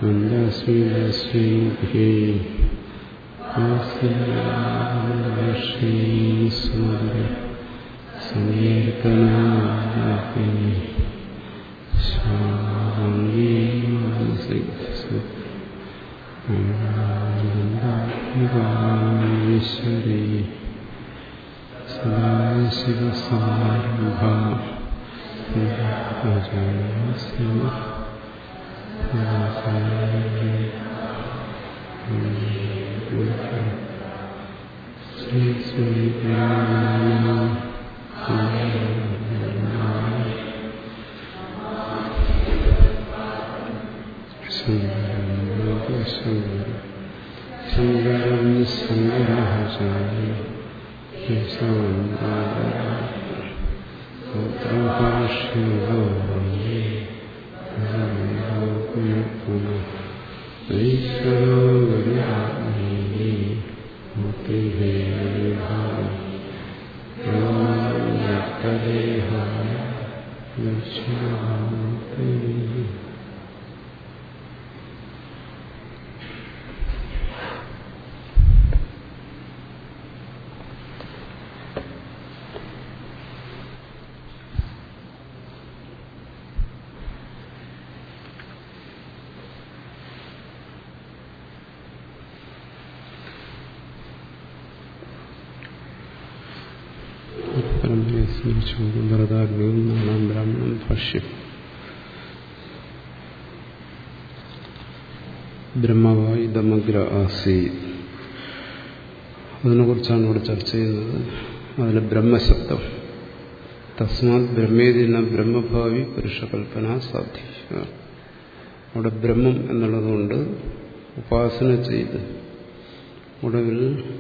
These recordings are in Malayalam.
മന്ദസ്മിതശ്രീഭേ ശ്രീസുന്ദര സങ്കീർത്തനാമേ ഈശ്വരീ സദാശിവസമാരംഭ ശ്രീ ശ്രീ ശങ്കരം ശങ്കരാചാര്യ ഈശ്വരോ മുക്തിദേഹായ ദക്ഷിണാമൂർത്തി പരമ്പരയെ സ്മരിച്ചുകൊണ്ട് ഭരതാഗ്നിയും നാലാം ബ്രാഹ്മണം ഭാഷ്യം ബ്രഹ്മവായുധമഗ്ര ആസി അതിനെക്കുറിച്ചാണ് ഇവിടെ ചർച്ച ചെയ്യുന്നത് അതിലെ ബ്രഹ്മശബ്ദം തസ്മാത് ബ്രഹ്മേദിന ബ്രഹ്മഭാവി പുരുഷകൽപ്പന സാധ്യ അവിടെ ബ്രഹ്മം എന്നുള്ളതുകൊണ്ട് ഉപാസന ചെയ്ത് ഒടുവിൽ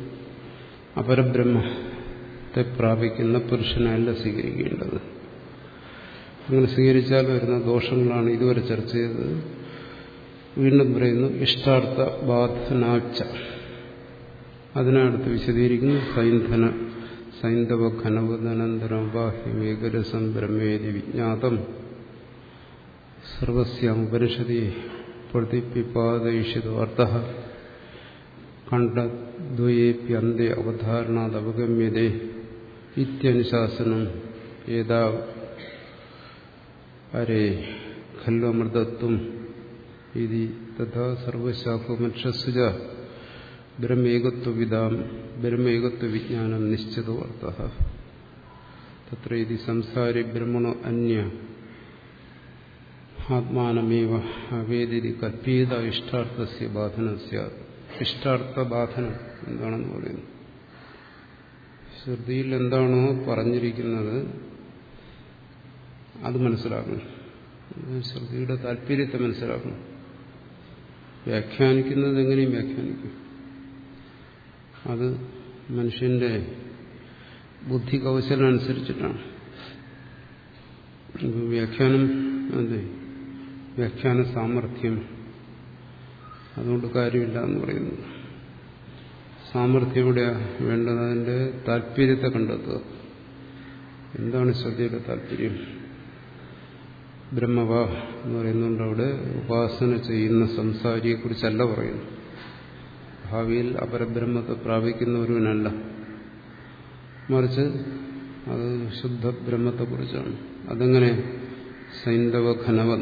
അപരബ്രഹ്മത്തെ പ്രാപിക്കുന്ന പുരുഷനല്ല സ്വീകരിക്കേണ്ടത് അങ്ങനെ സ്വീകരിച്ചാൽ വരുന്ന ദോഷങ്ങളാണ് ഇതുവരെ ചർച്ച ചെയ്തത് വീണ്ടും പറയുന്നു ഇഷ്ടാർത്ഥ ബാധനാച്ച അതിനടുത്ത് വിശദീകരിക്കുന്നു സൈന്ധന സൈന്ധവ ഘനവദനന്തരം ബാഹ്യമേകരസം ബ്രഹ്മേതി വിജ്ഞാതം സർവസ്യാം ഉപനിഷതി പ്രതിപിപാദയിഷിതോ അർത്ഥ കണ്ഡദ്വയേപ്യന്തെ അവധാരണാദവഗമ്യതേ ഇത്യനുശാസനം ഏതാ അരേ ഖല്ലു അമൃതത്വം ഇതി തഥാ സർവശാഖോമക്ഷസുജ ബ്രഹ്മേകത്വവിദാം ബ്രഹ്മേകത്വവിജ്ഞാനം നിശ്ചിതോ അർത്ഥ തത്ര ഇതി സംസാരി ബ്രഹ്മണോ അന്യ ആത്മാനമേവ അവേദിതി കൽപ്പീത ഇഷ്ടാർത്ഥസ്യ ബാധനസ്യ ഇഷ്ടാർത്ഥ ബാധനം എന്താണെന്ന് പറയുന്നു ശ്രുതിയിൽ എന്താണോ പറഞ്ഞിരിക്കുന്നത് അത് മനസ്സിലാക്കണം ശ്രുതിയുടെ താല്പര്യത്തെ മനസ്സിലാക്കണം വ്യാഖ്യാനിക്കുന്നത് എങ്ങനെയും വ്യാഖ്യാനിക്കും അത് മനുഷ്യന്റെ ബുദ്ധി കൗശലം അനുസരിച്ചിട്ടാണ് വ്യാഖ്യാനം അതെ വ്യാഖ്യാന സാമർഥ്യം അതുകൊണ്ട് കാര്യമില്ല എന്ന് പറയുന്നു സാമർഥ്യം ഇവിടെ വേണ്ടത് അതിന്റെ താല്പര്യത്തെ കണ്ടെത്തുക എന്താണ് ശ്രദ്ധയുടെ താല്പര്യം ബ്രഹ്മവ എന്ന് പറയുന്നുണ്ട് അവിടെ ഉപാസന ചെയ്യുന്ന സംസാരിയെക്കുറിച്ചല്ല പറയുന്നു ഭാവിയിൽ അപരബ്രഹ്മത്തെ പ്രാപിക്കുന്ന ഒരുവനല്ല മറിച്ച് അത് ശുദ്ധ ബ്രഹ്മത്തെക്കുറിച്ചാണ് അതെങ്ങനെ സൈന്ധവ ഘനവൻ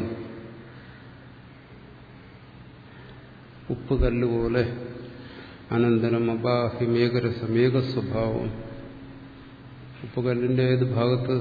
ഉപ്പ് കല്ലുപോലെ അനന്തരം അബാഹിമേകരസം ഏക സ്വഭാവം ഉപ്പുകല്ലിന്റെ ഏത് ഭാഗത്ത്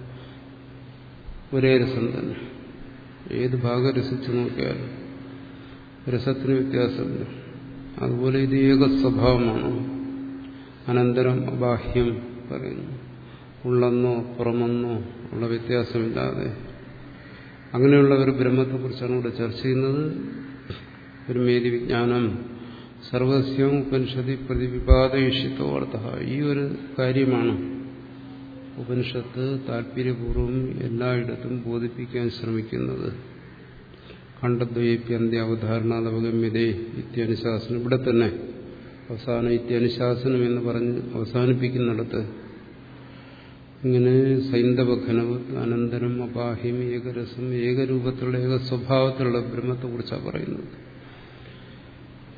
ഒരേ രസം തന്നെ ഏത് ഭാഗം രസിച്ചു നോക്കിയാലും രസത്തിന് വ്യത്യാസമില്ല അതുപോലെ ഇത് ഏക സ്വഭാവമാണ് അനന്തരം അബാഹ്യം പറയുന്നു ഉള്ളെന്നോ പുറമെന്നോ ഉള്ള വ്യത്യാസമില്ലാതെ അങ്ങനെയുള്ള ഒരു ബ്രഹ്മത്തെക്കുറിച്ചാണ് ഇവിടെ ചർച്ച ചെയ്യുന്നത് ഒരു മേതി വിജ്ഞാനം സർവസ്യം ഉപനിഷത്തി പ്രതിവിപാദയിഷിത്തോ അർത്ഥ ഈ ഒരു കാര്യമാണ് ഉപനിഷത്ത് താല്പര്യപൂർവ്വം എല്ലായിടത്തും ബോധിപ്പിക്കാൻ ശ്രമിക്കുന്നത് ഖണ്ഡദ്വൈപ്യന്ത്യ അവധാരണാതവഗമ്യതേ ഇത്യനുശാസനം ഇവിടെ തന്നെ അവസാനം ഇത്യനുശാസനം എന്ന് പറഞ്ഞ് അവസാനിപ്പിക്കുന്നിടത്ത് ഇങ്ങനെ സൈന്ധവ ഘനവ് അനന്തരം അപാഹ്യം ഏകരസം ഏകരൂപത്തിലുള്ള ഏക സ്വഭാവത്തിലുള്ള ബ്രഹ്മത്തെക്കുറിച്ചാണ് പറയുന്നത്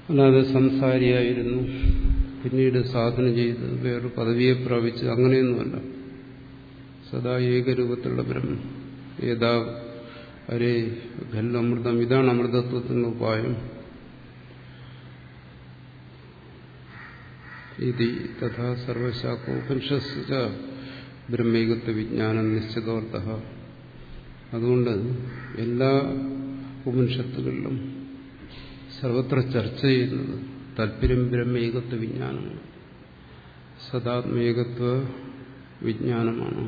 അല്ലാതെ സംസാരിയായിരുന്നു പിന്നീട് സാധന ചെയ്ത് വേറൊരു പദവിയെ പ്രാപിച്ച് അങ്ങനെയൊന്നുമല്ല സദാ ഏകരൂപത്തിലുള്ള ബ്രഹ്മം ഏതാ അരേ ഖല്ലമൃതം ഇതാണ് അമൃതത്വത്തിനുള്ള ഉപായം ഇതി തഥാ സർവശാഖോപനിഷസ് ബ്രഹ്മൈകത്വ വിജ്ഞാനം നിശ്ചിതോർത്ഥ അതുകൊണ്ട് എല്ലാ ഉപനിഷത്തുകളിലും സർവത്ര ചർച്ച ചെയ്യുന്നത് താല്പര്യം ബ്രഹ്മേകത്വ വിജ്ഞാനമാണ് സദാത്മേകത്വ വിജ്ഞാനമാണ്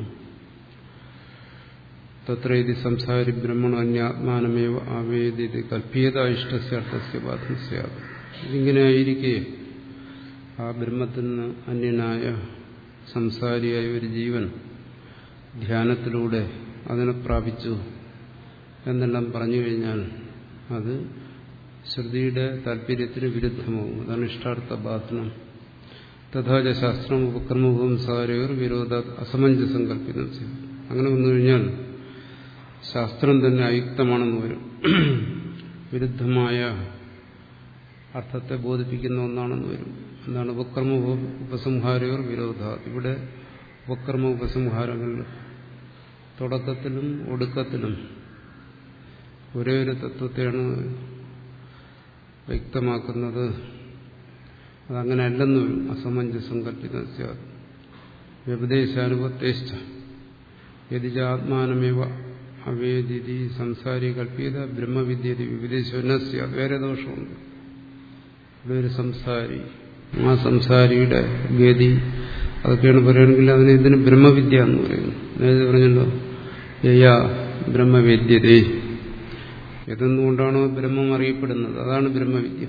തത്ര ഇത് സംസാരി ബ്രഹ്മണോ അന്യാത്മാനമേവ ആവേദി കൽപ്പീയത ഇഷ്ടസ്യ അർത്ഥസ്യ ബാധം സ്യാത് ഇതിങ്ങനെ ആയിരിക്കെ ആ ബ്രഹ്മത്തിൽ നിന്ന് അന്യനായ സംസാരിയായ ഒരു ജീവൻ ധ്യാനത്തിലൂടെ അതിനെ പ്രാപിച്ചു എന്നെല്ലാം പറഞ്ഞു കഴിഞ്ഞാൽ അത് ശ്രുതിയുടെ താല്പര്യത്തിന് വിരുദ്ധമാകും അതാണ് ഇഷ്ടാർത്ഥ ബാധനം തഥാച ശാസ്ത്രം ഉപക്രമവും സാരവർ വിരോധ അസമഞ്ജസം കൽപ്പിതം ചെയ്യും അങ്ങനെ വന്നു കഴിഞ്ഞാൽ ശാസ്ത്രം തന്നെ അയുക്തമാണെന്ന് വരും വിരുദ്ധമായ അർത്ഥത്തെ ബോധിപ്പിക്കുന്ന ഒന്നാണെന്ന് വരും എന്താണ് ഉപക്രമ ഉപസംഹാരവർ വിരോധ ഇവിടെ ഉപക്രമ ഉപസംഹാരങ്ങളിൽ തുടക്കത്തിലും ഒടുക്കത്തിലും ഒരേ ഒരു തത്വത്തെയാണ് വ്യക്തമാക്കുന്നത് അതങ്ങനെ അല്ലെന്ന് വരും അസമഞ്ജസം കൽപ്പിത വ്യപദേശാനുപത്തേഷ്ട യതിജാത്മാനമേവ അവേദിതി സംസാരി കൽപ്പിത ബ്രഹ്മവിദ്യതി വിവിധേശ്വരനസ്യ വേറെ ദോഷമുണ്ട് ഇവിടെ ഒരു സംസാരി ആ സംസാരിയുടെ ഗതി അതൊക്കെയാണ് പറയുകയാണെങ്കിൽ അതിന് ഇതിന് ബ്രഹ്മവിദ്യ എന്ന് പറയുന്നു നേരത്തെ പറഞ്ഞല്ലോ യയാ ബ്രഹ്മവേദ്യതേ ഏതെന്നുകൊണ്ടാണോ ബ്രഹ്മം അറിയപ്പെടുന്നത് അതാണ് ബ്രഹ്മവിദ്യ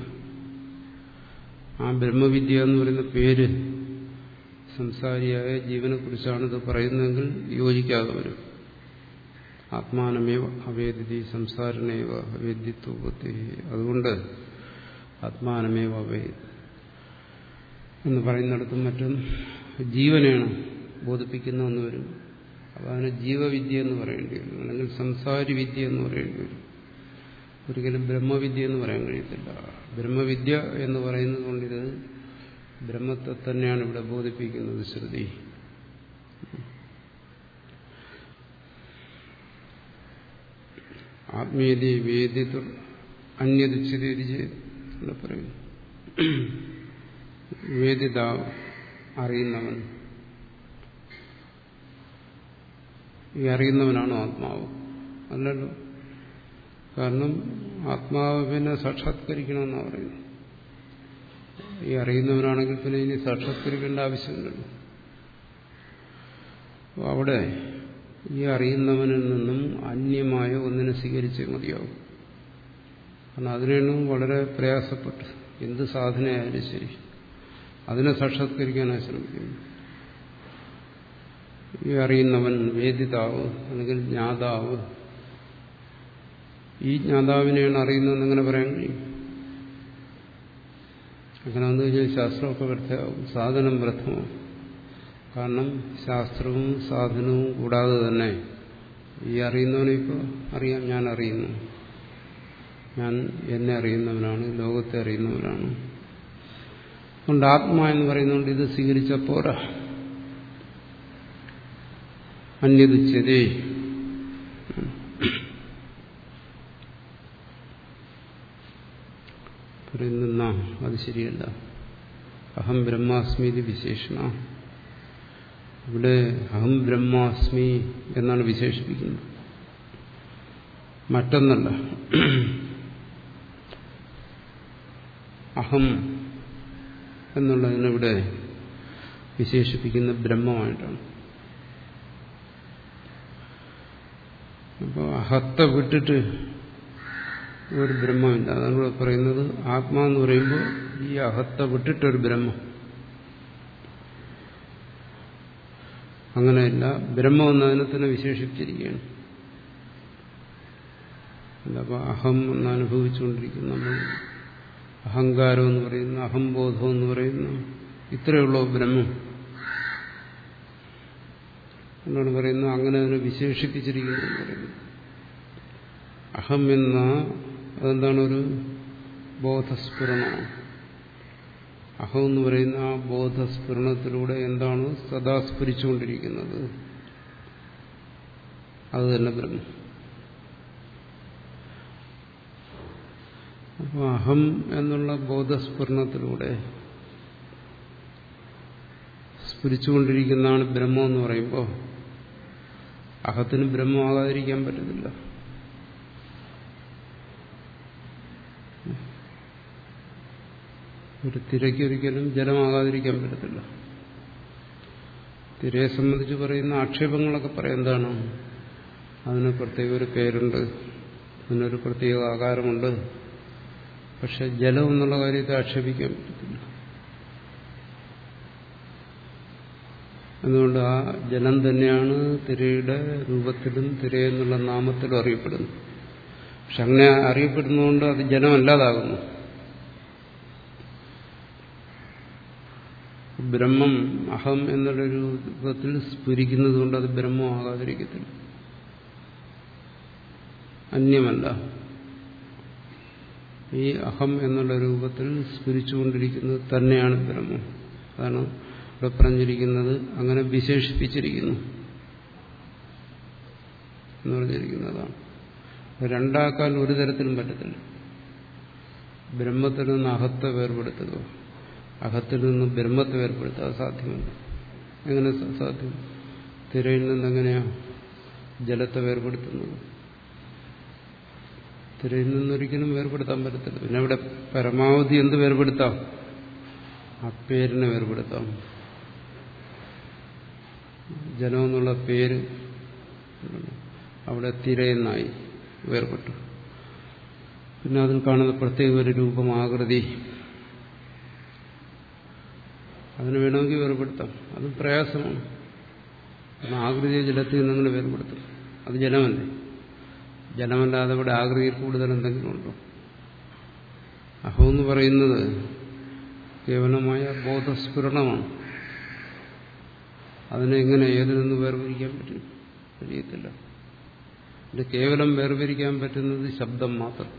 ആ ബ്രഹ്മവിദ്യ എന്ന് പറയുന്ന പേര് സംസാരിയായ ജീവനെ കുറിച്ചാണ് ഇത് പറയുന്നതെങ്കിൽ യോജിക്കാതെ വരും ആത്മാനമേവ അവേദിതി സംസാരണേവ അവേദ്യത്വത്തെ അതുകൊണ്ട് ആത്മാനമേവ അവേദി എന്ന് പറയുന്നിടത്തും മറ്റും ജീവനെയാണ് ബോധിപ്പിക്കുന്നതെന്ന് വരും അപ്പോൾ അതിന് ജീവവിദ്യ എന്ന് പറയേണ്ടി വരും അല്ലെങ്കിൽ സംസാരി വിദ്യ എന്ന് പറയേണ്ടി വരും ഒരിക്കലും ബ്രഹ്മവിദ്യ എന്ന് പറയാൻ കഴിയത്തില്ല ബ്രഹ്മവിദ്യ എന്ന് പറയുന്നത് കൊണ്ടിത് ബ്രഹ്മത്തെ തന്നെയാണ് ഇവിടെ ബോധിപ്പിക്കുന്നത് ശ്രുതി ആത്മീയതി വേദിത്വ അന്യതിച്ചിരിച്ച് ഇവിടെ പറയുന്നു വേദിത അറിയുന്നവൻ ഈ അറിയുന്നവനാണോ ആത്മാവ് അല്ലല്ലോ കാരണം ആത്മാവിനെ സാക്ഷാത്കരിക്കണമെന്നാണ് പറയുന്നത് ഈ അറിയുന്നവനാണെങ്കിൽ പിന്നെ ഇനി സാക്ഷാത്കരിക്കേണ്ട ആവശ്യമില്ലല്ലോ അപ്പോൾ അവിടെ ഈ അറിയുന്നവനിൽ നിന്നും അന്യമായ ഒന്നിനെ സ്വീകരിച്ചേ മതിയാവും കാരണം അതിനാണ് വളരെ പ്രയാസപ്പെട്ട് എന്ത് സാധനയായാലും ശരി അതിനെ സാക്ഷാത്കരിക്കാനാണ് ശ്രമിക്കുന്നത് ഈ അറിയുന്നവൻ വേദിതാവ് അല്ലെങ്കിൽ ജ്ഞാതാവ് ഈ ജ്ഞാതാവിനെയാണ് അറിയുന്നതെന്ന് എങ്ങനെ പറയാൻ കഴിയും അങ്ങനെ വന്നു കഴിഞ്ഞാൽ ശാസ്ത്രമൊക്കെ വ്യർത്ഥമാവും സാധനം വ്യർത്ഥമാവും കാരണം ശാസ്ത്രവും സാധനവും കൂടാതെ തന്നെ ഈ അറിയുന്നവനെ ഇപ്പോൾ അറിയാം ഞാൻ അറിയുന്നു ഞാൻ എന്നെ അറിയുന്നവനാണ് ലോകത്തെ അറിയുന്നവനാണ് അതുകൊണ്ട് ആത്മാ എന്ന് പറയുന്നതുകൊണ്ട് ഇത് സ്വീകരിച്ച പോരാ അന്യതുച്യതേ പറയുന്ന അത് ശരിയല്ല അഹം ബ്രഹ്മാസ്മി വിശേഷണ ഇവിടെ അഹം ബ്രഹ്മാസ്മി എന്നാണ് വിശേഷിപ്പിക്കുന്നത് മറ്റൊന്നല്ല അഹം എന്നുള്ളതിനിവിടെ വിശേഷിപ്പിക്കുന്ന ബ്രഹ്മമായിട്ടാണ് അപ്പോൾ അഹത്തെ വിട്ടിട്ട് ഒരു ബ്രഹ്മമില്ല അതാണ് ഇവിടെ പറയുന്നത് ആത്മാ എന്ന് പറയുമ്പോൾ ഈ അഹത്തെ വിട്ടിട്ടൊരു ബ്രഹ്മം അങ്ങനെയല്ല ബ്രഹ്മം എന്നതിനെ തന്നെ വിശേഷിപ്പിച്ചിരിക്കുകയാണ് അപ്പോൾ അഹം എന്ന് അനുഭവിച്ചുകൊണ്ടിരിക്കുന്ന നമ്മൾ അഹങ്കാരം എന്ന് പറയുന്ന അഹംബോധം എന്ന് പറയുന്ന ഇത്രയുള്ള ബ്രഹ്മം എന്നാണ് പറയുന്നത് അങ്ങനെ അതിനെ വിശേഷിപ്പിച്ചിരിക്കുന്നു എന്ന് പറയുന്നത് അഹം എന്ന അതെന്താണ് ഒരു ബോധസ്ഫുരണമാണ് അഹം എന്ന് പറയുന്ന ആ ബോധസ്ഫുരണത്തിലൂടെ എന്താണ് സദാ സ്ഫുരിച്ചുകൊണ്ടിരിക്കുന്നത് അത് തന്നെ ബ്രഹ്മം അപ്പോൾ അഹം എന്നുള്ള ബോധസ്ഫുരണത്തിലൂടെ സ്ഫുരിച്ചുകൊണ്ടിരിക്കുന്നതാണ് ബ്രഹ്മം എന്ന് പറയുമ്പോൾ അഹത്തിന് ബ്രഹ്മമാകാതിരിക്കാൻ പറ്റത്തില്ല ഒരു തിരയ്ക്കൊരിക്കലും ജലമാകാതിരിക്കാൻ പറ്റത്തില്ല തിരയെ സംബന്ധിച്ച് പറയുന്ന ആക്ഷേപങ്ങളൊക്കെ പറയാം എന്താണ് അതിന് പ്രത്യേക ഒരു പേരുണ്ട് അതിനൊരു പ്രത്യേക ആകാരമുണ്ട് പക്ഷെ ജലം എന്നുള്ള കാര്യത്തെ ആക്ഷേപിക്കാൻ പറ്റത്തില്ല അതുകൊണ്ട് ആ ജലം തന്നെയാണ് തിരയുടെ രൂപത്തിലും തിരയെന്നുള്ള നാമത്തിലും അറിയപ്പെടുന്നു പക്ഷെ അങ്ങനെ അറിയപ്പെടുന്നതുകൊണ്ട് അത് ജലമല്ലാതാകുന്നു ബ്രഹ്മം അഹം എന്നുള്ള രൂപത്തിൽ സ്ഫുരിക്കുന്നത് കൊണ്ട് അത് ബ്രഹ്മമാകാതിരിക്കത്തില്ല അന്യമല്ല ഈ അഹം എന്നുള്ള രൂപത്തിൽ സ്ഫുരിച്ചുകൊണ്ടിരിക്കുന്നത് തന്നെയാണ് ബ്രഹ്മം അതാണ് ഇവിടെ പറഞ്ഞിരിക്കുന്നത് അങ്ങനെ വിശേഷിപ്പിച്ചിരിക്കുന്നു എന്ന് പറഞ്ഞിരിക്കുന്നതാണ് രണ്ടാക്കാൻ ഒരു തരത്തിലും പറ്റത്തില്ല ബ്രഹ്മത്തിൽ നിന്ന് അഹത്തെ വേർപെടുത്തുക അഹത്തിൽ നിന്ന് ബ്രഹ്മത്തെ വേർപെടുത്തുക അത് സാധ്യമല്ല എങ്ങനെ സാധ്യം തിരയിൽ നിന്ന് എങ്ങനെയാ ജലത്തെ വേർപെടുത്തുന്നത് തിരയിൽ നിന്നൊരിക്കലും വേർപെടുത്താൻ പറ്റത്തില്ല പിന്നെ അവിടെ പരമാവധി എന്ത് വേർപെടുത്താം ആ പേരിനെ വേർപെടുത്താം ജലം എന്നുള്ള പേര് അവിടെ തിരയെന്നായി വേർപെട്ടു പിന്നെ അതിൽ കാണുന്ന പ്രത്യേക ഒരു രൂപം ആകൃതി അതിന് വേണമെങ്കിൽ വേർപെടുത്താം അതും പ്രയാസമാണ് കാരണം ആകൃതിയെ ജലത്തിൽ നിന്നങ്ങനെ വേർപെടുത്തും അത് ജലമല്ലേ ജലമല്ലാതെ ഇവിടെ ആകൃതിയിൽ കൂടുതൽ എന്തെങ്കിലും ഉണ്ടോ അഹം എന്ന് പറയുന്നത് കേവലമായ ബോധസ്ഫുരണമാണ് അതിനെ എങ്ങനെ ഏതിൽ നിന്ന് വേർതിരിക്കാൻ പറ്റും കഴിയത്തില്ല ഇത് കേവലം വേർതിരിക്കാൻ പറ്റുന്നത് ശബ്ദം മാത്രം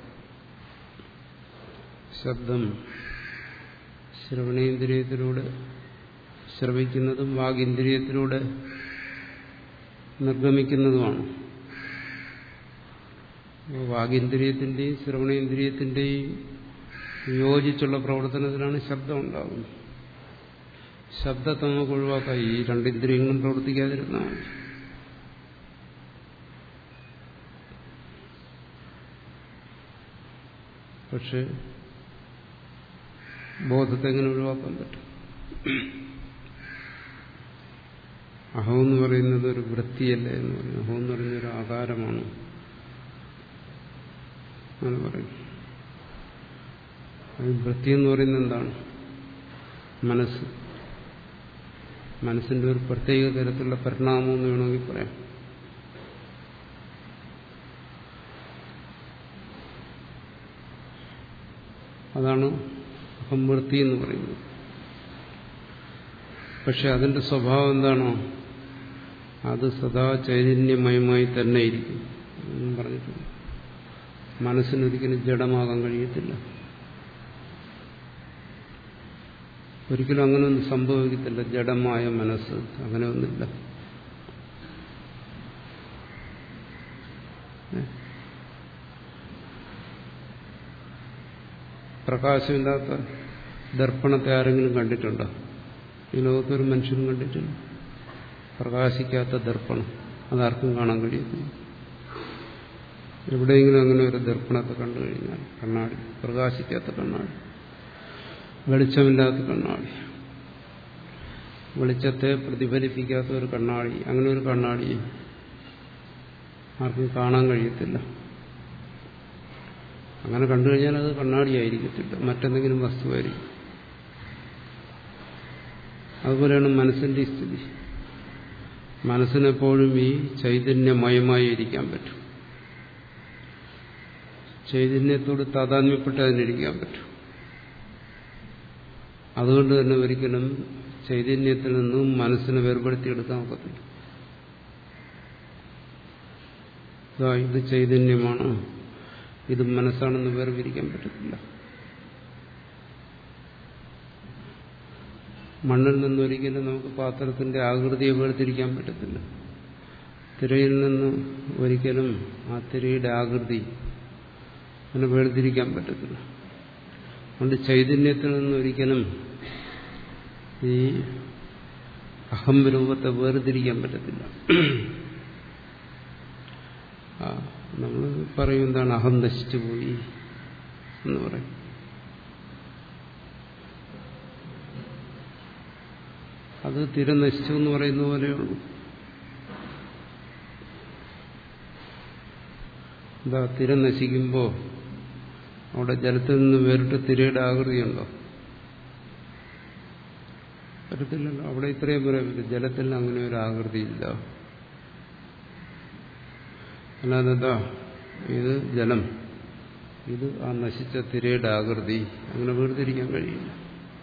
ശബ്ദം ശ്രവണേന്ദ്രിയത്തിലൂടെ ശ്രവിക്കുന്നതും വാഗിന്ദ്രിയത്തിലൂടെ നിർഗമിക്കുന്നതുമാണ് വാഗിന്ദ്രിയത്തിന്റെയും ശ്രവണേന്ദ്രിയത്തിന്റെയും യോജിച്ചുള്ള പ്രവർത്തനത്തിലാണ് ശബ്ദം ഉണ്ടാകുന്നത് ശബ്ദത്തെ നമുക്ക് ഒഴിവാക്കാം ഈ രണ്ടിന്ദ്രിയങ്ങളും പ്രവർത്തിക്കാതിരുന്നാൽ മതി പക്ഷെ ബോധത്തെ എങ്ങനെ ഒഴിവാക്കാൻ പറ്റും അഹം എന്ന് പറയുന്നത് ഒരു വൃത്തിയല്ല എന്ന് പറയുന്നത് അഹം എന്ന് പറയുന്ന ഒരു ആകാരമാണ് അങ്ങനെ പറയും വൃത്തി എന്ന് പറയുന്നത് എന്താണ് മനസ്സ് മനസ്സിന്റെ ഒരു പ്രത്യേക തരത്തിലുള്ള പരിണാമം എന്ന് വേണമെങ്കിൽ പറയാം അതാണ് അഹംവൃത്തി എന്ന് പറയുന്നത് പക്ഷെ അതിന്റെ സ്വഭാവം എന്താണോ അത് സദാ ചൈതന്യമയമായി തന്നെ ഇരിക്കും എന്നും പറഞ്ഞിട്ടുണ്ട് മനസ്സിനൊരിക്കലും ജഡമാകാൻ കഴിയത്തില്ല ഒരിക്കലും അങ്ങനെയൊന്നും സംഭവിക്കത്തില്ല ജഡമായ മനസ്സ് അങ്ങനെയൊന്നുമില്ല പ്രകാശമില്ലാത്ത ദർപ്പണത്തെ ആരെങ്കിലും കണ്ടിട്ടുണ്ടോ ഈ ലോകത്തൊരു മനുഷ്യനും കണ്ടിട്ടില്ല പ്രകാശിക്കാത്ത ദർപ്പണം അതാർക്കും കാണാൻ കഴിയത്തില്ല എവിടെയെങ്കിലും അങ്ങനെ ഒരു ദർപ്പണത്തെ കണ്ടു കഴിഞ്ഞാൽ കണ്ണാടി പ്രകാശിക്കാത്ത കണ്ണാടി വെളിച്ചമില്ലാത്ത കണ്ണാടി വെളിച്ചത്തെ പ്രതിഫലിപ്പിക്കാത്ത ഒരു കണ്ണാടി അങ്ങനെ ഒരു കണ്ണാടി ആർക്കും കാണാൻ കഴിയത്തില്ല അങ്ങനെ കണ്ടു കഴിഞ്ഞാൽ അത് കണ്ണാടിയായിരിക്കത്തില്ല മറ്റെന്തെങ്കിലും വസ്തുവായിരിക്കും അതുപോലെയാണ് മനസ്സിന്റെ സ്ഥിതി മനസ്സിനെപ്പോഴും ഈ ചൈതന്യമയമായി ഇരിക്കാൻ പറ്റും ചൈതന്യത്തോട് താതാത്മ്യപ്പെട്ട് അതിനിരിക്കാൻ പറ്റും അതുകൊണ്ട് തന്നെ ഒരിക്കലും ചൈതന്യത്തിൽ നിന്നും മനസ്സിനെ വേർപെടുത്തിയെടുക്കാൻ ഒക്കത്തില്ല ഇത് ചൈതന്യമാണ് ഇത് മനസ്സാണെന്ന് വേർപിരിക്കാൻ പറ്റത്തില്ല മണ്ണിൽ നിന്നൊരിക്കലും നമുക്ക് പാത്രത്തിന്റെ ആകൃതിയെ വേർതിരിക്കാൻ പറ്റത്തില്ല തിരയിൽ നിന്ന് ഒരിക്കലും ആ തിരയുടെ ആകൃതി അതിനെ വേർതിരിക്കാൻ പറ്റത്തില്ല അതുകൊണ്ട് ചൈതന്യത്തിൽ നിന്ന് ഒരിക്കലും ഈ അഹം രൂപത്തെ വേർതിരിക്കാൻ പറ്റത്തില്ല നമ്മൾ പറയും എന്താണ് അഹം നശിച്ചു പോയി എന്ന് പറയും അത് തിര നശിച്ചു എന്ന് പറയുന്ന പോലെയുള്ളൂ എന്താ തിര നശിക്കുമ്പോൾ അവിടെ ജലത്തിൽ നിന്ന് വേറിട്ട് തിരയുടെ ആകൃതിയുണ്ടോ വരത്തില്ലല്ലോ അവിടെ ഇത്രയും പറയാൻ പറ്റും ജലത്തിൽ അങ്ങനെ ഒരു ആകൃതിയില്ല അല്ലാതെ എന്താ ഇത് ജലം ഇത് ആ നശിച്ച തിരയുടെ ആകൃതി അങ്ങനെ വേർതിരിക്കാൻ കഴിയില്ല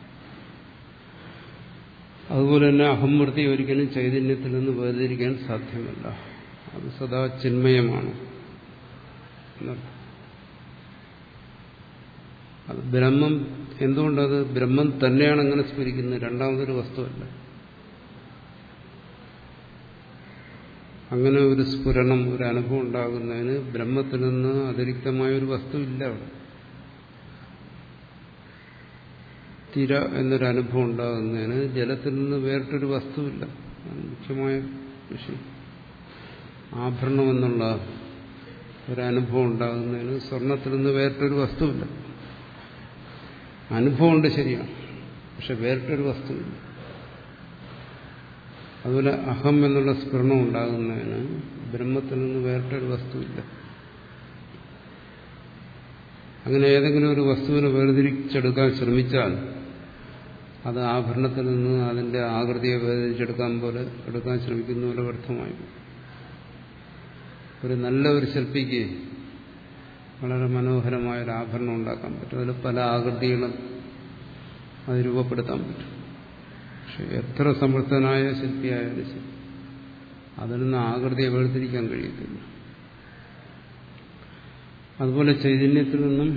അതുപോലെ തന്നെ അഹംവൃത്തി ഒരിക്കലും ചൈതന്യത്തിൽ നിന്ന് വേർതിരിക്കാൻ സാധ്യമല്ല അത് സദാ ചിന്മയമാണ് അത് ബ്രഹ്മം എന്തുകൊണ്ടത് ബ്രഹ്മം തന്നെയാണ് അങ്ങനെ സ്ഫുരിക്കുന്നത് രണ്ടാമതൊരു വസ്തുവല്ല അങ്ങനെ ഒരു സ്ഫുരണം ഒരു അനുഭവം ഉണ്ടാകുന്നതിന് ബ്രഹ്മത്തിൽ നിന്ന് അതിരിക്തമായ ഒരു വസ്തുവില്ല അവിടെ തിര എന്നൊരു അനുഭവം ഉണ്ടാകുന്നതിന് ജലത്തിൽ നിന്ന് വേറിട്ടൊരു വസ്തുവില്ല മുഖ്യമായ വിഷയം ആഭരണം എന്നുള്ള ഒരനുഭവം ഉണ്ടാകുന്നതിന് സ്വർണത്തിൽ നിന്ന് വേറിട്ടൊരു വസ്തുവില്ല അനുഭവമുണ്ട് ശരിയാണ് പക്ഷെ വേറിട്ടൊരു വസ്തുവില്ല അതുപോലെ അഹം എന്നുള്ള സ്ഫുരണം ഉണ്ടാകുന്നതിന് ബ്രഹ്മത്തിൽ നിന്ന് വേറിട്ടൊരു വസ്തുവില്ല അങ്ങനെ ഏതെങ്കിലും ഒരു വസ്തുവിനെ വേർതിരിച്ചെടുക്കാൻ ശ്രമിച്ചാൽ അത് ആഭരണത്തിൽ നിന്ന് അതിന്റെ ആകൃതിയെ വേർതിരിച്ചെടുക്കാൻ പോലെ എടുക്കാൻ ശ്രമിക്കുന്ന പോലെ വ്യർത്ഥമായി ഒരു നല്ല ഒരു ശില്പിക്ക് വളരെ മനോഹരമായ ഒരു ആഭരണം ഉണ്ടാക്കാൻ പറ്റും അതിൽ പല ആകൃതികളും അത് രൂപപ്പെടുത്താൻ പറ്റും പക്ഷെ എത്ര സമർത്ഥനായ ശില്പിയായാലും ശരി അതിൽ നിന്ന് ആകൃതിയെ വേർതിരിക്കാൻ കഴിയത്തില്ല അതുപോലെ ചൈതന്യത്തിൽ നിന്നും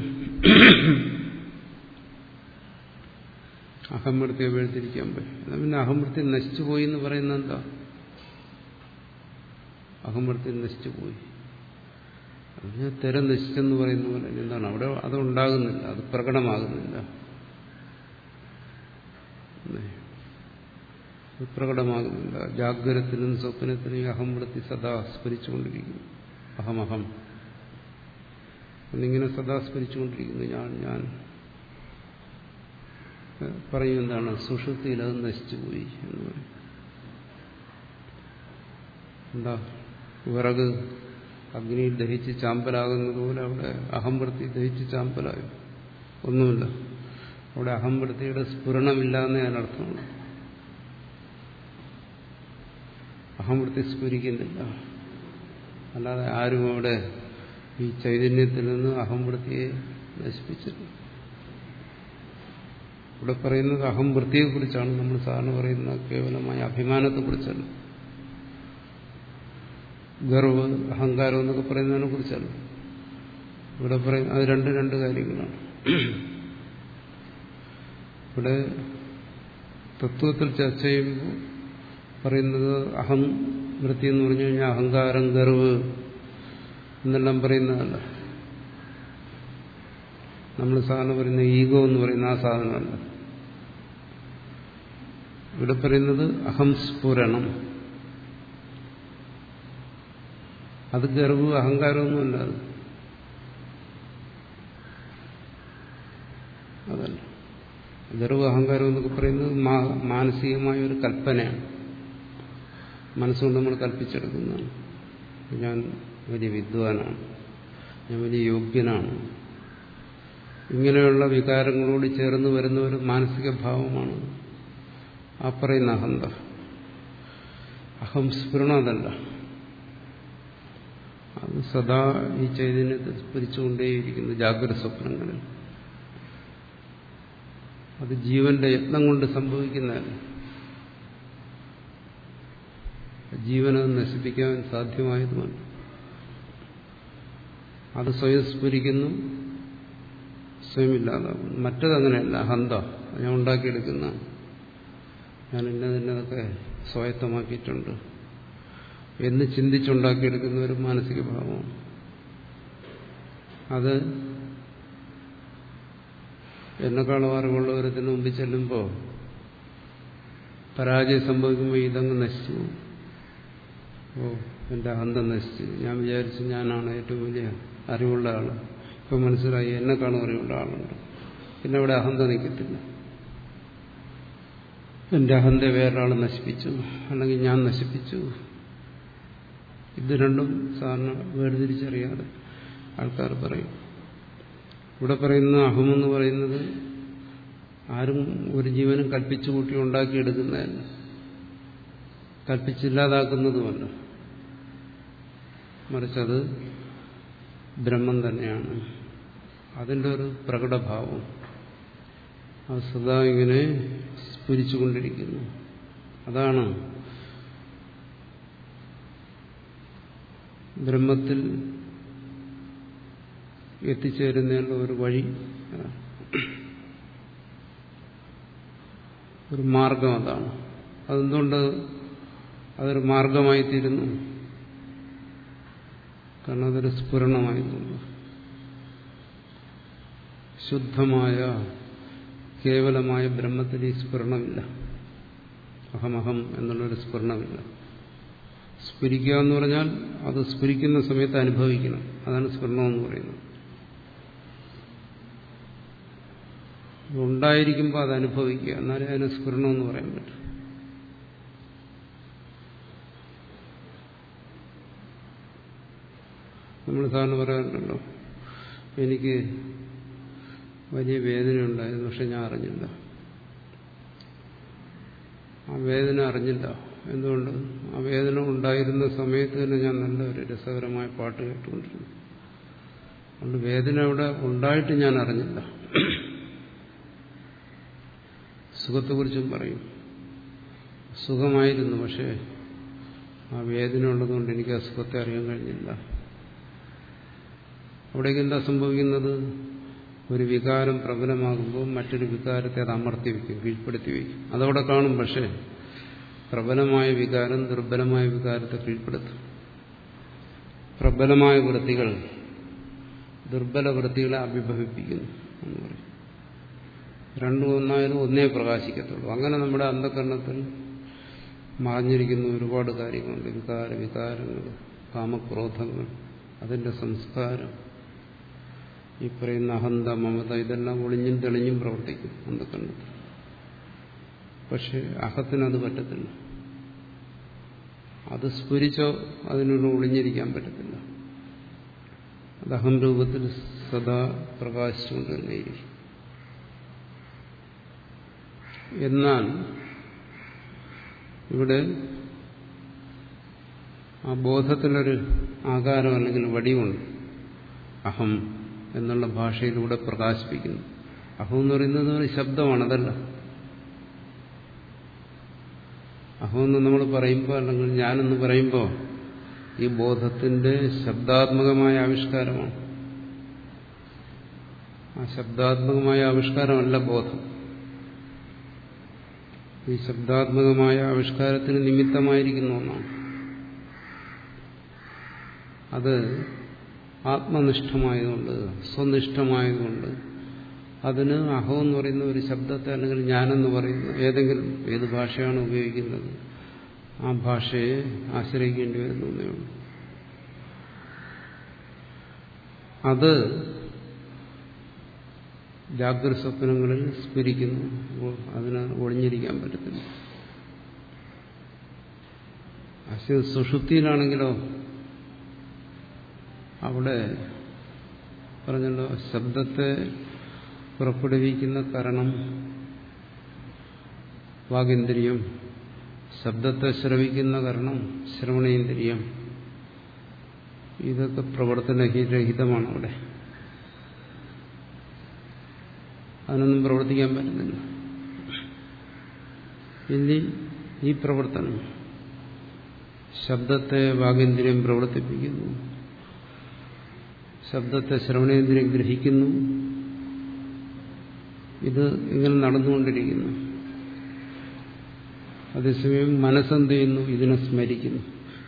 അഹംവൃത്തിയെ വേർതിരിക്കാൻ പറ്റും എന്നാൽ പിന്നെ അഹംവൃത്തി നശിച്ചുപോയി എന്ന് പറയുന്നത് എന്താ അഹംവൃത്തി നശിച്ചുപോയി അതിന് തിര നശിച്ചെന്ന് പറയുന്ന പോലെ എന്താണ് അവിടെ അത് ഉണ്ടാകുന്നില്ല അത് പ്രകടമാകുന്നില്ല അത് പ്രകടമാകുന്നില്ല ജാഗ്രതത്തിനും സ്വപ്നത്തിനും ഈ അഹംവൃത്തി സദാ സ്മരിച്ചുകൊണ്ടിരിക്കുന്നു അഹമഹം എന്നിങ്ങനെ സദാ സ്മരിച്ചുകൊണ്ടിരിക്കുന്നു ഞാൻ ഞാൻ പറയും എന്താണ് സുഷുപ്തിയിൽ അത് നശിച്ചുപോയി എന്ന് പറയും എന്താ വിറക് അഗ്നിയിൽ ദഹിച്ച് ചാമ്പലാകുന്നത് പോലെ അവിടെ അഹംവൃത്തി ദഹിച്ച് ചാമ്പലായി ഒന്നുമില്ല അവിടെ അഹംവൃത്തിയുടെ സ്ഫുരണമില്ല എന്നേ അതിനർത്ഥമുള്ളൂ അഹംവൃത്തി സ്ഫുരിക്കുന്നില്ല അല്ലാതെ ആരും അവിടെ ഈ ചൈതന്യത്തിൽ നിന്ന് അഹംവൃത്തിയെ നശിപ്പിച്ചില്ല ഇവിടെ പറയുന്നത് അഹംവൃത്തിയെക്കുറിച്ചാണ് നമ്മൾ സാധാരണ പറയുന്ന കേവലമായ അഭിമാനത്തെക്കുറിച്ചല്ല ഗർവ് അഹങ്കാരം എന്നൊക്കെ പറയുന്നതിനെ കുറിച്ചല്ല ഇവിടെ പറയുന്ന അത് രണ്ട് രണ്ട് കാര്യങ്ങളാണ് ഇവിടെ തത്വത്തിൽ ചർച്ച ചെയ്യുമ്പോൾ പറയുന്നത് അഹം വൃത്തി എന്ന് പറഞ്ഞു കഴിഞ്ഞാൽ അഹങ്കാരം ഗർവ് എന്നെല്ലാം പറയുന്നതല്ല നമ്മൾ സാധാരണ പറയുന്ന ഈഗോ എന്ന് പറയുന്ന ആ സാധനമല്ല ഇവിടെ പറയുന്നത് അഹംസ്ഫുരണം അത് ഗർവ് അഹങ്കാരമൊന്നുമല്ല അത് അതല്ല ഗർവ് അഹങ്കാരം എന്നൊക്കെ പറയുന്നത് മാനസികമായ ഒരു കൽപ്പനയാണ് മനസ്സുകൊണ്ട് നമ്മൾ കൽപ്പിച്ചെടുക്കുന്നതാണ് ഞാൻ വലിയ വിദ്വാനാണ് ഞാൻ വലിയ യോഗ്യനാണ് ഇങ്ങനെയുള്ള വികാരങ്ങളോട് ചേർന്ന് വരുന്ന ഒരു മാനസിക ഭാവമാണ് ആ പറയുന്ന അഹന്ത അഹം സ്ഫുരണം അതല്ല അത് സദാ ഈ ചൈതന്യത്തെ സ്ഫുരിച്ചുകൊണ്ടേയിരിക്കുന്നു ജാഗ്രത സ്വപ്നങ്ങളിൽ അത് ജീവന്റെ യത്നം കൊണ്ട് സംഭവിക്കുന്നതല്ല ജീവനത് നശിപ്പിക്കാൻ സാധ്യമായതുമല്ല അത് സ്വയം സ്ഫുരിക്കുന്നു സ്വയം ഇല്ലാതാകുന്നു മറ്റതങ്ങനെയല്ല ഹന്ത ഞാൻ ഉണ്ടാക്കിയെടുക്കുന്ന ഞാൻ ഇന്നതിന്നതൊക്കെ സ്വായത്തമാക്കിയിട്ടുണ്ട് എന്ന് ചിന്തിച്ചുണ്ടാക്കിയെടുക്കുന്ന ഒരു മാനസിക ഭാവമാണ് അത് എന്നെക്കാളും അറിവുള്ളവരത്തിന് മുമ്പിൽ ചെല്ലുമ്പോൾ പരാജയം സംഭവിക്കുമ്പോൾ ഇതങ്ങ് നശിച്ചു പോകും. ഓ എന്റെ അഹന്തം നശിച്ചു ഞാൻ വിചാരിച്ചു ഞാനാണ് ഏറ്റവും വലിയ അറിവുള്ള ആൾ ഇപ്പം മനസ്സിലായി എന്നെക്കാളും അറിവുള്ള ആളുണ്ട് പിന്നെ അവിടെ അഹന്ത നിൽക്കത്തില്ല എന്റെ അഹന്ത വേറൊരാൾ നശിപ്പിച്ചു അല്ലെങ്കിൽ ഞാൻ നശിപ്പിച്ചു ഇത് രണ്ടും സാറിന് വേർതിരിച്ചറിയാതെ ആൾക്കാർ പറയും ഇവിടെ പറയുന്ന അഹമെന്ന് പറയുന്നത് ആരും ഒരു ജീവനും കൽപ്പിച്ചു കൂട്ടി ഉണ്ടാക്കിയെടുക്കുന്നതല്ല കൽപ്പിച്ചില്ലാതാക്കുന്നതുമല്ല മറിച്ചത് ബ്രഹ്മം തന്നെയാണ് അതിൻ്റെ ഒരു പ്രകടഭാവം അത് സദാ ഇങ്ങനെ സ്ഫുരിച്ചുകൊണ്ടിരിക്കുന്നു അതാണ് ബ്രഹ്മത്തിൽ എത്തിച്ചേരുന്നതിനുള്ള ഒരു വഴി ഒരു മാർഗം അതാണ് അതെന്തുകൊണ്ട് അതൊരു മാർഗമായി തീരുന്നു കാരണം അതൊരു സ്ഫുരണമായതുകൊണ്ട് ശുദ്ധമായ കേവലമായ ബ്രഹ്മത്തിൽ ഈ സ്ഫുരണമില്ല അഹമഹം എന്നുള്ളൊരു സ്ഫുരണമില്ല സ്ഫുരിക്കുക എന്ന് പറഞ്ഞാൽ അത് സ്ഫുരിക്കുന്ന സമയത്ത് അനുഭവിക്കണം അതാണ് സ്ഫുരണം എന്ന് പറയുന്നത് ഉണ്ടായിരിക്കുമ്പോൾ അത് അനുഭവിക്കുക എന്നാലേ അതിന് സ്ഫുരണം എന്ന് പറയാൻ പറ്റും നമ്മൾ സാറിന് പറയാറുണ്ടല്ലോ എനിക്ക് വലിയ വേദന ഉണ്ടായിരുന്നു പക്ഷെ ഞാൻ അറിഞ്ഞില്ല ആ വേദന അറിഞ്ഞില്ല എന്തുകൊണ്ട് ആ വേദന ഉണ്ടായിരുന്ന സമയത്ത് തന്നെ ഞാൻ നല്ല ഒരു രസകരമായ പാട്ട് കേട്ടുകൊണ്ടിരുന്നു അതുകൊണ്ട് വേദന അവിടെ ഉണ്ടായിട്ട് ഞാൻ അറിഞ്ഞില്ല സുഖത്തെക്കുറിച്ചും പറയും സുഖമായിരുന്നു പക്ഷേ ആ വേദന ഉള്ളതുകൊണ്ട് എനിക്ക് ആ സുഖത്തെ അറിയാൻ കഴിഞ്ഞില്ല അവിടേക്ക് എന്താ സംഭവിക്കുന്നത് ഒരു വികാരം പ്രബലമാകുമ്പോൾ മറ്റൊരു വികാരത്തെ അത് അമർത്തി വയ്ക്കും കീഴ്പ്പെടുത്തി വയ്ക്കും അതവിടെ കാണും പക്ഷേ പ്രബലമായ വികാരം ദുർബലമായ വികാരത്തെ കീഴ്പ്പെടുത്തും പ്രബലമായ വൃത്തികൾ ദുർബല വൃത്തികളെ അഭിഭവിപ്പിക്കുന്നു എന്ന് പറയും രണ്ടും ഒന്നായാലും ഒന്നേ പ്രകാശിക്കത്തുള്ളൂ അങ്ങനെ നമ്മുടെ അന്ധകരണത്തിൽ മറഞ്ഞിരിക്കുന്ന ഒരുപാട് കാര്യങ്ങളുണ്ട് വികാര വികാരങ്ങൾ കാമക്രോധങ്ങൾ അതിന്റെ സംസ്കാരം ഈ പറയുന്ന അഹന്ത മമത ഇതെല്ലാം ഒളിഞ്ഞും തെളിഞ്ഞും പ്രവർത്തിക്കും അന്ധകരണത്തിൽ പക്ഷെ അഹത്തിനത് പറ്റത്തില്ല അത് സ്ഫുരിച്ചോ അതിനോട് ഒളിഞ്ഞിരിക്കാൻ പറ്റത്തില്ല അത് അഹം രൂപത്തിൽ സദാ പ്രകാശിച്ചുകൊണ്ട് തന്നെയിരിക്കും എന്നാൽ ഇവിടെ ആ ബോധത്തിനൊരു ആകാരം അല്ലെങ്കിൽ വടിവുണ്ട് അഹം എന്നുള്ള ഭാഷയിലൂടെ പ്രകാശിപ്പിക്കുന്നു അഹം എന്ന് പറയുന്നത് ഒരു ശബ്ദമാണ് അതല്ല അഹം എന്ന് നമ്മൾ പറയുമ്പോൾ അല്ലെങ്കിൽ ഞാനെന്ന് പറയുമ്പോൾ ഈ ബോധത്തിന്റെ ശബ്ദാത്മകമായ ആവിഷ്കാരമാണ് ആ ശബ്ദാത്മകമായ ആവിഷ്കാരമല്ല ബോധം ഈ ശബ്ദാത്മകമായ ആവിഷ്കാരത്തിന് നിമിത്തമായിരിക്കുന്ന ഒന്നാണ് അത് ആത്മനിഷ്ഠമായതുകൊണ്ട് സ്വനിഷ്ഠമായതുകൊണ്ട് അതിന് അഹം എന്ന് പറയുന്ന ഒരു ശബ്ദത്തെ അല്ലെങ്കിൽ ഞാനെന്ന് പറയുന്ന ഏതെങ്കിലും ഏത് ഭാഷയാണ് ഉപയോഗിക്കുന്നത് ആ ഭാഷയെ ആശ്രയിക്കേണ്ടി വരുന്നേ ഉള്ളൂ അത് ജാഗ്രത സ്വപ്നങ്ങളിൽ സ്ഫുരിക്കുന്നു അതിന് ഒളിഞ്ഞിരിക്കാൻ പറ്റത്തില്ല സുഷുപ്തിയിലാണെങ്കിലോ അവിടെ പറഞ്ഞല്ലോ ശബ്ദത്തെ പുറപ്പെടുവിക്കുന്ന കരണം വാഗേന്ദ്രിയം ശബ്ദത്തെ ശ്രവിക്കുന്ന കാരണം ശ്രവണേന്ദ്രിയം ഇതൊക്കെ പ്രവർത്തനരഹിതമാണ് അവിടെ അതിനൊന്നും പ്രവർത്തിക്കാൻ പറ്റുന്നില്ല ഇനി ഈ പ്രവർത്തനം ശബ്ദത്തെ വാഗേന്ദ്രിയം പ്രവർത്തിപ്പിക്കുന്നു ശബ്ദത്തെ ശ്രവണേന്ദ്രിയം ഗ്രഹിക്കുന്നു ഇത് ഇങ്ങനെ നടന്നുകൊണ്ടിരിക്കുന്നു അതേസമയം മനസ്സെന്ത് ചെയ്യുന്നു ഇതിനെ സ്മരിക്കുന്നു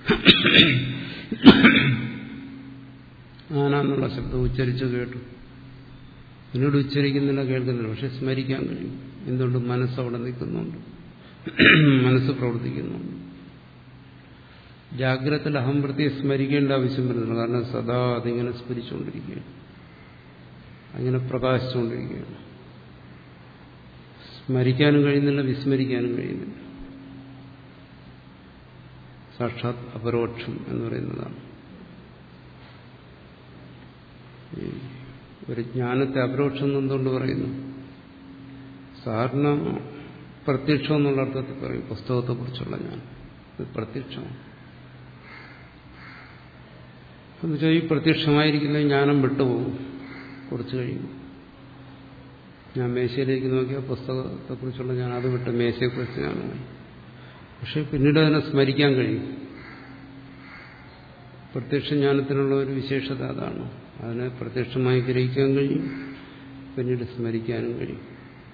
ആന എന്നുള്ള ശബ്ദം ഉച്ചരിച്ചു കേട്ടു എന്നോട് ഉച്ചരിക്കുന്നില്ല കേൾക്കുന്നില്ല പക്ഷെ സ്മരിക്കാൻ കഴിയും എന്തുകൊണ്ട് മനസ്സ് അവിടെ നിൽക്കുന്നുണ്ട് മനസ്സ് പ്രവർത്തിക്കുന്നുണ്ട് ജാഗ്രതത്തിൽ അഹംവൃത്തിയെ സ്മരിക്കേണ്ട ആവശ്യം വരുന്നില്ല കാരണം സദാ അതിങ്ങനെ സ്മരിച്ചുകൊണ്ടിരിക്കുകയാണ് അങ്ങനെ പ്രകാശിച്ചുകൊണ്ടിരിക്കുകയാണ് സ്മരിക്കാനും കഴിയുന്നില്ല വിസ്മരിക്കാനും കഴിയുന്നില്ല സാക്ഷാത് അപരോക്ഷം എന്ന് പറയുന്നതാണ് ഒരു ജ്ഞാനത്തെ അപരോക്ഷം എന്തുകൊണ്ട് പറയുന്നു സാധാരണ പ്രത്യക്ഷം എന്നുള്ള അർത്ഥത്തിൽ പറയും പുസ്തകത്തെക്കുറിച്ചുള്ള ഞാൻ ഇത് പ്രത്യക്ഷമാണ് എന്നുവെച്ചാൽ ഈ പ്രത്യക്ഷമായിരിക്കുന്ന ജ്ഞാനം വിട്ടുപോകും കുറച്ച് കഴിയും ഞാൻ മേശയിലേക്ക് നോക്കിയാൽ പുസ്തകത്തെക്കുറിച്ചുള്ള ഞാൻ അത് വിട്ട് മേശയെക്കുറിച്ച് ഞാനാണ് പക്ഷെ പിന്നീട് അതിനെ സ്മരിക്കാൻ കഴിയും പ്രത്യക്ഷ ജ്ഞാനത്തിനുള്ള ഒരു വിശേഷത അതാണ് അതിനെ പ്രത്യക്ഷമായി ഗ്രഹിക്കാൻ കഴിയും പിന്നീട് സ്മരിക്കാനും കഴിയും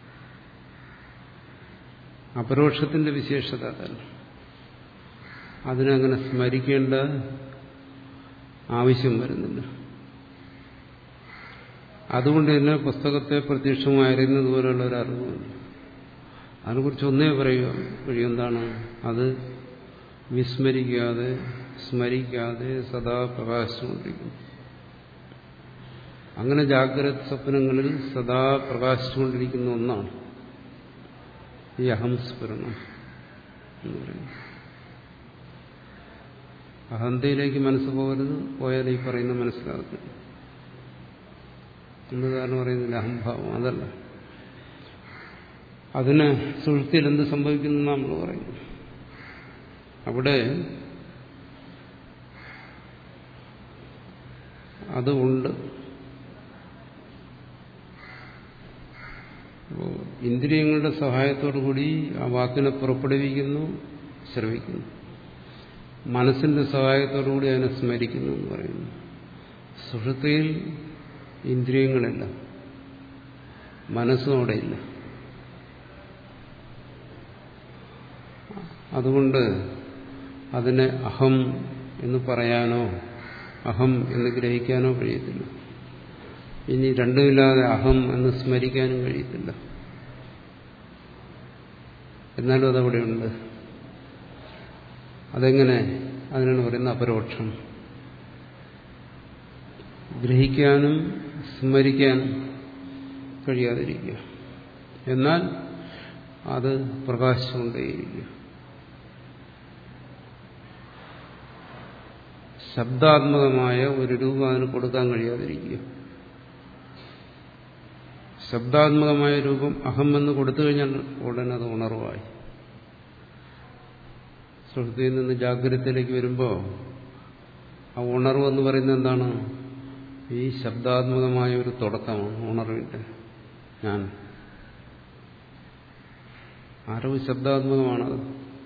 അപരോക്ഷത്തിന്റെ വിശേഷത അതല്ല അതിനങ്ങനെ സ്മരിക്കേണ്ട ആവശ്യം വരുന്നില്ല അതുകൊണ്ട് തന്നെ പുസ്തകത്തെ പ്രത്യക്ഷമായി അറിയുന്നത് പോലെയുള്ള ഒരു അറിവുണ്ട് അതിനെക്കുറിച്ച് ഒന്നേ പറയുക വഴി എന്താണ് അത് വിസ്മരിക്കാതെ സ്മരിക്കാതെ സദാ പ്രകാശിച്ചുകൊണ്ടിരിക്കുന്നു അങ്ങനെ ജാഗ്രത സ്വപ്നങ്ങളിൽ സദാ പ്രകാശിച്ചുകൊണ്ടിരിക്കുന്ന ഒന്നാണ് ഈ അഹംസ്ഫുരണം എന്ന് പറയുന്നത് അഹന്തയിലേക്ക് മനസ്സ് പോകരുത് പോയാൽ ഈ പറയുന്ന മനസ്സിലാകത്തില്ല എന്ന് കാരണം പറയുന്നില്ല അഹംഭാവം അതല്ല അതിന് സുഹൃത്തിയിൽ എന്ത് സംഭവിക്കുന്നു നമ്മൾ പറയുന്നു അവിടെ അത് ഉണ്ട് ഇന്ദ്രിയങ്ങളുടെ സഹായത്തോടു കൂടി ആ വാക്കിനെ പുറപ്പെടുവിക്കുന്നു ശ്രവിക്കുന്നു മനസ്സിന്റെ സഹായത്തോടു കൂടി അതിനെ സ്മരിക്കുന്നു എന്ന് പറയുന്നു സുഷൃത്തിയിൽ ഇന്ദ്രിയങ്ങളില്ല മനസ്സും അവിടെയില്ല അതുകൊണ്ട് അതിനെ അഹം എന്ന് പറയാനോ അഹം എന്ന് ഗ്രഹിക്കാനോ കഴിയത്തില്ല ഇനി രണ്ടുമില്ലാതെ അഹം എന്ന് സ്മരിക്കാനും കഴിയത്തില്ല എന്നാലും അതവിടെയുണ്ട് അതെങ്ങനെ അതിനാണ് പറയുന്നത് അപരോക്ഷം ഗ്രഹിക്കാനും സ്മരിക്കാനും കഴിയാതിരിക്കുക എന്നാൽ അത് പ്രകാശിച്ചുകൊണ്ടേയിരിക്കുക ശബ്ദാത്മകമായ ഒരു രൂപം അതിന് കൊടുക്കാൻ കഴിയാതിരിക്കുക ശബ്ദാത്മകമായ രൂപം അഹം എന്ന് കൊടുത്തു കഴിഞ്ഞാൽ ഉടനെ അത് ഉണർവായി സുഹൃത്തിയിൽ നിന്ന് ജാഗ്രതയിലേക്ക് വരുമ്പോൾ ആ ഉണർവ് എന്ന് പറയുന്നത് എന്താണ് ഈ ശബ്ദാത്മകമായ ഒരു തുടക്കമാണ് ഉണർവിന്റെ ഞാൻ അറിവ് ശബ്ദാത്മകമാണത്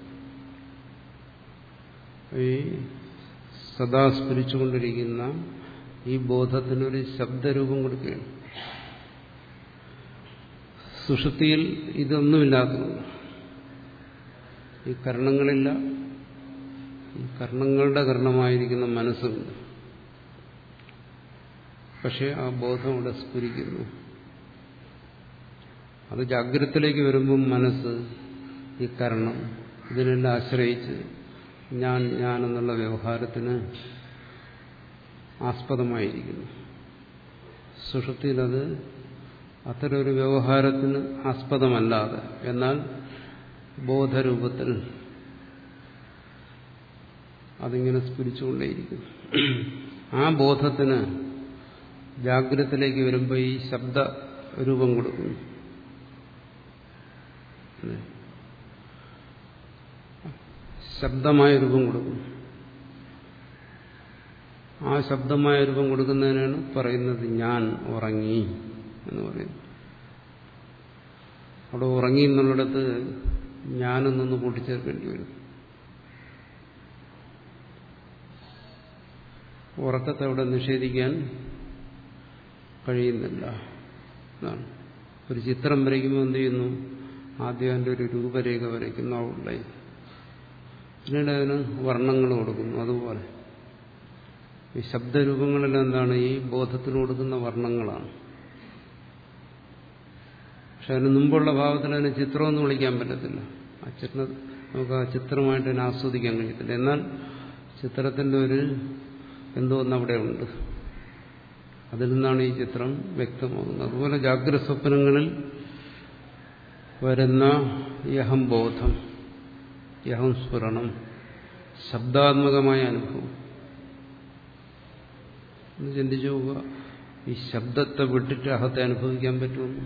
ഈ സദാ സ്മരിച്ചുകൊണ്ടിരിക്കുന്ന ഈ ബോധത്തിനൊരു ശബ്ദരൂപം കൊടുക്കുകയാണ് സുഷുതിയിൽ ഇതൊന്നുമില്ലാത്തതുകൊണ്ട് ഈ കർണങ്ങളില്ല ഈ കർണങ്ങളുടെ കർണമായിരിക്കുന്ന മനസ്സുണ്ട് പക്ഷെ ആ ബോധം അവിടെ സ്ഫുരിക്കുന്നു അത് ജാഗ്രതത്തിലേക്ക് വരുമ്പം മനസ്സ് ഈ കരണം ഇതിനെല്ലാം ആശ്രയിച്ച് ഞാൻ ഞാൻ എന്നുള്ള വ്യവഹാരത്തിന് ആസ്പദമായിരിക്കുന്നു സുഷുതിയിലത് അത്തരമൊരു വ്യവഹാരത്തിന് ആസ്പദമല്ലാതെ എന്നാൽ ബോധരൂപത്തിൽ അതിങ്ങനെ സ്ഫുരിച്ചുകൊണ്ടേയിരിക്കുന്നു ആ ബോധത്തിന് ജാഗ്രതത്തിലേക്ക് വരുമ്പോൾ ഈ ശബ്ദ രൂപം കൊടുക്കുന്നു ശബ്ദമായ രൂപം കൊടുക്കുന്നു ആ ശബ്ദമായ രൂപം കൊടുക്കുന്നതിനാണ് പറയുന്നത് ഞാൻ ഉറങ്ങി എന്ന് പറയുന്നു അവിടെ ഉറങ്ങി എന്നുള്ളിടത്ത് ഞാനെന്നൊന്ന് കൂട്ടിച്ചേർക്കേണ്ടി വരും ഉറക്കത്തെ അവിടെ നിഷേധിക്കാൻ കഴിയുന്നില്ല എന്നാണ് ഒരു ചിത്രം വരയ്ക്കുമ്പോൾ എന്ത് ചെയ്യുന്നു ആദ്യം അതിൻ്റെ ഒരു രൂപരേഖ വരയ്ക്കുന്നു ഔട്ട്ലൈൻ പിന്നീട് അതിന് വർണ്ണങ്ങൾ കൊടുക്കുന്നു അതുപോലെ ഈ ശബ്ദരൂപങ്ങളെല്ലാം എന്താണ് ഈ ബോധത്തിന് കൊടുക്കുന്ന വർണ്ണങ്ങളാണ് പക്ഷെ അതിന് മുമ്പുള്ള ഭാവത്തിൽ അതിന് ചിത്രമൊന്നും വിളിക്കാൻ പറ്റത്തില്ല ആ ചിത്രം നമുക്ക് ആ ചിത്രമായിട്ട് അതിനെ ആസ്വദിക്കാൻ കഴിയത്തില്ല എന്നാൽ ചിത്രത്തിന്റെ ഒരു എന്തോ ഒന്ന് അവിടെ ഉണ്ട് അതിൽ നിന്നാണ് ഈ ചിത്രം വ്യക്തമാകുന്നത് അതുപോലെ ജാഗ്രത സ്വപ്നങ്ങളിൽ വരുന്ന ഈ അഹംബോധം ഈ അഹംസ്ഫുരണം ശബ്ദാത്മകമായ അനുഭവം ഒന്ന് ചിന്തിച്ചു നോക്കുക ഈ ശബ്ദത്തെ വിട്ടിട്ട് അഹത്തെ അനുഭവിക്കാൻ പറ്റുമെന്ന്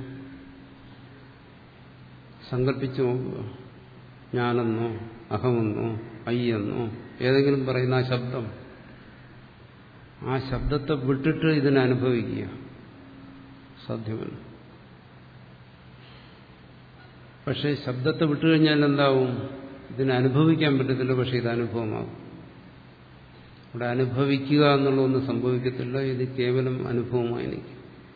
സങ്കല്പിച്ചു നോക്കുക ഞാനെന്നോ അഹമെന്നോ അയ്യെന്നോ ഏതെങ്കിലും പറയുന്ന ആ ശബ്ദം ആ ശബ്ദത്തെ വിട്ടിട്ട് ഇതിനെ അനുഭവിക്കുക സാധ്യമല്ല പക്ഷേ ശബ്ദത്തെ വിട്ടുകഴിഞ്ഞാൽ എന്താവും ഇതിനെ അനുഭവിക്കാൻ പറ്റത്തില്ല പക്ഷെ ഇത് അനുഭവമാകും അവിടെ അനുഭവിക്കുക എന്നുള്ളതൊന്നും സംഭവിക്കത്തില്ല ഇത് കേവലം അനുഭവമായി നിൽക്കും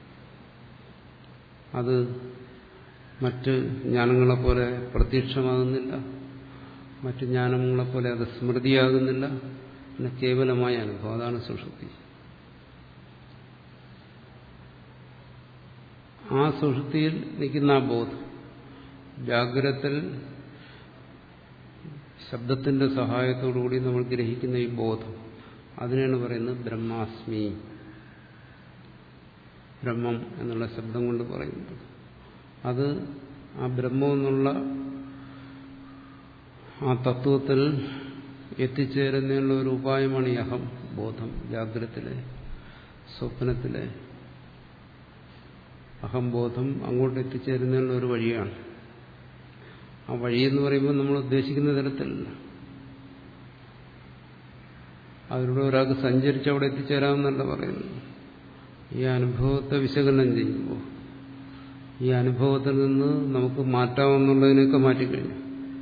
അത് മറ്റ് ജ്ഞാനങ്ങളെപ്പോലെ പ്രത്യക്ഷമാകുന്നില്ല മറ്റ് ജ്ഞാനങ്ങളെപ്പോലെ അത് സ്മൃതിയാകുന്നില്ല പിന്നെ കേവലമായ അനുഭവം അതാണ് സുഷുപ്തി ആ സുഷുപ്തിയിൽ നിൽക്കുന്ന ആ ബോധം ജാഗ്രത്തിൽ ശബ്ദത്തിന്റെ സഹായത്തോടുകൂടി നമ്മൾ ഗ്രഹിക്കുന്ന ഈ ബോധം അതിനാണ് പറയുന്നത് ബ്രഹ്മാസ്മി ബ്രഹ്മം എന്നുള്ള ശബ്ദം കൊണ്ട് പറയുന്നത് അത് ആ ബ്രഹ്മം എന്നുള്ള ആ തത്വത്തിൽ എത്തിച്ചേരുന്നതിനുള്ള ഒരു ഉപായമാണ് ഈ അഹം ബോധം ജാഗ്രത്തിലെ സ്വപ്നത്തിലെ അഹംബോധം അങ്ങോട്ട് എത്തിച്ചേരുന്നതിനുള്ള ഒരു വഴിയാണ് ആ വഴിയെന്ന് പറയുമ്പോൾ നമ്മൾ ഉദ്ദേശിക്കുന്ന തരത്തിലല്ല അതിലൂടെ ഒരാൾക്ക് സഞ്ചരിച്ച് അവിടെ എത്തിച്ചേരാമെന്നല്ല പറയുന്നത് ഈ അനുഭവത്തെ വിശകലനം ചെയ്യുമ്പോൾ ഈ അനുഭവത്തിൽ നിന്ന് നമുക്ക് മാറ്റാമെന്നുള്ളതിനൊക്കെ മാറ്റിക്കഴിഞ്ഞു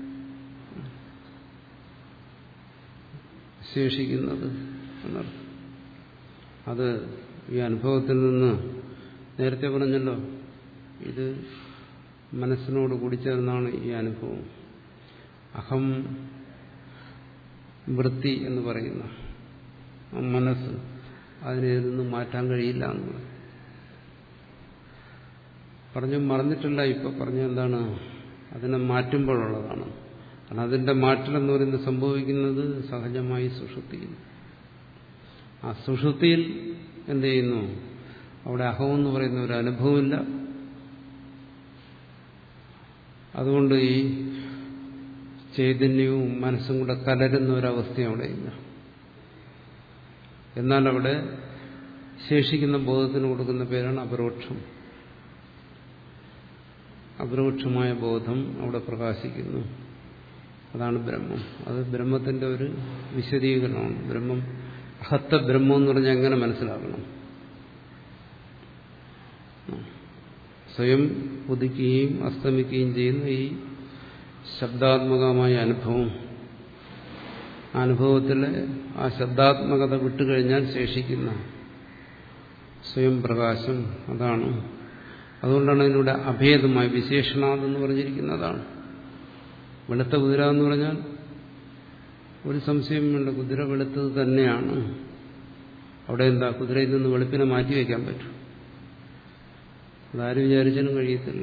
ശേഷിക്കുന്നത് എന്നർത്ഥം അത് ഈ അനുഭവത്തിൽ നിന്ന് നേരത്തെ പറഞ്ഞല്ലോ ഇത് മനസ്സിനോട് കൂടിച്ചേർന്നാണ് ഈ അനുഭവം അഹം വൃത്തി എന്ന് പറയുന്ന ആ മനസ്സ് അതിനെ നിന്ന് മാറ്റാൻ കഴിയില്ല എന്നുള്ളത് പറഞ്ഞു മറന്നിട്ടില്ല ഇപ്പൊ പറഞ്ഞ എന്താണ് അതിനെ മാറ്റുമ്പോഴുള്ളതാണ് കാരണം അതിന്റെ മാറ്റലെന്ന് പറയുന്നത് സംഭവിക്കുന്നത് സഹജമായി സുഷുപ്തിയിൽ ആ സുഷുപ്തിയിൽ എന്ത് ചെയ്യുന്നു അവിടെ അഹമെന്ന് പറയുന്ന ഒരു അനുഭവമില്ല അതുകൊണ്ട് ഈ ചൈതന്യവും മനസ്സും കൂടെ കലരുന്ന ഒരവസ്ഥ അവിടെയില്ല എന്നാൽ അവിടെ ശേഷിക്കുന്ന ബോധത്തിന് കൊടുക്കുന്ന പേരാണ് അപരോക്ഷം അപരോക്ഷമായ ബോധം അവിടെ പ്രകാശിക്കുന്നു അതാണ് ബ്രഹ്മം അത് ബ്രഹ്മത്തിന്റെ ഒരു വിശദീകരണമാണ് ബ്രഹ്മം അഹത്ത ബ്രഹ്മം എന്ന് പറഞ്ഞാൽ എങ്ങനെ മനസ്സിലാക്കണം സ്വയം ഉദിക്കുകയും അസ്തമിക്കുകയും ചെയ്യുന്ന ഈ ശബ്ദാത്മകമായ അനുഭവം അനുഭവത്തിലെ ആ ശബ്ദാത്മകത വിട്ടുകഴിഞ്ഞാൽ ശേഷിക്കുന്ന സ്വയം പ്രകാശം അതാണ് അതുകൊണ്ടാണ് അതിലൂടെ അഭേദമായി വിശേഷണാതെന്ന് പറഞ്ഞിരിക്കുന്നതാണ് വെളുത്ത കുതിര എന്ന് പറഞ്ഞാൽ ഒരു സംശയം വേണ്ട കുതിര വെളുത്തത് തന്നെയാണ് അവിടെ എന്താ കുതിരയിൽ നിന്ന് വെളുപ്പിനെ മാറ്റിവെക്കാൻ പറ്റും അതാരും വിചാരിച്ചാലും കഴിയത്തില്ല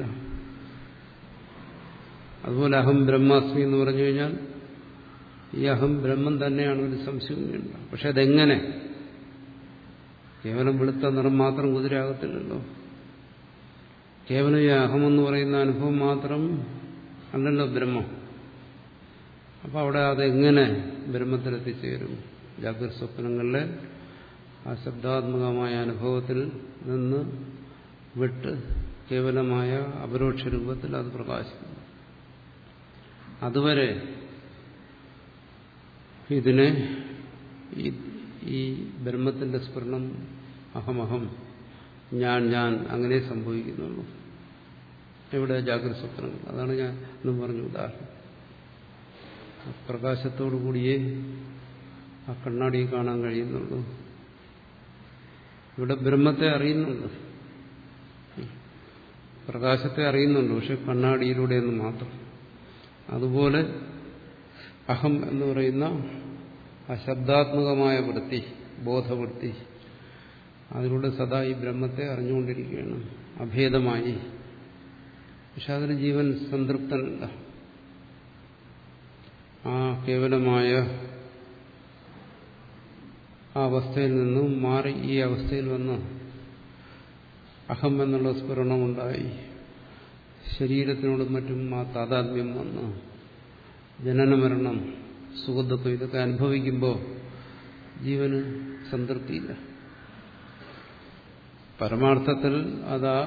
അതുപോലെ അഹം ബ്രഹ്മാസ്മി എന്ന് പറഞ്ഞു കഴിഞ്ഞാൽ ഈ അഹം ബ്രഹ്മം തന്നെയാണ് ഒരു സംശയം വേണ്ട പക്ഷെ അതെങ്ങനെ കേവലം വെളുത്ത നിറം മാത്രം കുതിരയാകത്തില്ലല്ലോ കേവലം ഈ അഹമെന്ന് പറയുന്ന അനുഭവം മാത്രം അല്ലല്ലോ ബ്രഹ്മം അപ്പം അവിടെ അതെങ്ങനെ ബ്രഹ്മത്തിലെത്തിച്ചേരും ജാഗ്രത സ്വപ്നങ്ങളിലെ ആ ശബ്ദാത്മകമായ അനുഭവത്തിൽ നിന്ന് വിട്ട് കേവലമായ അപരോക്ഷ രൂപത്തിൽ അത് പ്രകാശിക്കുന്നു അതുവരെ ഇതിനെ ഈ ബ്രഹ്മത്തിന്റെ സ്ഫുരണം അഹമഹം ഞാൻ ഞാൻ അങ്ങനെ സംഭവിക്കുന്നുള്ളൂ എവിടെ ജാഗ്രത സ്വപ്നങ്ങൾ അതാണ് ഞാൻ എന്ന് പറഞ്ഞു ഉദാഹരണം പ്രകാശത്തോടു കൂടിയേ ആ കണ്ണാടി കാണാൻ കഴിയുന്നുള്ളൂ ഇവിടെ ബ്രഹ്മത്തെ അറിയുന്നുണ്ട് പ്രകാശത്തെ അറിയുന്നുണ്ട് പക്ഷെ കണ്ണാടിയിലൂടെ എന്ന് മാത്രം അതുപോലെ അഹം എന്ന് പറയുന്ന ആ ശബ്ദാത്മകമായ വൃത്തി ബോധവൃത്തി അതിലൂടെ സദാ ഈ ബ്രഹ്മത്തെ അറിഞ്ഞുകൊണ്ടിരിക്കുകയാണ് അഭേദമായി പക്ഷെ അതിന് ജീവൻ സംതൃപ്തനല്ല ആ കേവലമായ ആ അവസ്ഥയിൽ നിന്നും മാറി ഈ അവസ്ഥയിൽ വന്ന് അഹം എന്നുള്ള സ്ഫുരണമുണ്ടായി ശരീരത്തിനോടും മറ്റും ആ താതാത്മ്യം വന്ന് ജനനമരണം സുഖദുഃഖം ഇതൊക്കെ അനുഭവിക്കുമ്പോൾ ജീവന് സംതൃപ്തിയില്ല പരമാർത്ഥത്തിൽ അതാ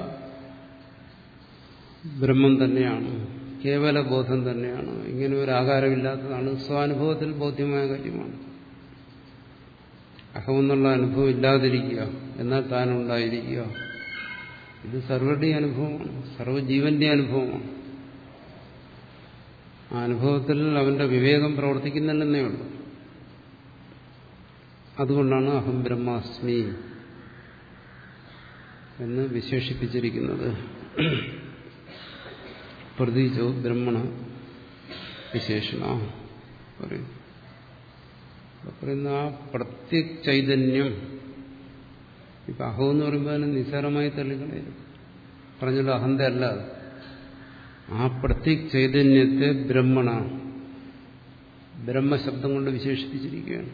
ബ്രഹ്മം തന്നെയാണ് കേവല ബോധം തന്നെയാണ് ഇങ്ങനെ ഒരു ആകാരമില്ലാത്തതാണ് സ്വാനുഭവത്തിൽ ബോധ്യമായ കാര്യമാണ് അഹമെന്നുള്ള അനുഭവം ഇല്ലാതിരിക്കുക എന്നാൽ താനുണ്ടായിരിക്കുക ഇത് സർവരുടെയും അനുഭവമാണ് സർവ്വജീവന്റെ അനുഭവമാണ് ആ അനുഭവത്തിൽ അവന്റെ വിവേകം പ്രവർത്തിക്കുന്നില്ലെന്നേ ഉള്ളൂ അതുകൊണ്ടാണ് അഹം ബ്രഹ്മാസ്മി എന്ന് വിശേഷിപ്പിച്ചിരിക്കുന്നത് പ്രതീചോ ബ്രഹ്മണ വിശേഷണ പറയും പറയുന്ന ആ പ്രത്യക് ചൈതന്യം ഇപ്പൊ അഹം എന്ന് പറയുമ്പോൾ അതിന് നിസ്സാരമായി തള്ളിക്കളയും പറഞ്ഞല്ലോ അഹന്ത അല്ല അത് ആ പ്രത്യക് ചൈതന്യത്തെ ബ്രഹ്മണ ബ്രഹ്മശബ്ദം കൊണ്ട് വിശേഷിപ്പിച്ചിരിക്കുകയാണ്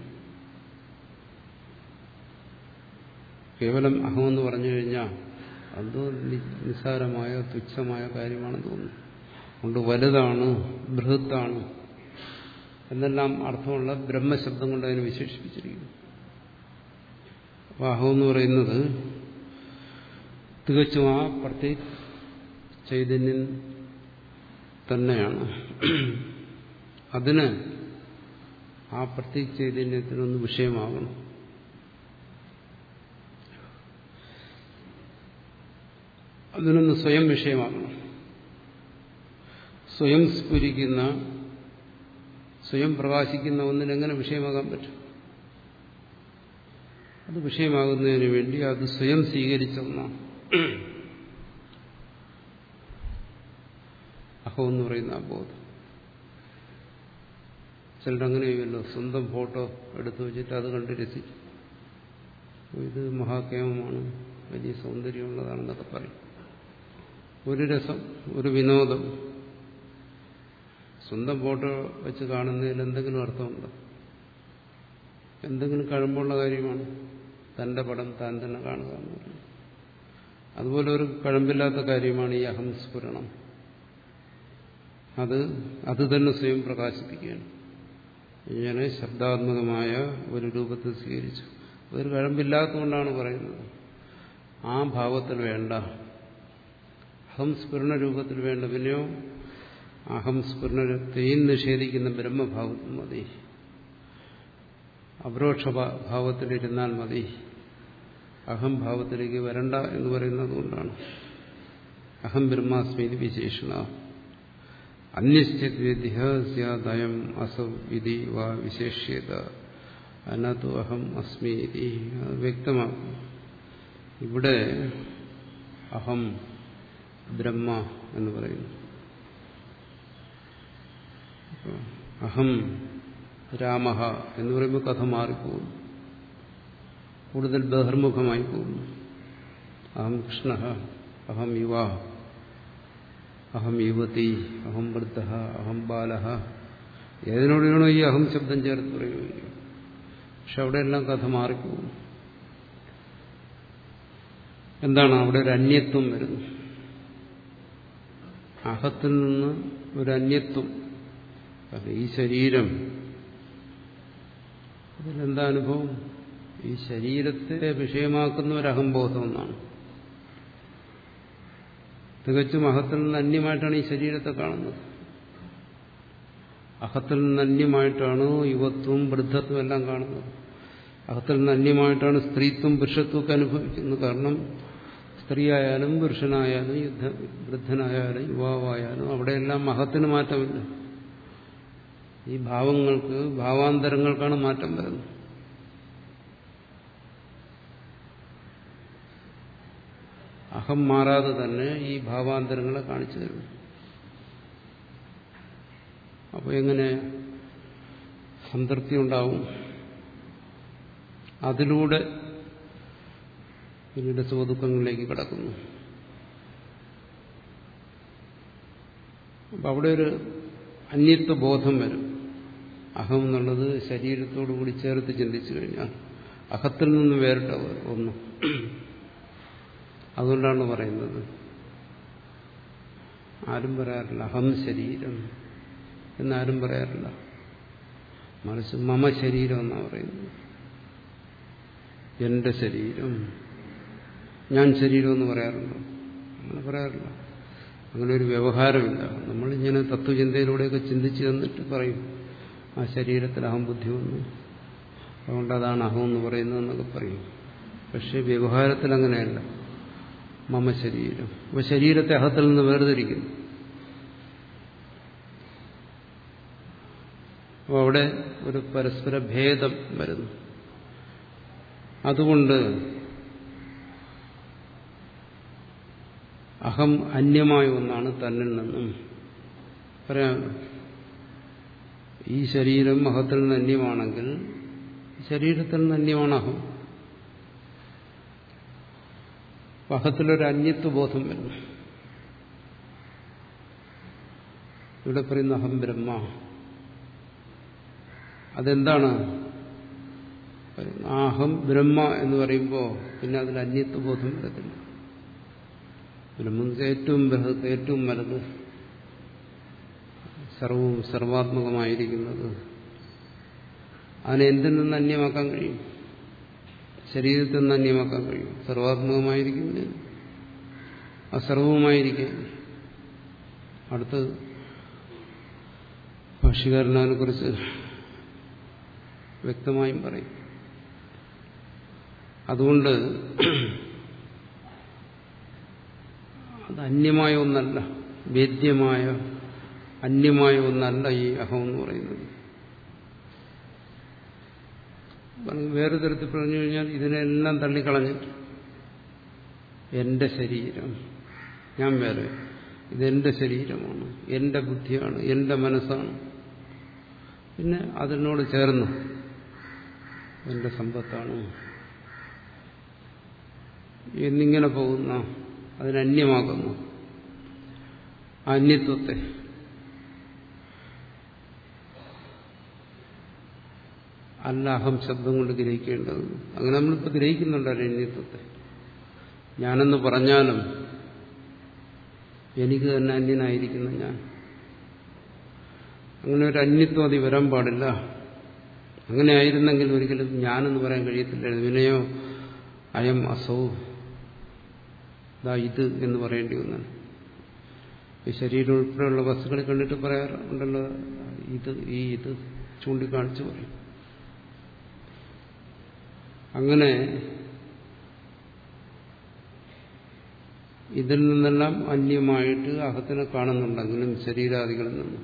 കേവലം അഹമെന്ന് പറഞ്ഞു കഴിഞ്ഞാൽ അത് നിസ്സാരമായ തുച്ഛമായ കാര്യമാണെന്ന് തോന്നുന്നു അതുകൊണ്ട് വലുതാണ് ബൃഹത്താണ് എന്നെല്ലാം അർത്ഥമുള്ള ബ്രഹ്മശബ്ദം കൊണ്ട് അതിനെ വിശേഷിപ്പിച്ചിരിക്കുന്നു അപ്പോൾ അഹം എന്ന് പറയുന്നത് തികച്ചും ആ പ്രത്യേക ചൈതന്യം തന്നെയാണ് അതിന് ആ പ്രത്യേക ചൈതന്യത്തിനൊന്ന് വിഷയമാകണം അതിനൊന്ന് സ്വയം വിഷയമാകണം സ്വയം സ്ഫുരിക്കുന്ന സ്വയം പ്രകാശിക്കുന്ന ഒന്നിന് എങ്ങനെ വിഷയമാകാൻ പറ്റും അത് വിഷയമാകുന്നതിന് വേണ്ടി അത് സ്വയം സ്വീകരിച്ച ഒന്നാണ് അഹം എന്ന് പറയുന്ന ആ ബോധം ചിലരങ്ങനെ ചെയ്യുമല്ലോ സ്വന്തം ഫോട്ടോ എടുത്തു വെച്ചിട്ട് അത് കണ്ട് രസിച്ചു ഇത് മഹാക്ഷേമമാണ് വലിയ സൗന്ദര്യമുള്ളതാണെന്നൊക്കെ പറയും ഒരു രസം ഒരു വിനോദം സ്വന്തം ഫോട്ടോ വെച്ച് കാണുന്നതിൽ എന്തെങ്കിലും അർത്ഥമുണ്ടോ എന്തെങ്കിലും കഴമ്പുള്ള കാര്യമാണ് തന്റെ പടം താൻ തന്നെ കാണുക എന്ന് പറയുന്നത് അതുപോലെ ഒരു കഴമ്പില്ലാത്ത കാര്യമാണ് ഈ അഹംസ്ഫുരണം അത് അത് തന്നെ സ്വയം പ്രകാശിപ്പിക്കുകയാണ് ഇങ്ങനെ ശബ്ദാത്മകമായ ഒരു രൂപത്തിൽ സ്വീകരിച്ചു അതൊരു കഴമ്പില്ലാത്തതുകൊണ്ടാണ് പറയുന്നത് ആ ഭാവത്തിൽ വേണ്ട അഹംസ്ഫുരണ രൂപത്തിൽ വേണ്ട പിന്നെയോ അഹംസ്ഫുരണത്തെയും നിഷേധിക്കുന്ന ബ്രഹ്മഭാവത്തിൽ മതി അപരോക്ഷ ഭാവത്തിലിരുന്നാൽ മതി അഹംഭാവത്തിലേക്ക് വരണ്ട എന്ന് പറയുന്നത് കൊണ്ടാണ് അഹം ബ്രഹ്മാസ്മീതി വിശേഷണ അന്യശ്ചിദ്യം അസൗ ഇതി വാ വിശേഷ്യത അതിനകത്തു അഹം അസ്മി ഇതി അത് വ്യക്തമാക്കും ഇവിടെ അഹം ബ്രഹ്മ എന്ന് പറയുന്നു അഹം രാമ എന്ന് പറയുമ്പോൾ കഥ മാറിപ്പോകുന്നു കൂടുതൽ ബഹിർമുഖമായി പോകുന്നു അഹം കൃഷ്ണ അഹം യുവ അഹം യുവതി അഹം വൃദ്ധ അഹം ബാല ഏതിനോടാണോ ഈ അഹം ശബ്ദം ചേർത്ത് പറയുക പക്ഷെ അവിടെയെല്ലാം കഥ മാറിപ്പോകും എന്താണ് അവിടെ ഒരു അന്യത്വം വരുന്നു അഹത്തിൽ നിന്ന് ഒരു അന്യത്വം ഈ ശരീരം അതിലെന്താ അനുഭവം ഈ ശരീരത്തെ വിഷയമാക്കുന്ന ഒരു അഹംബോധം എന്നാണ് തികച്ചും അഹത്തിൽ നിന്ന് അന്യമായിട്ടാണ് ഈ ശരീരത്തെ കാണുന്നത് അഹത്തിൽ നിന്ന് അന്യമായിട്ടാണ് യുവത്വം വൃദ്ധത്വം എല്ലാം കാണുന്നത് അഹത്തിൽ നിന്ന് അന്യമായിട്ടാണ് സ്ത്രീത്വം പുരുഷത്വം ഒക്കെ അനുഭവിക്കുന്നത് കാരണം സ്ത്രീയായാലും പുരുഷനായാലും യുദ്ധ വൃദ്ധനായാലും യുവാവായാലും അവിടെയെല്ലാം മഹത്തിന് മാറ്റമില്ല ഈ ഭാവങ്ങൾക്ക് ഭാവാന്തരങ്ങൾക്കാണ് മാറ്റം വരുന്നത് അഹം മാറാതെ തന്നെ ഈ ഭാവാന്തരങ്ങളെ കാണിച്ചു തരുന്നു അപ്പോൾ എങ്ങനെ സംതൃപ്തി ഉണ്ടാവും അതിലൂടെ പിന്നീട് സുഖദുഃഖങ്ങളിലേക്ക് കിടക്കുന്നു അപ്പം അവിടെ ഒരു അന്യത്വ ബോധം വരും അഹം എന്നുള്ളത് ശരീരത്തോടു കൂടി ചേർത്ത് ചിന്തിച്ചു കഴിഞ്ഞാൽ അഹത്തിൽ നിന്ന് വേറിട്ട ഒന്ന് അതുകൊണ്ടാണ് പറയുന്നത് ആരും പറയാറില്ല അഹം ശരീരം എന്നാരും പറയാറില്ല മറിച്ച് മമ ശരീരം എന്നാണ് പറയുന്നത് എന്റെ ശരീരം ഞാൻ ശരീരം എന്ന് പറയാറുണ്ടോ അങ്ങനെ പറയാറില്ല അങ്ങനെ ഒരു വ്യവഹാരമില്ല നമ്മളിങ്ങനെ തത്വചിന്തയിലൂടെയൊക്കെ ചിന്തിച്ചു തന്നിട്ട് പറയും ആ ശരീരത്തിൽ അഹം ബുദ്ധി വന്നു അതുകൊണ്ട് അതാണ് അഹം എന്ന് പറയുന്നതെന്നൊക്കെ പറയും പക്ഷെ വ്യവഹാരത്തിൽ അങ്ങനെയല്ല മമ ശരീരം അപ്പോൾ ശരീരത്തെ അഹത്തിൽ നിന്ന് വേർതിരിക്കുന്നു അപ്പോൾ അവിടെ ഒരു പരസ്പര ഭേദം വരുന്നു അതുകൊണ്ട് അഹം അന്യമായ ഒന്നാണ് തന്നിൽ നിന്നും പറയാം ഈ ശരീരം അഹത്തിൽ നിന്ന് അന്യമാണെങ്കിൽ ശരീരത്തിൽ നിന്ന് അന്യമാണ് അഹം അഹത്തിലൊരു അന്യത്വ ബോധം വരുന്നു ഇവിടെ പറയുന്ന അഹം ബ്രഹ്മ അതെന്താണ് അഹം ബ്രഹ്മ എന്ന് പറയുമ്പോൾ പിന്നെ അതിൽ അന്യത്വ ബോധം വരത്തില്ല ബ്രഹ്മം ഏറ്റവും ബൃഹത്ത് ഏറ്റവും വലുത് സർവവും സർവാത്മകമായിരിക്കുന്നത് അതിനെ എന്തിൽ നിന്ന് അന്യമാക്കാൻ കഴിയും ശരീരത്തിൽ നിന്ന് അന്യമാക്കാൻ കഴിയും സർവാത്മകമായിരിക്കുന്നതിന് അസർവവുമായിരിക്കാൻ അടുത്ത് ഭാഷ്യകാരൻ അതിനെക്കുറിച്ച് വ്യക്തമായും പറയും അതുകൊണ്ട് അത് അന്യമായ ഒന്നല്ല വേദ്യമായ അന്യമായ ഒന്നല്ല ഈ അഹം എന്ന് പറയുന്നത് വേറെ തരത്തിൽ പറഞ്ഞു കഴിഞ്ഞാൽ ഇതിനെല്ലാം തള്ളിക്കളഞ്ഞിട്ട് എന്റെ ശരീരം ഞാൻ വേറെ ഇതെന്റെ ശരീരമാണ് എന്റെ ബുദ്ധിയാണ് എന്റെ മനസ്സാണ് പിന്നെ അതിനോട് ചേർന്ന് എന്റെ സമ്പത്താണ് എന്നിങ്ങനെ പോകുന്ന അതിനന്യമാകുന്നു അന്യത്വത്തെ അല്ല അഹം ശബ്ദം കൊണ്ട് ഗ്രഹിക്കേണ്ടത് അങ്ങനെ നമ്മളിപ്പോൾ ഗ്രഹിക്കുന്നുണ്ടല്ലോ അന്യത്വത്തെ ഞാനെന്ന് പറഞ്ഞാലും എനിക്ക് തന്നെ അന്യനായിരിക്കുന്ന ഞാൻ അങ്ങനെ ഒരു അന്യത്വം അതി വരാൻ പാടില്ല അങ്ങനെ ആയിരുന്നെങ്കിൽ ഒരിക്കലും ഞാനെന്ന് പറയാൻ കഴിയത്തില്ല വിനയോ അയം അസൗ ദാ ഇത് എന്ന് പറയേണ്ടി വന്നാണ് ഈ ശരീരം ഉൾപ്പെടെയുള്ള വസ്തുക്കളെ കണ്ടിട്ട് പറയാറുണ്ടല്ലോ ഇത് ഈ ഇത് ചൂണ്ടിക്കാണിച്ച് പറയും അങ്ങനെ ഇതിൽ നിന്നെല്ലാം അന്യമായിട്ട് അകത്തിനെ കാണുന്നുണ്ടെങ്കിലും ശരീരാദികളിൽ നിന്ന്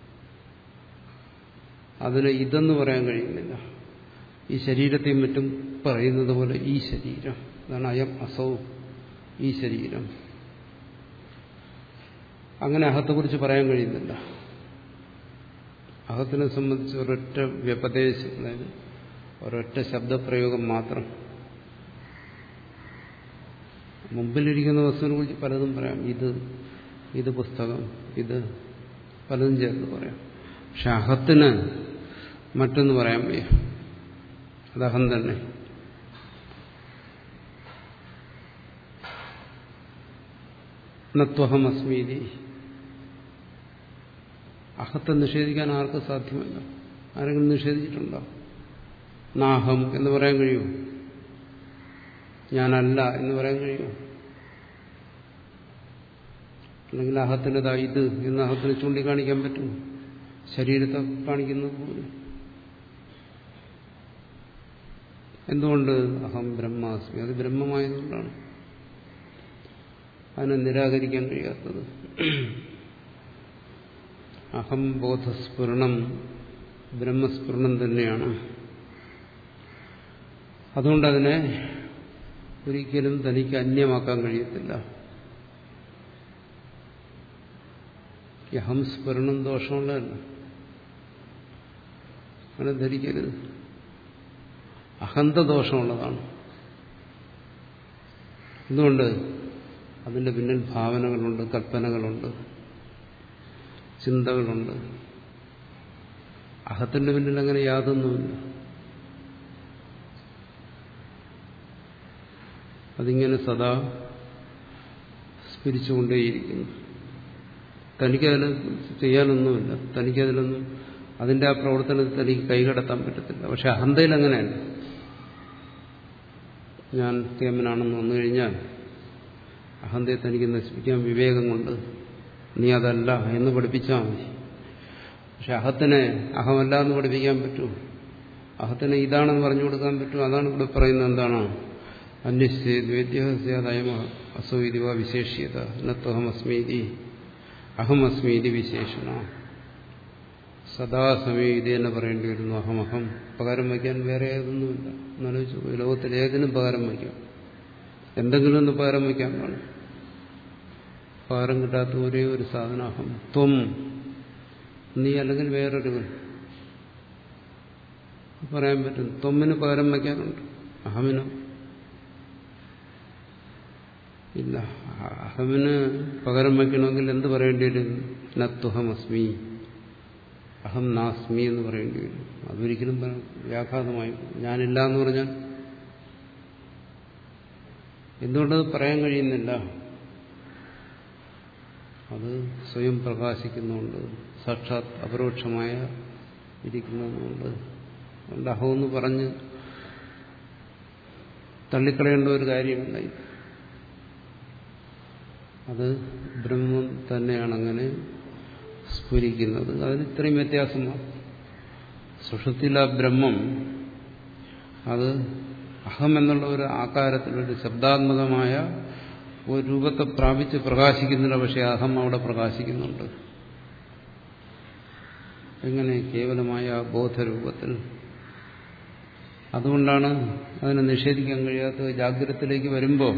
അതിന് ഇതെന്ന് പറയാൻ കഴിയുന്നില്ല ഈ ശരീരത്തെയും മറ്റും പറയുന്നത് പോലെ ഈ ശരീരം അതാണ് അയം അസൗ ഈ ശരീരം അങ്ങനെ അഹത്തെക്കുറിച്ച് പറയാൻ കഴിയുന്നില്ല അഹത്തിനെ സംബന്ധിച്ച് ഒരൊറ്റ വ്യപദേശം അതായത് ഒരൊറ്റ ശബ്ദപ്രയോഗം മാത്രം മുമ്പിലിരിക്കുന്ന വസ്തുവിനെ കുറിച്ച് പലതും പറയാം ഇത് ഇത് പുസ്തകം ഇത് പലതും ചേർന്ന് പറയാം പക്ഷെ അഹത്തിന് മറ്റൊന്ന് പറയാൻ വയ്യ അത് അഹം തന്നെ നത്വഹം അസ്മീതി അഹത്തെ നിഷേധിക്കാൻ ആർക്കും സാധ്യമല്ല ആരെങ്കിലും നിഷേധിച്ചിട്ടുണ്ടോ നാഹം എന്ന് പറയാൻ കഴിയുമോ ഞാനല്ല എന്ന് പറയാൻ കഴിയുമോ അല്ലെങ്കിൽ അഹത്തിൻ്റെതാ ഇത് എന്ന് അഹത്തിന് ചൂണ്ടിക്കാണിക്കാൻ പറ്റും ശരീരത്തെ കാണിക്കുന്നത് പോലെ എന്തുകൊണ്ട് അഹം ബ്രഹ്മാസ്മി അത് ബ്രഹ്മമായതുകൊണ്ടാണ് അതിനെ നിരാകരിക്കാൻ കഴിയാത്തത് അഹം ബോധസ്ഫുരണം ബ്രഹ്മസ്ഫുരണം തന്നെയാണ് അതുകൊണ്ടതിനെ ഒരിക്കലും തനിക്ക് അന്യമാക്കാൻ കഴിയത്തില്ല ഈ അഹം സ്ഫുരണം ദോഷമുള്ളതല്ല അങ്ങനെ ധരിക്കരുത് അഹന്ത ദോഷമുള്ളതാണ് എന്തുകൊണ്ട് അതിന്റെ പിന്നിൽ ഭാവനകളുണ്ട് കൽപ്പനകളുണ്ട് ചിന്തകളുണ്ട് അഹത്തിന്റെ പിന്നിൽ അങ്ങനെ യാതൊന്നുമില്ല അതിങ്ങനെ സദാ സ്ഫരിച്ചുകൊണ്ടേയിരിക്കുന്നു തനിക്കതിൽ ചെയ്യാനൊന്നുമില്ല തനിക്കതിലൊന്നും അതിന്റെ ആ പ്രവർത്തനത്തിൽ തനിക്ക് കൈകടത്താൻ പറ്റത്തില്ല പക്ഷെ അഹന്തയിൽ അങ്ങനെയല്ല ഞാൻ കേമനാണെന്ന് വന്നു കഴിഞ്ഞാൽ അഹന്തയെ തനിക്ക് നശിപ്പിക്കാൻ വിവേകം കൊണ്ട് നീ അതല്ല എന്ന് പഠിപ്പിച്ചാൽ മതി പക്ഷെ അഹത്തിനെ അഹമല്ല എന്ന് പഠിപ്പിക്കാൻ പറ്റൂ അഹത്തിനെ ഇതാണെന്ന് പറഞ്ഞു കൊടുക്കാൻ പറ്റും അതാണ് ഇവിടെ പറയുന്നത് എന്താണ് അന്വേഷിച്ചേദ്വേദ്യഹസ്യാദയം അസൗദിവ വിശേഷ്യത നത്വഹമസ്മീതി അഹമസ്മീതി വിശേഷണ സദാസമയം തന്നെ പറയേണ്ടി വരുന്നു അഹമഹം പകരം വയ്ക്കാൻ വേറെ ഏതൊന്നുമില്ല എന്നാലോചിച്ചു ലോകത്തിൽ ഏതിനും പകരം വയ്ക്കാം എന്തെങ്കിലും ഒന്ന് പകരം വയ്ക്കാൻ കാണും പകരം കിട്ടാത്ത ഒരേ ഒരു സാധനം അഹം ത്വം നീ അല്ലെങ്കിൽ വേറൊരുവൻ പറയാൻ പറ്റും ത്വമ്മിന് പകരം വയ്ക്കാനുണ്ട് അഹമിനോ ഇല്ല അഹമിന് പകരം വയ്ക്കണമെങ്കിൽ എന്ത് പറയേണ്ടി വരും നത്വഹമസ്മി അഹം നാസ്മി എന്ന് പറയേണ്ടി വരും അതൊരിക്കലും വ്യാഘാതമായി ഞാനില്ല എന്ന് പറഞ്ഞാൽ എന്തുകൊണ്ടത് പറയാൻ കഴിയുന്നില്ല അത് സ്വയം പ്രകാശിക്കുന്നുണ്ട് സാക്ഷാത് അപരോക്ഷമായ ഇരിക്കുന്നതുകൊണ്ട് അതുകൊണ്ട് അഹമെന്ന് പറഞ്ഞ് തള്ളിക്കളയേണ്ട ഒരു കാര്യമല്ല ഇത് അത് ബ്രഹ്മം തന്നെയാണ് അങ്ങനെ സ്ഫുരിക്കുന്നത് അതിന് ഇത്രയും വ്യത്യാസമാണ് സുഷത്തില ബ്രഹ്മം അത് അഹം എന്നുള്ള ഒരു ആകാരത്തിൽ ഒരു ശബ്ദാത്മകമായ ഒരു രൂപത്തെ പ്രാപിച്ച് പ്രകാശിക്കുന്നില്ല പക്ഷെ അഹം അവിടെ പ്രകാശിക്കുന്നുണ്ട് എങ്ങനെ കേവലമായ ബോധരൂപത്തിൽ അതുകൊണ്ടാണ് അതിനെ നിഷേധിക്കാൻ കഴിയാത്തത് ജാഗ്രതത്തിലേക്ക് വരുമ്പോൾ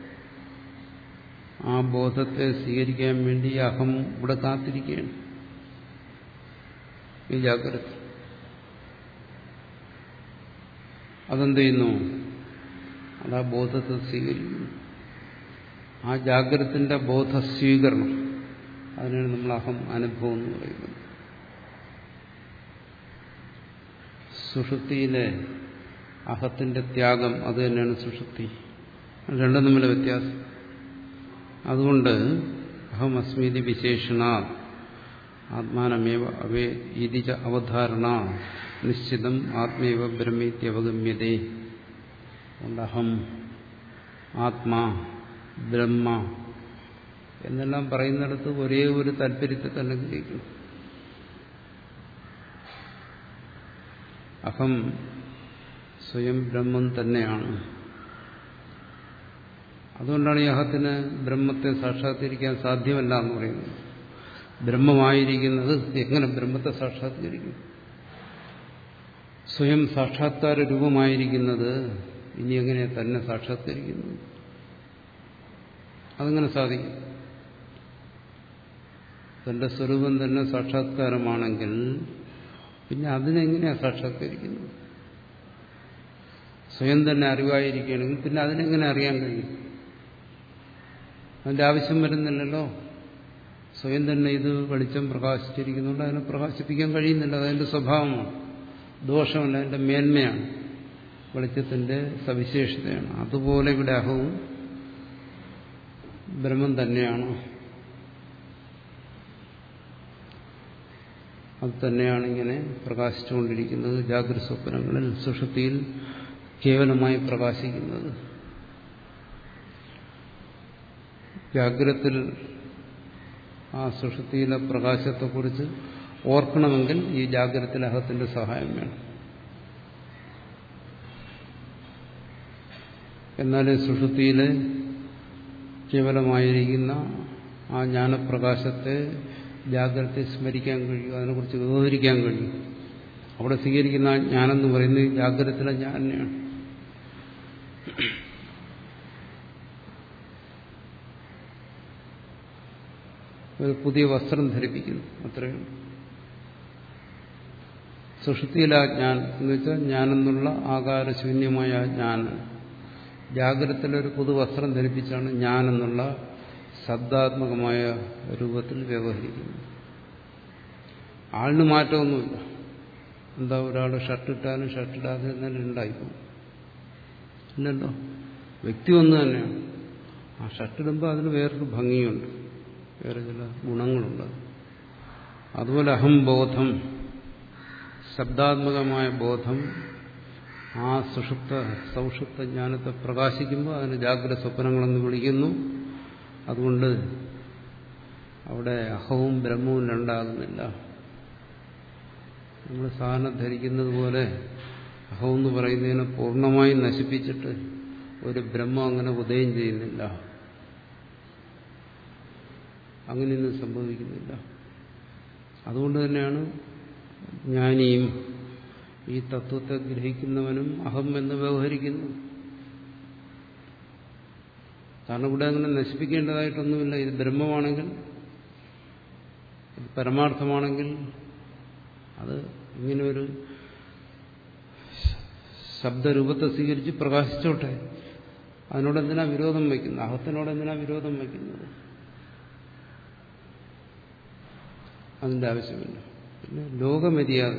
ആ ബോധത്തെ സ്വീകരിക്കാൻ വേണ്ടി അഹം ഇവിടെ കാത്തിരിക്കുകയാണ് ഈ ജാഗ്രത അതെന്ത് ചെയ്യുന്നു അത് ആ ബോധത്തെ സ്വീകരിക്കുന്നു ആ ജാഗ്രതത്തിന്റെ ബോധസ്വീകരണം അതിനാണ് നമ്മൾ അഹം അനുഭവം എന്ന് പറയുന്നത് സുഷുപ്തിയിലെ അഹത്തിന്റെ ത്യാഗം അത് തന്നെയാണ് സുഷുപ്തി രണ്ടും തമ്മിലെ വ്യത്യാസം അതുകൊണ്ട് അഹം അസ്മീതി വിശേഷണ ആത്മാനമേവ അവേ ഇതിച്ച അവധാരണ നിശ്ചിതം ആത്മേവ ബ്രഹ്മീത്യവഗമ്യതേ അതുകൊണ്ട് അഹം ആത്മാ ബ്രഹ്മ എന്നെല്ലാം പറയുന്നിടത്ത് ഒരേ ഒരു താല്പര്യത്തെ തന്നെ ഗ്രഹിക്കണം അഹം സ്വയം ബ്രഹ്മം തന്നെയാണ് അതുകൊണ്ടാണ് ഈ അഹത്തിന് ബ്രഹ്മത്തെ സാക്ഷാത്കരിക്കാൻ സാധ്യമല്ല എന്ന് പറയുന്നത് ബ്രഹ്മമായിരിക്കുന്നത് എങ്ങനെ ബ്രഹ്മത്തെ സാക്ഷാത്കരിക്കും സ്വയം സാക്ഷാത്കാര രൂപമായിരിക്കുന്നത് ഇനി എങ്ങനെ തന്നെ സാക്ഷാത്കരിക്കുന്നു അതങ്ങനെ സാധിക്കും തന്റെ സ്വരൂപം തന്നെ സാക്ഷാത്കാരമാണെങ്കിൽ പിന്നെ അതിനെങ്ങനെയാ സാക്ഷാത്കരിക്കുന്നത് സ്വയം തന്നെ അറിവായിരിക്കുകയാണെങ്കിൽ പിന്നെ അതിനെങ്ങനെ അറിയാൻ കഴിയും അതിന്റെ ആവശ്യം വരുന്നില്ലല്ലോ സ്വയം തന്നെ ഇത് വെളിച്ചം പ്രകാശിച്ചിരിക്കുന്നുണ്ട് അതിനെ പ്രകാശിപ്പിക്കാൻ കഴിയുന്നില്ല അതതിന്റെ സ്വഭാവമാണ് ദോഷമല്ല അതിന്റെ മേന്മയാണ് വെളിച്ചത്തിന്റെ സവിശേഷതയാണ് അതുപോലെ ഇവിടെ അഹവും ബ്രഹ്മം തന്നെയാണ് അത് തന്നെയാണ് ഇങ്ങനെ പ്രകാശിച്ചുകൊണ്ടിരിക്കുന്നത് ജാഗ്രത സ്വപ്നങ്ങളിൽ സുഷുതിയിൽ കേവലമായി പ്രകാശിക്കുന്നത് ജാഗ്രത്തിൽ ആ സുഷുതിയിലെ പ്രകാശത്തെക്കുറിച്ച് ഓർക്കണമെങ്കിൽ ഈ ജാഗ്രതത്തിൽ അഹത്തിന്റെ സഹായം വേണം എന്നാലേ സുഷുതിയിലെ കേവലമായിരിക്കുന്ന ആ ജ്ഞാനപ്രകാശത്തെ ജാഗ്രത സ്മരിക്കാൻ കഴിയും അതിനെക്കുറിച്ച് വിവരിക്കാൻ കഴിയും അവിടെ സ്വീകരിക്കുന്ന ജ്ഞാനം എന്ന് പറയുന്നത് ജാഗ്രതത്തിലെ ജ്ഞാനാണ് ഒരു പുതിയ വസ്ത്രം ധരിപ്പിക്കുന്നു അത്രയേ ഉള്ളൂ സുഷുതിയിലാ ജ്ഞാൻ എന്ന് വെച്ചാൽ ജ്ഞാനെന്നുള്ള ആകാരശൂന്യമായ ജ്ഞാനം ജാഗ്രതത്തിലൊരു പുതുവസ്ത്രം ധരിപ്പിച്ചാണ് ഞാനെന്നുള്ള ശബ്ദാത്മകമായ രൂപത്തിൽ വ്യവഹരിക്കുന്നത് ആളിന് മാറ്റമൊന്നുമില്ല എന്താ ഒരാൾ ഷർട്ടിട്ടാലും ഷർട്ടിടാതെ എന്നാലും ഉണ്ടായിപ്പോകും ഇല്ലല്ലോ വ്യക്തി ഒന്ന് തന്നെയാണ് ആ ഷർട്ടിടുമ്പോൾ അതിന് വേറൊരു ഭംഗിയുണ്ട് വേറെ ചില ഗുണങ്ങളുണ്ട് അതുപോലെ അഹംബോധം ശബ്ദാത്മകമായ ബോധം ആ സുഷുപ്ത സൗഷുപ്ത ജ്ഞാനത്തെ പ്രകാശിക്കുമ്പോൾ അതിന് ജാഗ്രത സ്വപ്നങ്ങളെന്ന് വിളിക്കുന്നു അതുകൊണ്ട് അവിടെ അഹവും ബ്രഹ്മവും രണ്ടാകുന്നില്ല നമ്മൾ സാധാരണ ധരിക്കുന്നത് പോലെ അഹം എന്ന് പറയുന്നതിനെ പൂർണ്ണമായും നശിപ്പിച്ചിട്ട് ഒരു ബ്രഹ്മം അങ്ങനെ ഉദയം ചെയ്യുന്നില്ല അങ്ങനെയൊന്നും സംഭവിക്കുന്നില്ല അതുകൊണ്ട് തന്നെയാണ് ജ്ഞാനിയും ഈ തത്വത്തെ ഗ്രഹിക്കുന്നവനും അഹം എന്ന് വ്യവഹരിക്കുന്നു കാരണം ഇവിടെ അങ്ങനെ നശിപ്പിക്കേണ്ടതായിട്ടൊന്നുമില്ല ഇത് ബ്രഹ്മമാണെങ്കിൽ ഇത് പരമാർത്ഥമാണെങ്കിൽ അത് ഇങ്ങനെ ഒരു ശബ്ദരൂപത്തെ സ്വീകരിച്ച് പ്രകാശിച്ചോട്ടെ അതിനോട് എന്തിനാ വിരോധം വയ്ക്കുന്നത് അഹത്തിനോട് എന്തിനാ വിരോധം വയ്ക്കുന്നത് അതിന്റെ ആവശ്യമില്ല പിന്നെ ലോകമര്യാദ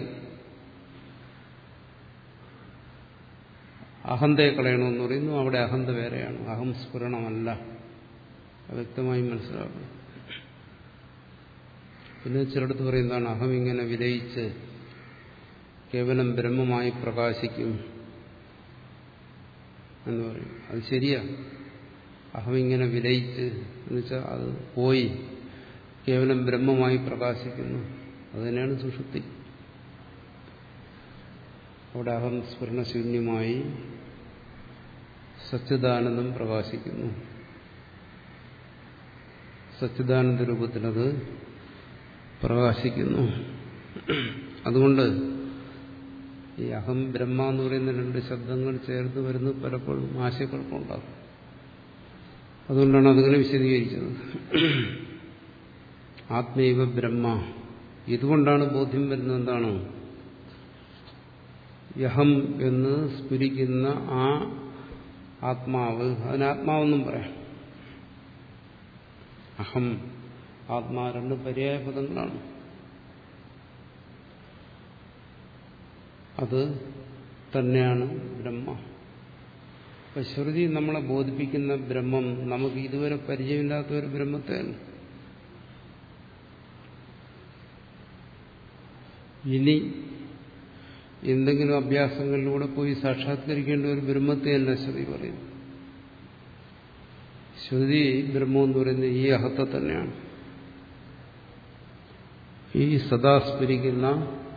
അഹന്തയെ കളയണമെന്ന് പറയുന്നു അവിടെ അഹന്ത വേറെയാണ് അഹം സ്ഫുരണമല്ല വ്യക്തമായി മനസ്സിലാക്കണം പിന്നെ ചിലടത്ത് പറയുന്നതാണ് അഹം ഇങ്ങനെ വിലയിച്ച് കേവലം ബ്രഹ്മമായി പ്രകാശിക്കും എന്ന് പറയും അത് ശരിയാ അഹം ഇങ്ങനെ വിലയിച്ച് എന്ന് വെച്ചാൽ അത് പോയി കേവലം ബ്രഹ്മമായി പ്രകാശിക്കുന്നു അതുതന്നെയാണ് സുഷുപ്തി അവിടെ അഹം സ്ഫുരണശൂന്യമായി സച്ചിദാനന്ദം പ്രകാശിക്കുന്നു സച്ചിദാനന്ദ രൂപത്തിലത് പ്രകാശിക്കുന്നു അതുകൊണ്ട് ഈ അഹം ബ്രഹ്മ എന്ന് പറയുന്ന രണ്ട് ശബ്ദങ്ങൾ ചേർത്ത് വരുന്ന പലപ്പോഴും ആശയക്കുഴപ്പമുണ്ടാകും അതുകൊണ്ടാണ് അതിങ്ങനെ വിശദീകരിച്ചത് ആത്മൈവ ബ്രഹ്മ ഇതുകൊണ്ടാണ് ബോധ്യം വരുന്നത് എന്താണ് യഹം എന്ന് സ്ഫുരിക്കുന്ന ആ ആത്മാവ് അതിന് ആത്മാവെന്നും പറയാം അഹം ആത്മാ രണ്ട് പര്യായ പദങ്ങളാണ് അത് തന്നെയാണ് ബ്രഹ്മ അപ്പൊ ശ്രുതി നമ്മളെ ബോധിപ്പിക്കുന്ന ബ്രഹ്മം നമുക്ക് ഇതുവരെ പരിചയമില്ലാത്ത ഒരു ബ്രഹ്മത്തെയാണ് ഇനി എന്തെങ്കിലും അഭ്യാസങ്ങളിലൂടെ പോയി സാക്ഷാത്കരിക്കേണ്ട ഒരു ബ്രഹ്മത്തെയല്ല ശ്രുതി പറയുന്നു ശ്രുതി ബ്രഹ്മം എന്ന് പറയുന്നത് ഈ അഹത്തെ തന്നെയാണ് ഈ സദാ സ്മരിക്കുന്ന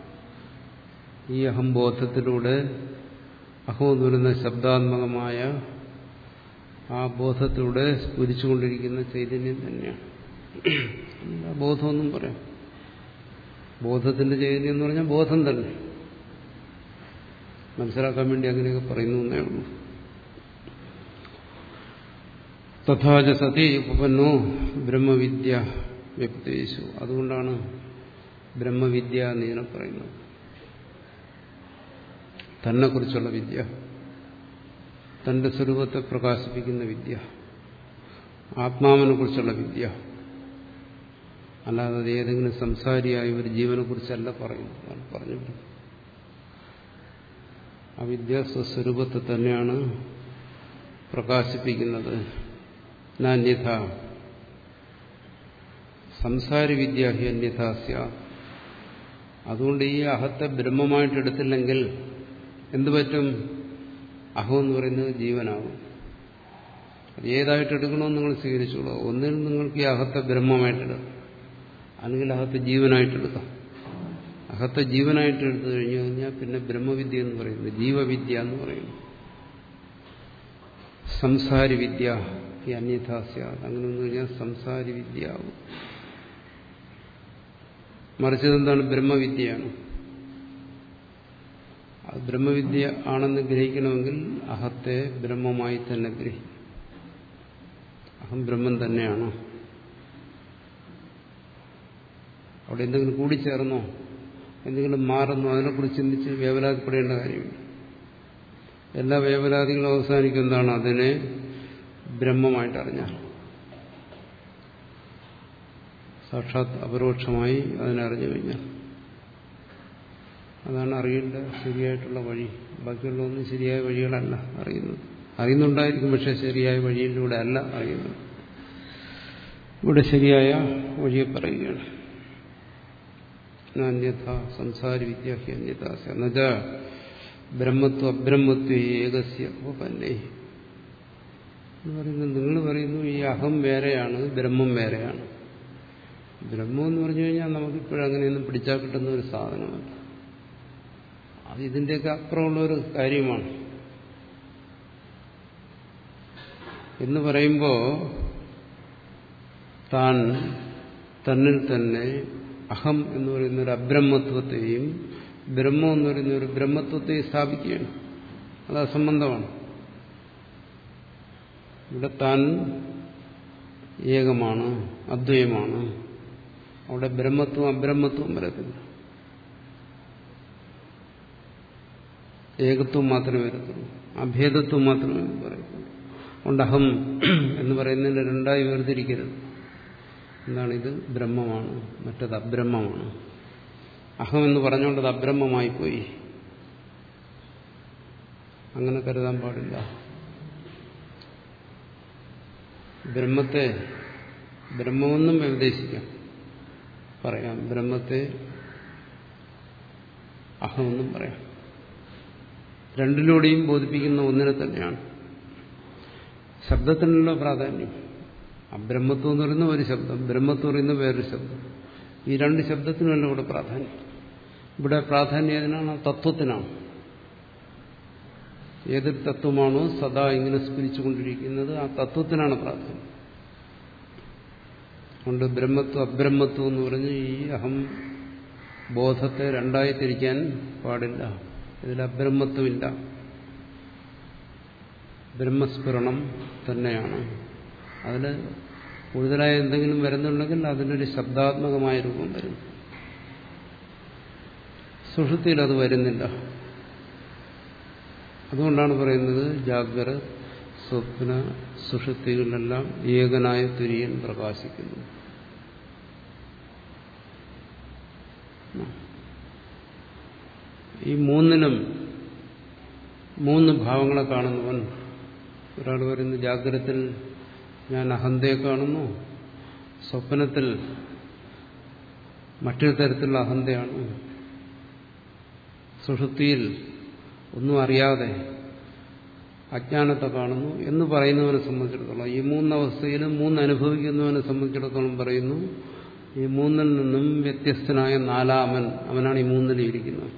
ഈ അഹംബോധത്തിലൂടെ അഹം എന്ന് പറയുന്ന ശബ്ദാത്മകമായ ആ ബോധത്തിലൂടെ സ്ഫുരിച്ചുകൊണ്ടിരിക്കുന്ന ചൈതന്യം തന്നെയാണ് ബോധമൊന്നും പറയാം ബോധത്തിന്റെ ചൈതന്യം എന്ന് പറഞ്ഞാൽ ബോധം തന്നെ മനസ്സിലാക്കാൻ വേണ്ടി അങ്ങനെയൊക്കെ പറയുന്നു എന്നേ ഉള്ളൂ തഥാച സതി ഉപന്നോ ബ്രഹ്മവിദ്യ വ്യക്തേശു അതുകൊണ്ടാണ് ബ്രഹ്മവിദ്യ എന്ന് ഇതിനെ പറയുന്നത് തന്നെക്കുറിച്ചുള്ള വിദ്യ തന്റെ സ്വരൂപത്തെ പ്രകാശിപ്പിക്കുന്ന വിദ്യ ആത്മാവിനെ കുറിച്ചുള്ള വിദ്യ അല്ലാതെ അത് ഏതെങ്കിലും സംസാരിയായ ഒരു ജീവനെ കുറിച്ചല്ല പറയുന്നത് പറഞ്ഞു ആ വിദ്യ സ്വസ്വരൂപത്തെ തന്നെയാണ് പ്രകാശിപ്പിക്കുന്നത് നാന്യഥ സംസാര വിദ്യ ഹി അന്യഥാസ്യ അതുകൊണ്ട് ഈ അഹത്തെ ബ്രഹ്മമായിട്ട് എടുത്തില്ലെങ്കിൽ എന്തു പറ്റും അഹം എന്ന് പറയുന്നത് ജീവനാകും അത് ഏതായിട്ട് എടുക്കണമെന്ന് നിങ്ങൾ സ്വീകരിച്ചോളൂ ഒന്നിൽ നിങ്ങൾക്ക് ഈ അഹത്തെ ബ്രഹ്മമായിട്ടെടുക്കാം അല്ലെങ്കിൽ അഹത്തെ ജീവനായിട്ടെടുക്കാം അഹത്തെ ജീവനായിട്ട് എടുത്തു കഴിഞ്ഞു കഴിഞ്ഞാൽ പിന്നെ ബ്രഹ്മവിദ്യ എന്ന് പറയുന്നത് ജീവവിദ്യ എന്ന് പറയുന്നു സംസാരി വിദ്യ ഈ അന്യഥാസ്യ അങ്ങനെ വന്നു കഴിഞ്ഞാൽ സംസാരി വിദ്യ ആവും മറിച്ചത് എന്താണ് ബ്രഹ്മവിദ്യയാണ് അത് ബ്രഹ്മവിദ്യ ആണെന്ന് ഗ്രഹിക്കണമെങ്കിൽ അഹത്തെ ബ്രഹ്മമായി തന്നെ ഗ്രഹിക്കും അഹം ബ്രഹ്മം തന്നെയാണ് അവിടെ എന്തെങ്കിലും കൂടിച്ചേർന്നോ എന്തെങ്കിലും മാറുന്നോ അതിനെക്കുറിച്ച് ചിന്തിച്ച് വേവലാതിപ്പെടേണ്ട കാര്യമില്ല എല്ലാ വേവലാതികളും അവസാനിക്കുന്നതാണ് അതിനെ ബ്രഹ്മമായിട്ട് അറിഞ്ഞാൽ സാക്ഷാത് അപരോക്ഷമായി അതിനറിഞ്ഞു കഴിഞ്ഞാൽ അതാണ് അറിയേണ്ട ശരിയായിട്ടുള്ള വഴി ബാക്കിയുള്ളതൊന്നും ശരിയായ വഴികളല്ല അറിയുന്നത് അറിയുന്നുണ്ടായിരിക്കും പക്ഷെ ശരിയായ വഴിയിലൂടെ അല്ല അറിയുന്നത് ഇവിടെ ശരിയായ വഴിയെ പറയുകയാണ് അന്യഥ സംസാര വിദ്യാഹി അന്യതാസ എന്നുവെച്ച ബ്രഹ്മത്വ അബ്രഹ്മത്വ ഏകസ്യ ഉപന്നെ എന്ന് പറയുന്നത് നിങ്ങൾ പറയുന്നു ഈ അഹം വേറെയാണ് ബ്രഹ്മം വേറെയാണ് ബ്രഹ്മം എന്ന് പറഞ്ഞു കഴിഞ്ഞാൽ നമുക്കിപ്പോഴങ്ങനെയൊന്നും പിടിച്ചാൽ കിട്ടുന്ന ഒരു സാധനമല്ല അത് ഇതിൻ്റെയൊക്കെ അപ്പുറമുള്ള ഒരു കാര്യമാണ് എന്ന് പറയുമ്പോൾ താൻ തന്നിൽ തന്നെ അഹം എന്ന് പറയുന്ന ഒരു അബ്രഹ്മത്വത്തെയും ബ്രഹ്മം എന്ന് പറയുന്ന ഒരു ബ്രഹ്മത്വത്തെയും സ്ഥാപിക്കുകയാണ് അത് അസംബന്ധമാണ് ഇവിടെ താൻ ഏകമാണ് അദ്വയമാണ് അവിടെ ബ്രഹ്മത്വം അബ്രഹ്മത്വം വരത്തില്ല ഏകത്വം മാത്രമേ വരത്തുള്ളൂ അഭേദത്വം മാത്രമേ പറയത്തുള്ളൂ അതുകൊണ്ട് അഹം എന്ന് പറയുന്നതിന് രണ്ടായി വേർതിരിക്കരുത് എന്താണ് ഇത് ബ്രഹ്മമാണ് മറ്റത് അബ്രഹ്മമാണ് അഹം എന്ന് പറഞ്ഞുകൊണ്ട് അത് അബ്രഹ്മമായി പോയി അങ്ങനെ കരുതാൻ പാടില്ല ബ്രഹ്മത്തെ ബ്രഹ്മമെന്നും വ്യവദേശിക്കാം പറയാം ബ്രഹ്മത്തെ അഹമെന്നും പറയാം രണ്ടിലൂടെയും ബോധിപ്പിക്കുന്ന ഒന്നിനെ തന്നെയാണ് ശബ്ദത്തിനുള്ള പ്രാധാന്യം അബ്രഹ്മത്വം എന്ന് പറയുന്ന ഒരു ശബ്ദം ബ്രഹ്മത്വം പറയുന്ന വേറൊരു ശബ്ദം ഈ രണ്ട് ശബ്ദത്തിനല്ല ഇവിടെ പ്രാധാന്യം ഇവിടെ പ്രാധാന്യം ഏതിനാണ് തത്വത്തിനാണ് ഏതൊരു തത്വമാണോ സദാ ഇങ്ങനെ സ്ഫുരിച്ചുകൊണ്ടിരിക്കുന്നത് ആ തത്വത്തിനാണ് പ്രാധാന്യം അതുകൊണ്ട് ബ്രഹ്മത്വം അബ്രഹ്മത്വം എന്ന് പറഞ്ഞ് ഈ അഹം ബോധത്തെ രണ്ടായി തിരിക്കാൻ പാടില്ല ഇതിൽ അബ്രഹ്മത്വമില്ല ബ്രഹ്മസ്ഫുരണം തന്നെയാണ് അതിൽ കൂടുതലായി എന്തെങ്കിലും വരുന്നുണ്ടെങ്കിൽ അതിനൊരു ശബ്ദാത്മകമായ രൂപം വരുന്നു സുഷുതിയിൽ അത് വരുന്നില്ല അതുകൊണ്ടാണ് പറയുന്നത് ജാഗ്രത സ്വപ്ന സുഷുതികളിലെല്ലാം ഏകനായ തുര്യൻ പ്രകാശിക്കുന്നു ഈ മൂന്നിനും മൂന്ന് ഭാവങ്ങളെ കാണുന്നവൻ ഒരാൾ പറയുന്നു ജാഗ്രതത്തിൽ ഞാൻ അഹന്തയെ കാണുന്നു സ്വപ്നത്തിൽ മറ്റൊരു തരത്തിലുള്ള അഹന്തയാണ് സുഷുപ്തിയിൽ ഒന്നും അറിയാതെ അജ്ഞാനത്തെ കാണുന്നു എന്ന് പറയുന്നവനെ സംബന്ധിച്ചിടത്തോളം ഈ മൂന്നവസ്ഥയിലും മൂന്ന് അനുഭവിക്കുന്നവനെ സംബന്ധിച്ചിടത്തോളം പറയുന്നു ഈ മൂന്നിൽ നിന്നും വ്യത്യസ്തനായ നാലാമൻ അവനാണ് ഈ മൂന്നിലും ഇരിക്കുന്നത്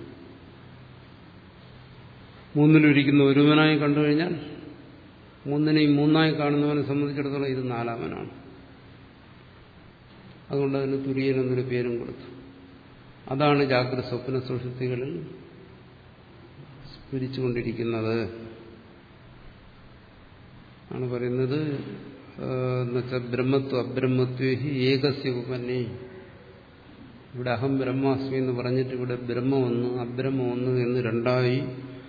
മൂന്നിലും ഇരിക്കുന്ന ഒരുവനായി കണ്ടു കഴിഞ്ഞാൽ മൂന്നിനെയും മൂന്നായി കാണുന്നവനെ സംബന്ധിച്ചിടത്തോളം ഇത് നാലാമനാണ് അതുകൊണ്ട് അതിന് തുര്യൻ എന്നൊരു പേരും കൊടുത്തു അതാണ് ജാഗ്രത സ്വപ്ന സുഷുപ്തികളിൽ സ്ഫുരിച്ചുകൊണ്ടിരിക്കുന്നത് ആണ് പറയുന്നത് എന്നുവെച്ചാൽ ബ്രഹ്മത്വ അബ്രഹ്മത്വേഹി ഏകസ്യ ഉപന്നെ ഇവിടെ അഹം ബ്രഹ്മാസ്മി എന്ന് പറഞ്ഞിട്ട് ഇവിടെ ബ്രഹ്മ ഒന്ന് അബ്രഹ്മ ഒന്ന് എന്ന് രണ്ടായി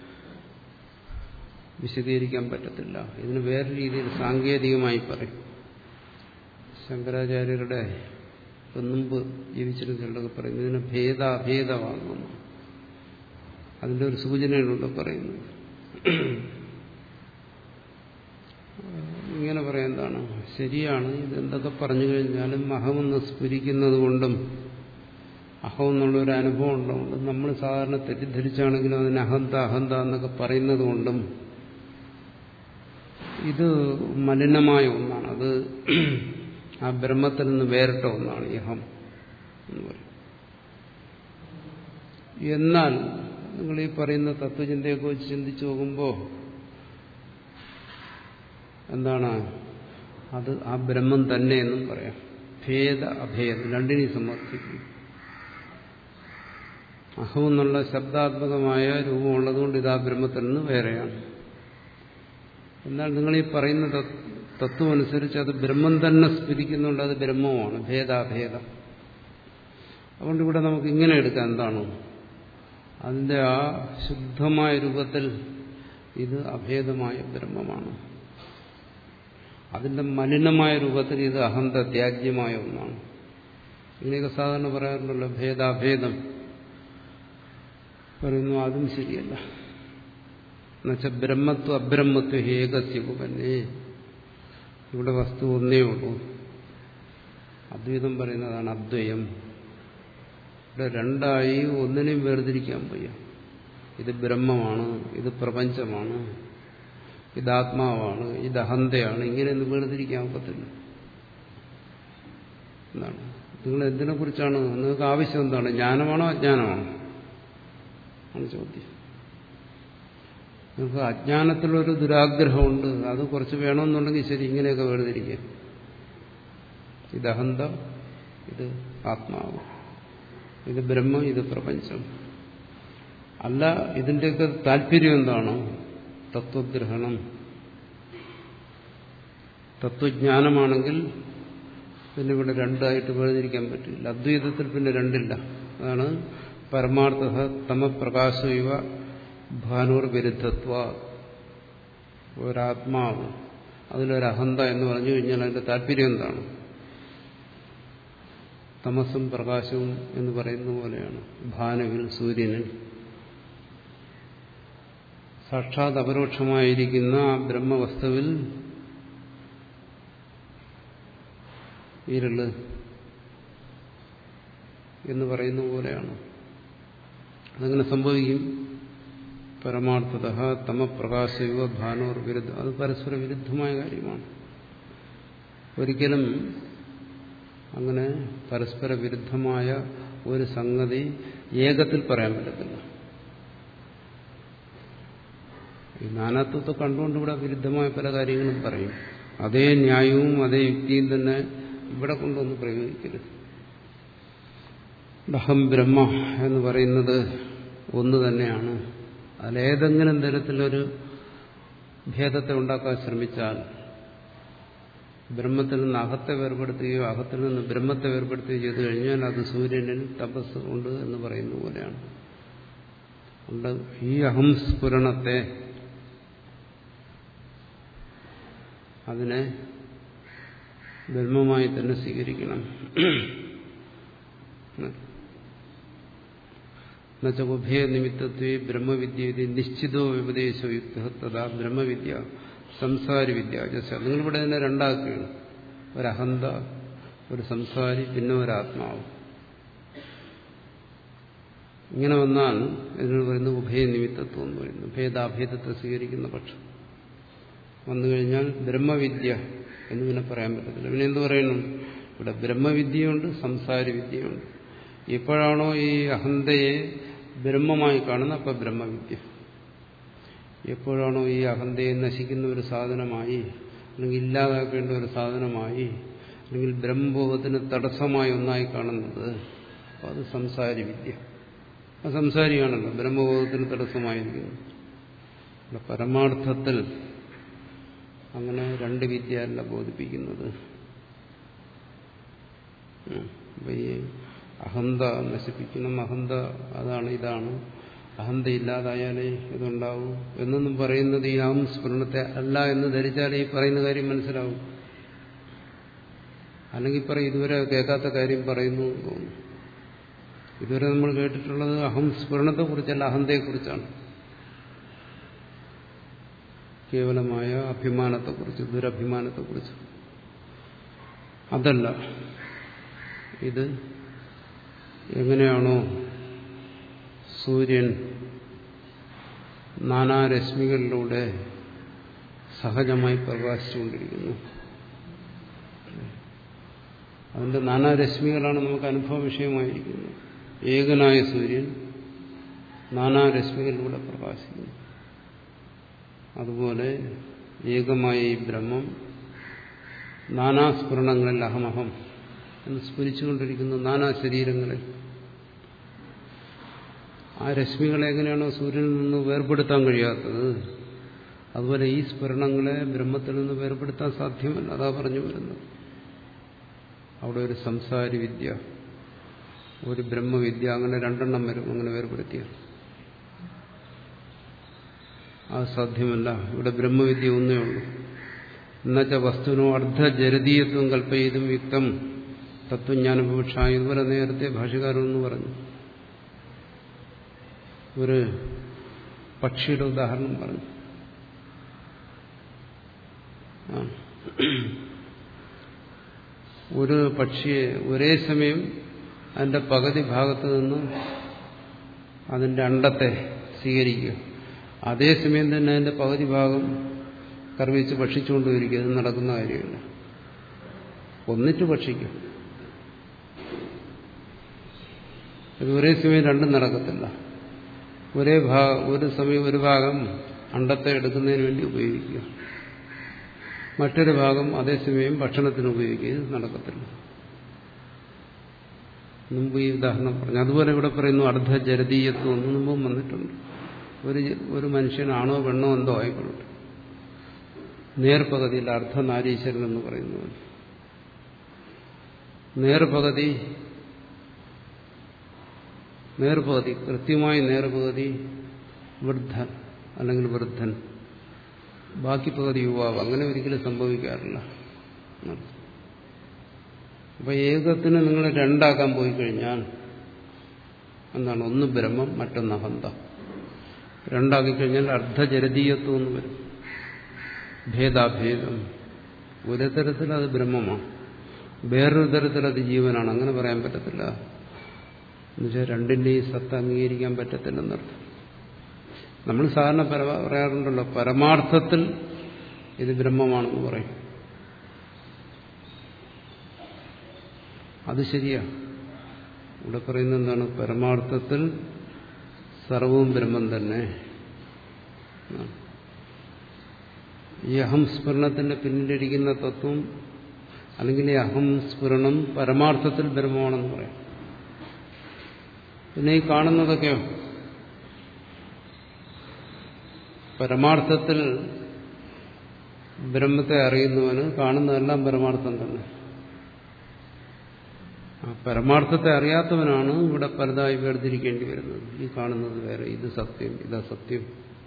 വിശദീകരിക്കാൻ പറ്റത്തില്ല ഇതിന് വേറെ രീതിയിൽ സാങ്കേതികമായി പറയും ശങ്കരാചാര്യരുടെ മുമ്പ് ജീവിച്ചിരുന്നവരൊക്കെ പറയുന്നത് ഇതിന് ഭേദാഭേദമാകുന്നു അതിന്റെ ഒരു സൂചനയിലൂടെ പറയുന്നത് ഇങ്ങനെ പറയാൻ എന്താണ് ശരിയാണ് ഇതെന്തൊക്കെ പറഞ്ഞു കഴിഞ്ഞാലും അഹമെന്ന് സ്ഫുരിക്കുന്നത് കൊണ്ടും അഹം എന്നുള്ള ഒരു അനുഭവം ഉള്ളതുകൊണ്ടും നമ്മൾ സാധാരണ തെറ്റിദ്ധരിച്ചാണെങ്കിലും അതിന് അഹന്ത അഹന്ത എന്നൊക്കെ പറയുന്നത് കൊണ്ടും ഇത് മലിനമായ ഒന്നാണ് അത് ആ ബ്രഹ്മത്തിൽ നിന്ന് വേറിട്ട ഒന്നാണ് ഈ അഹം എന്ന് പറയും എന്നാൽ നിങ്ങൾ ഈ പറയുന്ന തത്വചിന്തയൊക്കെ വെച്ച് ചിന്തിച്ചു നോക്കുമ്പോൾ എന്താണ് അത് ആ ബ്രഹ്മം തന്നെ എന്നും പറയാം ഭേദ അഭേദം രണ്ടിനെയും സമർത്ഥിക്കും അഹം എന്നുള്ള ശബ്ദാത്മകമായ രൂപമുള്ളതുകൊണ്ട് ഇത് ആ ബ്രഹ്മത്തിൽ നിന്ന് വേറെയാണ് എന്നാൽ നിങ്ങൾ ഈ പറയുന്ന തത്വം അനുസരിച്ച് അത് ബ്രഹ്മം തന്നെ സ്ഫുരിക്കുന്നുണ്ട് അത് ബ്രഹ്മമാണ് ഭേദാഭേദം അതുകൊണ്ട് ഇവിടെ നമുക്ക് ഇങ്ങനെ എടുക്കാം എന്താണ് അതിന്റെ ആ ശുദ്ധമായ രൂപത്തിൽ ഇത് അഭേദമായ ബ്രഹ്മമാണ് അതിന്റെ മലിനമായ രൂപത്തിൽ ഇത് അഹന്ത ത്യാജ്യമായ ഒന്നാണ് ഇങ്ങനെയൊക്കെ സാധാരണ പറയാറുണ്ടല്ലോ ഭേദാഭേദം പറയുന്നു അതും ശരിയല്ല എന്നുവെച്ചാൽ ബ്രഹ്മത്വ അബ്രഹ്മത്വ ഏകസ്യ ഉപന്നെ ഇവിടെ വസ്തു ഒന്നേ ഉള്ളൂ അദ്വൈതം പറയുന്നതാണ് അദ്വയം ഇവിടെ രണ്ടായി ഒന്നിനെയും വേർതിരിക്കാൻ വയ്യ ഇത് ബ്രഹ്മമാണ് ഇത് പ്രപഞ്ചമാണ് ഇത് ആത്മാവാണ് ഇത് അഹന്തയാണ് ഇങ്ങനെയൊന്നും വേർതിരിക്കാൻ ഒക്കത്തില്ല എന്താണ് നിങ്ങൾ എന്തിനെ കുറിച്ചാണ് നിങ്ങൾക്ക് ആവശ്യം എന്താണ് ജ്ഞാനമാണോ അജ്ഞാനമാണോ ആണ് ചോദ്യം നിങ്ങൾക്ക് അജ്ഞാനത്തിലൊരു ദുരാഗ്രഹമുണ്ട് അത് കുറച്ച് വേണമെന്നുണ്ടെങ്കിൽ ശരി ഇങ്ങനെയൊക്കെ വേർതിരിക്കുക ഇത് അഹന്ത ഇത് ആത്മാവ് ഇത് ബ്രഹ്മം ഇത് പ്രപഞ്ചം അല്ല ഇതിൻ്റെയൊക്കെ താല്പര്യം എന്താണ് തത്വഗ്രഹണം തത്വജ്ഞാനമാണെങ്കിൽ പിന്നെ ഇവിടെ രണ്ടായിട്ട് വേർതിരിക്കാൻ പറ്റില്ല അദ്വൈതത്തിൽ പിന്നെ രണ്ടില്ല അതാണ് പരമാർത്ഥ തമപ്രകാശ ഇവ ഭാനൂർ വിരുദ്ധത്വ ഒരാത്മാവ് അതിലൊരഹന്ത എന്ന് പറഞ്ഞു കഴിഞ്ഞാൽ അതിന്റെ താല്പര്യം എന്താണ് തമസും പ്രകാശവും എന്ന് പറയുന്ന പോലെയാണ് ഭാനുവിൽ സൂര്യനിൽ സാക്ഷാത് അപരോക്ഷമായിരിക്കുന്ന ആ ബ്രഹ്മവസ്തുവിൽ ഇരുള് എന്ന് പറയുന്ന പോലെയാണ് അതങ്ങനെ സംഭവിക്കും പരമാർത്ഥത തമപ്രകാശയുവ ഭാനോർ വിരുദ്ധ അത് പരസ്പര വിരുദ്ധമായ കാര്യമാണ് ഒരിക്കലും അങ്ങനെ പരസ്പര വിരുദ്ധമായ ഒരു സംഗതി ഏകത്തിൽ പറയാൻ പറ്റത്തില്ല ഈ നാനാത്വത്തെ കണ്ടുകൊണ്ട് ഇവിടെ വിരുദ്ധമായ പല കാര്യങ്ങളും പറയും അതേ ന്യായവും അതേ യുക്തിയും തന്നെ ഇവിടെ കൊണ്ടൊന്ന് പ്രയോഗിക്കരുത് അഹം ബ്രഹ്മ എന്ന് പറയുന്നത് ഒന്ന് തന്നെയാണ് അതിലേതെങ്കിലും തരത്തിലൊരു ഭേദത്തെ ഉണ്ടാക്കാൻ ശ്രമിച്ചാൽ ബ്രഹ്മത്തിൽ നിന്ന് അകത്തെ വേർപെടുത്തുകയോ അകത്തിൽ നിന്ന് ബ്രഹ്മത്തെ വേർപെടുത്തുകയോ ചെയ്തു കഴിഞ്ഞാൽ അത് സൂര്യനിൽ തപസ് ഉണ്ട് എന്ന് പറയുന്ന പോലെയാണ് ഉണ്ട് ഈ അഹംസ്ഫുരണത്തെ അതിനെ ബ്രഹ്മമായി തന്നെ സ്വീകരിക്കണം എന്നുവെച്ചാൽ ഉഭയ നിമിത്തത്വേ ബ്രഹ്മവിദ്യ നിശ്ചിതോ ഉപദേശോ യുക്ത തഥാ ബ്രഹ്മവിദ്യ സംസാരി വിദ്യ നിങ്ങളിവിടെ തന്നെ രണ്ടാക്കുകയാണ് ഒരഹന്ത ഒരു സംസാരി പിന്നെ ഒരാത്മാവ് ഇങ്ങനെ വന്നാൽ ഇതിനോട് പറയുന്നത് ഉഭയ നിമിത്തത്വം എന്ന് പറയുന്നു ഭേദാഭേദത്തെ സ്വീകരിക്കുന്ന പക്ഷം വന്നു കഴിഞ്ഞാൽ ബ്രഹ്മവിദ്യ എന്ന് പിന്നെ പറയാൻ പറ്റത്തില്ല പിന്നെ എന്ത് പറയുന്നു ഇവിടെ ബ്രഹ്മവിദ്യയുണ്ട് സംസാരി വിദ്യയുണ്ട് എപ്പോഴാണോ ഈ അഹന്തയെ ബ്രഹ്മമായി കാണുന്നത് അപ്പം ബ്രഹ്മവിദ്യ എപ്പോഴാണോ ഈ അഹന്തയെ നശിക്കുന്ന ഒരു സാധനമായി അല്ലെങ്കിൽ ഇല്ലാതാക്കേണ്ട ഒരു സാധനമായി അല്ലെങ്കിൽ ബ്രഹ്മബോധത്തിന് തടസ്സമായി ഒന്നായി കാണുന്നത് അപ്പം അത് സംസാരി വിദ്യ അത് സംസാരിയാണല്ലോ ബ്രഹ്മബോധത്തിന് തടസ്സമായിരിക്കുന്നു ഇവിടെ പരമാർത്ഥത്തിൽ അങ്ങനെ രണ്ട് വിദ്യയല്ല ബോധിപ്പിക്കുന്നത് അപ്പൊ ഈ അഹന്ത നശിപ്പിക്കണം അഹന്ത അതാണ് ഇതാണ് അഹന്ത ഇല്ലാതായാലേ ഇതുണ്ടാവും എന്നൊന്നും പറയുന്നത് ഈ ആം സ്മരണത്തെ അല്ല എന്ന് ധരിച്ചാലേ ഈ പറയുന്ന കാര്യം മനസ്സിലാവും അല്ലെങ്കിൽ പറയും ഇതുവരെ കേൾക്കാത്ത കാര്യം പറയുന്നു എന്ന് തോന്നുന്നു ഇതുവരെ നമ്മൾ കേട്ടിട്ടുള്ളത് അഹം സ്മരണത്തെക്കുറിച്ചല്ല അഹന്തയെക്കുറിച്ചാണ് കേവലമായ അഭിമാനത്തെക്കുറിച്ച് ദുരഭിമാനത്തെക്കുറിച്ച് അതല്ല ഇത് എങ്ങനെയാണോ സൂര്യൻ നാനാരശ്മികളിലൂടെ സഹജമായി പ്രകാശിച്ചുകൊണ്ടിരിക്കുന്നു അതിന്റെ നാനാരശ്മികളാണ് നമുക്ക് അനുഭവ വിഷയമായിരിക്കുന്നത് ഏകനായ സൂര്യൻ നാനാരശ്മികളിലൂടെ പ്രകാശിക്കുന്നു അതുപോലെ ഏകമായ ഈ ബ്രഹ്മം നാനാസ്ഫുരണങ്ങളിൽ അഹമഹം എന്ന് സ്ഫുരിച്ചുകൊണ്ടിരിക്കുന്നു നാനാ ശരീരങ്ങളിൽ ആ രശ്മികളെ എങ്ങനെയാണോ സൂര്യനിൽ നിന്ന് വേർപെടുത്താൻ കഴിയാത്തത് അതുപോലെ ഈ സ്ഫുരണങ്ങളെ ബ്രഹ്മത്തിൽ നിന്ന് വേർപെടുത്താൻ സാധ്യമല്ല അതാ പറഞ്ഞു വരുന്നത് അവിടെ ഒരു സംസാരി വിദ്യ ഒരു ബ്രഹ്മവിദ്യ അങ്ങനെ രണ്ടെണ്ണം വരും അങ്ങനെ വേർപെടുത്തിയ അത് സാധ്യമല്ല ഇവിടെ ബ്രഹ്മവിദ്യ ഒന്നേ ഉള്ളൂ എന്നുവെച്ച വസ്തുവിനോ അർദ്ധജരതീയത്വം കൽപ്പയിതും യുക്തം തത്വജ്ഞാനപക്ഷ ഇതുപോലെ നേരത്തെ ഭാഷകാരനെന്ന് പറഞ്ഞു ഒരു പക്ഷിയുടെ ഉദാഹരണം പറഞ്ഞു ഒരു പക്ഷിയെ ഒരേ സമയം അതിന്റെ പകുതി ഭാഗത്ത് നിന്ന് അതിന്റെ അണ്ടത്തെ സ്വീകരിക്കുക അതേസമയം തന്നെ അതിന്റെ പകുതി ഭാഗം കർവിച്ച് ഭക്ഷിച്ചുകൊണ്ടിരിക്കുക അത് നടക്കുന്ന കാര്യമില്ല ഒന്നിട്ട് ഭക്ഷിക്കും ഇത് ഒരേ സമയം രണ്ടും നടക്കത്തില്ല ഒരേ ഭാഗം ഒരു സമയം ഒരു ഭാഗം അണ്ടത്തെ എടുക്കുന്നതിന് വേണ്ടി ഉപയോഗിക്കുക മറ്റൊരു ഭാഗം അതേസമയം ഭക്ഷണത്തിന് ഉപയോഗിക്കുക ഇത് നടക്കത്തില്ല മുമ്പ് ഈ ഉദാഹരണം പറഞ്ഞു അതുപോലെ ഇവിടെ പറയുന്നു അർദ്ധജരതീയത്വം എന്ന് മുമ്പും വന്നിട്ടുണ്ട് ഒരു ഒരു മനുഷ്യനാണോ പെണ്ണോ എന്തോ ആയിക്കൊള്ളട്ടെ നേർപകുതിയിൽ അർദ്ധനാരീശ്വരൻ എന്ന് പറയുന്നു നേർപകുതി നേർപകുതി കൃത്യമായി നേർപകുതി വൃദ്ധൻ അല്ലെങ്കിൽ വൃദ്ധൻ ബാക്കി പകുതി യുവാവ് അങ്ങനെ ഒരിക്കലും സംഭവിക്കാറില്ല അപ്പൊ ഏകത്തിന് നിങ്ങൾ രണ്ടാക്കാൻ പോയി കഴിഞ്ഞാൽ എന്താണ് ഒന്ന് ബ്രഹ്മം മറ്റൊന്ന് അഹന്ത രണ്ടാക്കി കഴിഞ്ഞാൽ അർദ്ധജരതീയത്വം എന്ന് വരും ഭേദാഭേദം ഒരു തരത്തിൽ അത് ബ്രഹ്മമാണ് വേറൊരു തരത്തിൽ അത് ജീവനാണ് അങ്ങനെ പറയാൻ പറ്റത്തില്ല എന്നുവെച്ചാൽ രണ്ടിന്റെയും സത്ത അംഗീകരിക്കാൻ പറ്റത്തില്ലെന്നർത്ഥം നമ്മൾ സാധാരണ പറയാറുണ്ടല്ലോ പരമാർത്ഥത്തിൽ ഇത് ബ്രഹ്മമാണെന്ന് പറയും അത് ശരിയാ ഇവിടെ പറയുന്നത് എന്താണ് പരമാർത്ഥത്തിൽ സർവവും ബ്രഹ്മം തന്നെ ഈ അഹം സ്ഫുരണത്തിന്റെ പിന്നിലിരിക്കുന്ന തത്വം അല്ലെങ്കിൽ ഈ അഹം സ്ഫുരണം പരമാർത്ഥത്തിൽ ബ്രഹ്മമാണെന്ന് പറയാം പിന്നെ ഈ കാണുന്നതൊക്കെയോ പരമാർത്ഥത്തിൽ ബ്രഹ്മത്തെ അറിയുന്നവന് കാണുന്നതെല്ലാം പരമാർത്ഥം തന്നെ ആ പരമാർത്ഥത്തെ അറിയാത്തവനാണ് ഇവിടെ പലതായി വേർതിരിക്കേണ്ടി വരുന്നത് ഈ കാണുന്നത് വേറെ ഇത് സത്യം ഇതാ സത്യം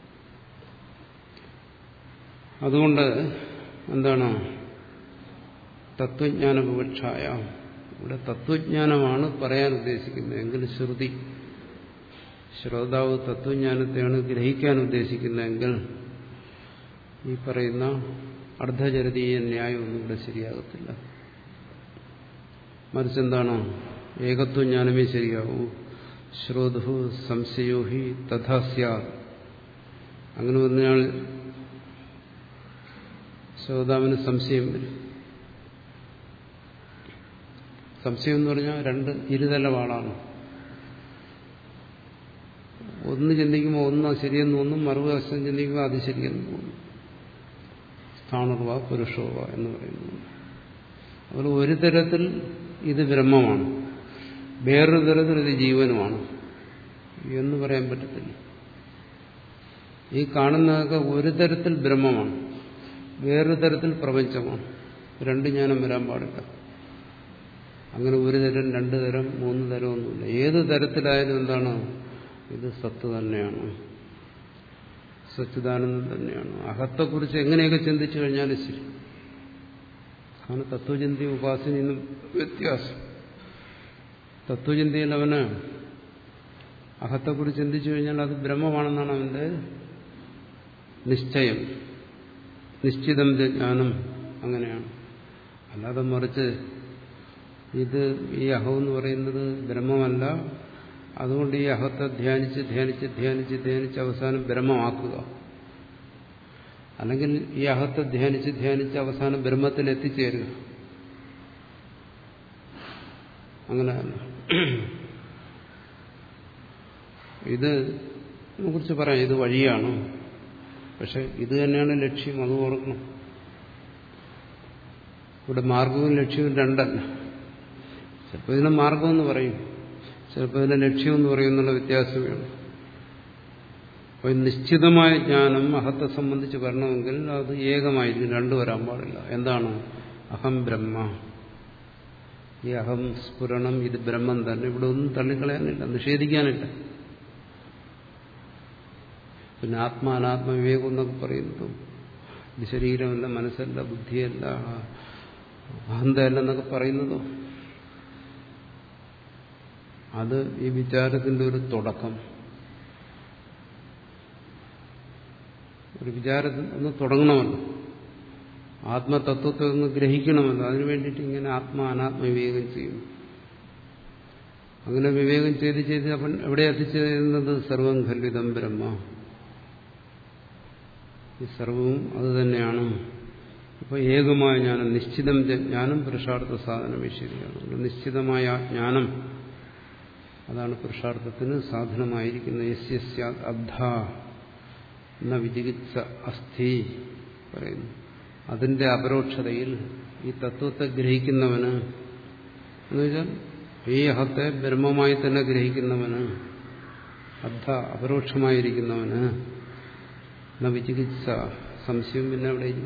അതുകൊണ്ട് എന്താണ് തത്വജ്ഞാന വിവക്ഷായ ഇവിടെ തത്വജ്ഞാനമാണ് പറയാൻ ഉദ്ദേശിക്കുന്നത് എങ്കിൽ ശ്രുതി ശ്രോതാവ് തത്വജ്ഞാനത്തെയാണ് ഗ്രഹിക്കാൻ ഉദ്ദേശിക്കുന്നതെങ്കിൽ ഈ പറയുന്ന അർദ്ധചരതീയ ന്യായമൊന്നും ഇവിടെ ശരിയാകത്തില്ല മറിച്ചെന്താണ് ഏകത്വജ്ഞാനമേ ശരിയാവൂ ശ്രോതു സംശയോ ഹി തഥാ സ്യാത് അങ്ങനെ പറഞ്ഞാൽ ശ്രോതാവിന് സംശയം വരും സംശയം എന്ന് പറഞ്ഞാൽ രണ്ട് ഇരുതല വാളാണ് ഒന്ന് ചിന്തിക്കുമ്പോൾ ഒന്ന് ശരിയെന്ന് തോന്നും മറുവശം ചിന്തിക്കുമ്പോൾ അത് ശരിയെന്ന് തോന്നും സ്ഥാണുർവ പുരുഷോവ എന്ന് പറയുന്നു അതുപോലെ ഒരു തരത്തിൽ ഇത് ബ്രഹ്മമാണ് വേറൊരു തരത്തിൽ ഇത് ജീവനുമാണ് എന്ന് പറയാൻ പറ്റത്തില്ല ഈ കാണുന്നതൊക്കെ ഒരു തരത്തിൽ ബ്രഹ്മമാണ് വേറൊരു തരത്തിൽ പ്രപഞ്ചമാണ് രണ്ട് ജ്ഞാനം വരാൻ പാടില്ല അങ്ങനെ ഒരു തരം രണ്ടു തരം മൂന്ന് തരം ഒന്നുമില്ല ഏത് തരത്തിലായാലും എന്താണ് ഇത് സത്ത് തന്നെയാണ് സച്ചിദാനന്ദം തന്നെയാണ് അഹത്തെക്കുറിച്ച് എങ്ങനെയൊക്കെ ചിന്തിച്ചു കഴിഞ്ഞാലും ശരി കാരണം തത്വചിന്തി ഉപാസനയും വ്യത്യാസം തത്വചിന്തയിൽ അവന് അഹത്തെക്കുറിച്ച് ചിന്തിച്ചു കഴിഞ്ഞാൽ അത് ബ്രഹ്മമാണെന്നാണ് അവന്റെ നിശ്ചയം നിശ്ചിതം ജ്ഞാനം അങ്ങനെയാണ് അല്ലാതെ മറിച്ച് ഇത് ഈ അഹം എന്ന് പറയുന്നത് ബ്രഹ്മമല്ല അതുകൊണ്ട് ഈ അഹത്തെ ധ്യാനിച്ച് ധ്യാനിച്ച് ധ്യാനിച്ച് ധ്യാനിച്ച് അവസാനം ബ്രഹ്മമാക്കുക അല്ലെങ്കിൽ ഈ അഹത്തെ ധ്യാനിച്ച് ധ്യാനിച്ച് അവസാനം ബ്രഹ്മത്തിൽ എത്തിച്ചേരുക അങ്ങനെയല്ല ഇത് കുറിച്ച് പറയാം ഇത് വഴിയാണ് പക്ഷെ ഇത് തന്നെയാണ് ലക്ഷ്യം അത് ഓർക്കണം ഇവിടെ മാർഗവും ലക്ഷ്യവും രണ്ടല്ല ചിലപ്പോൾ ഇതിനെ മാർഗമെന്ന് പറയും ചിലപ്പോൾ ഇതിനെ ലക്ഷ്യമെന്ന് പറയും എന്നുള്ള വ്യത്യാസമേ അപ്പോൾ നിശ്ചിതമായ ജ്ഞാനം അഹത്തെ സംബന്ധിച്ച് വരണമെങ്കിൽ അത് ഏകമായിരിക്കും രണ്ടു വരാൻ പാടില്ല എന്താണ് അഹം ബ്രഹ്മ ഈ അഹം സ്ഫുരണം ഇത് ബ്രഹ്മം തന്നെ ഇവിടെ ഒന്നും തള്ളിക്കളയാനില്ല നിഷേധിക്കാനില്ല പിന്നെ ആത്മാനാത്മ വിവേകം എന്നൊക്കെ പറയുന്നതും ഇത് ശരീരമല്ല മനസ്സല്ല ബുദ്ധിയല്ല അഹന്തയല്ല എന്നൊക്കെ പറയുന്നതോ അത് ഈ വിചാരത്തിന്റെ ഒരു തുടക്കം ഒരു വിചാരത്തിൽ ഒന്ന് തുടങ്ങണമല്ലോ ആത്മതത്വത്തെ ഒന്ന് ഗ്രഹിക്കണമല്ലോ അതിനു വേണ്ടിയിട്ട് ഇങ്ങനെ ആത്മാ അനാത്മ വിവേകം ചെയ്യും അങ്ങനെ വിവേകം ചെയ്ത് ചെയ്ത് അവൻ എവിടെ എത്തിച്ചേരുന്നത് സർവം ഖല്ലിതം ബ്രഹ്മ ഈ സർവവും അത് തന്നെയാണ് അപ്പോൾ ഏകമായ ജ്ഞാനം നിശ്ചിതം ജ്ഞാനം പുരുഷാർത്ഥ സാധന വിഷയമാണ് നിശ്ചിതമായ ജ്ഞാനം അതാണ് പുരുഷാർത്ഥത്തിന് സാധനമായിരിക്കുന്നത് യസ്യ അബ്ധ എന്ന വിചികിത്സ അസ്ഥി പറയുന്നു അതിന്റെ അപരോക്ഷതയിൽ ഈ തത്വത്തെ ഗ്രഹിക്കുന്നവന് എന്നുവെച്ചാൽ ഈ അഹത്തെ ബ്രഹ്മമായി തന്നെ ഗ്രഹിക്കുന്നവന് അബ്ധ അപരോക്ഷമായിരിക്കുന്നവന് എന്ന വിചികിത്സ സംശയം പിന്നെ അവിടെ ഇല്ല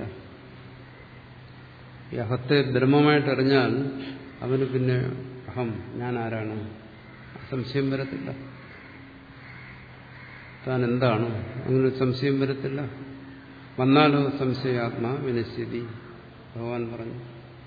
ഈ അഹത്തെ ബ്രഹ്മമായിട്ട് അറിഞ്ഞാൽ അവന് പിന്നെ അഹം ഞാൻ ആരാണ് സംശയം വരത്തില്ല താൻ എന്താണ് അങ്ങനെ സംശയം വരത്തില്ല വന്നാലോ സംശയാത്മാ വിനശ്യതി ഭഗവാൻ പറഞ്ഞു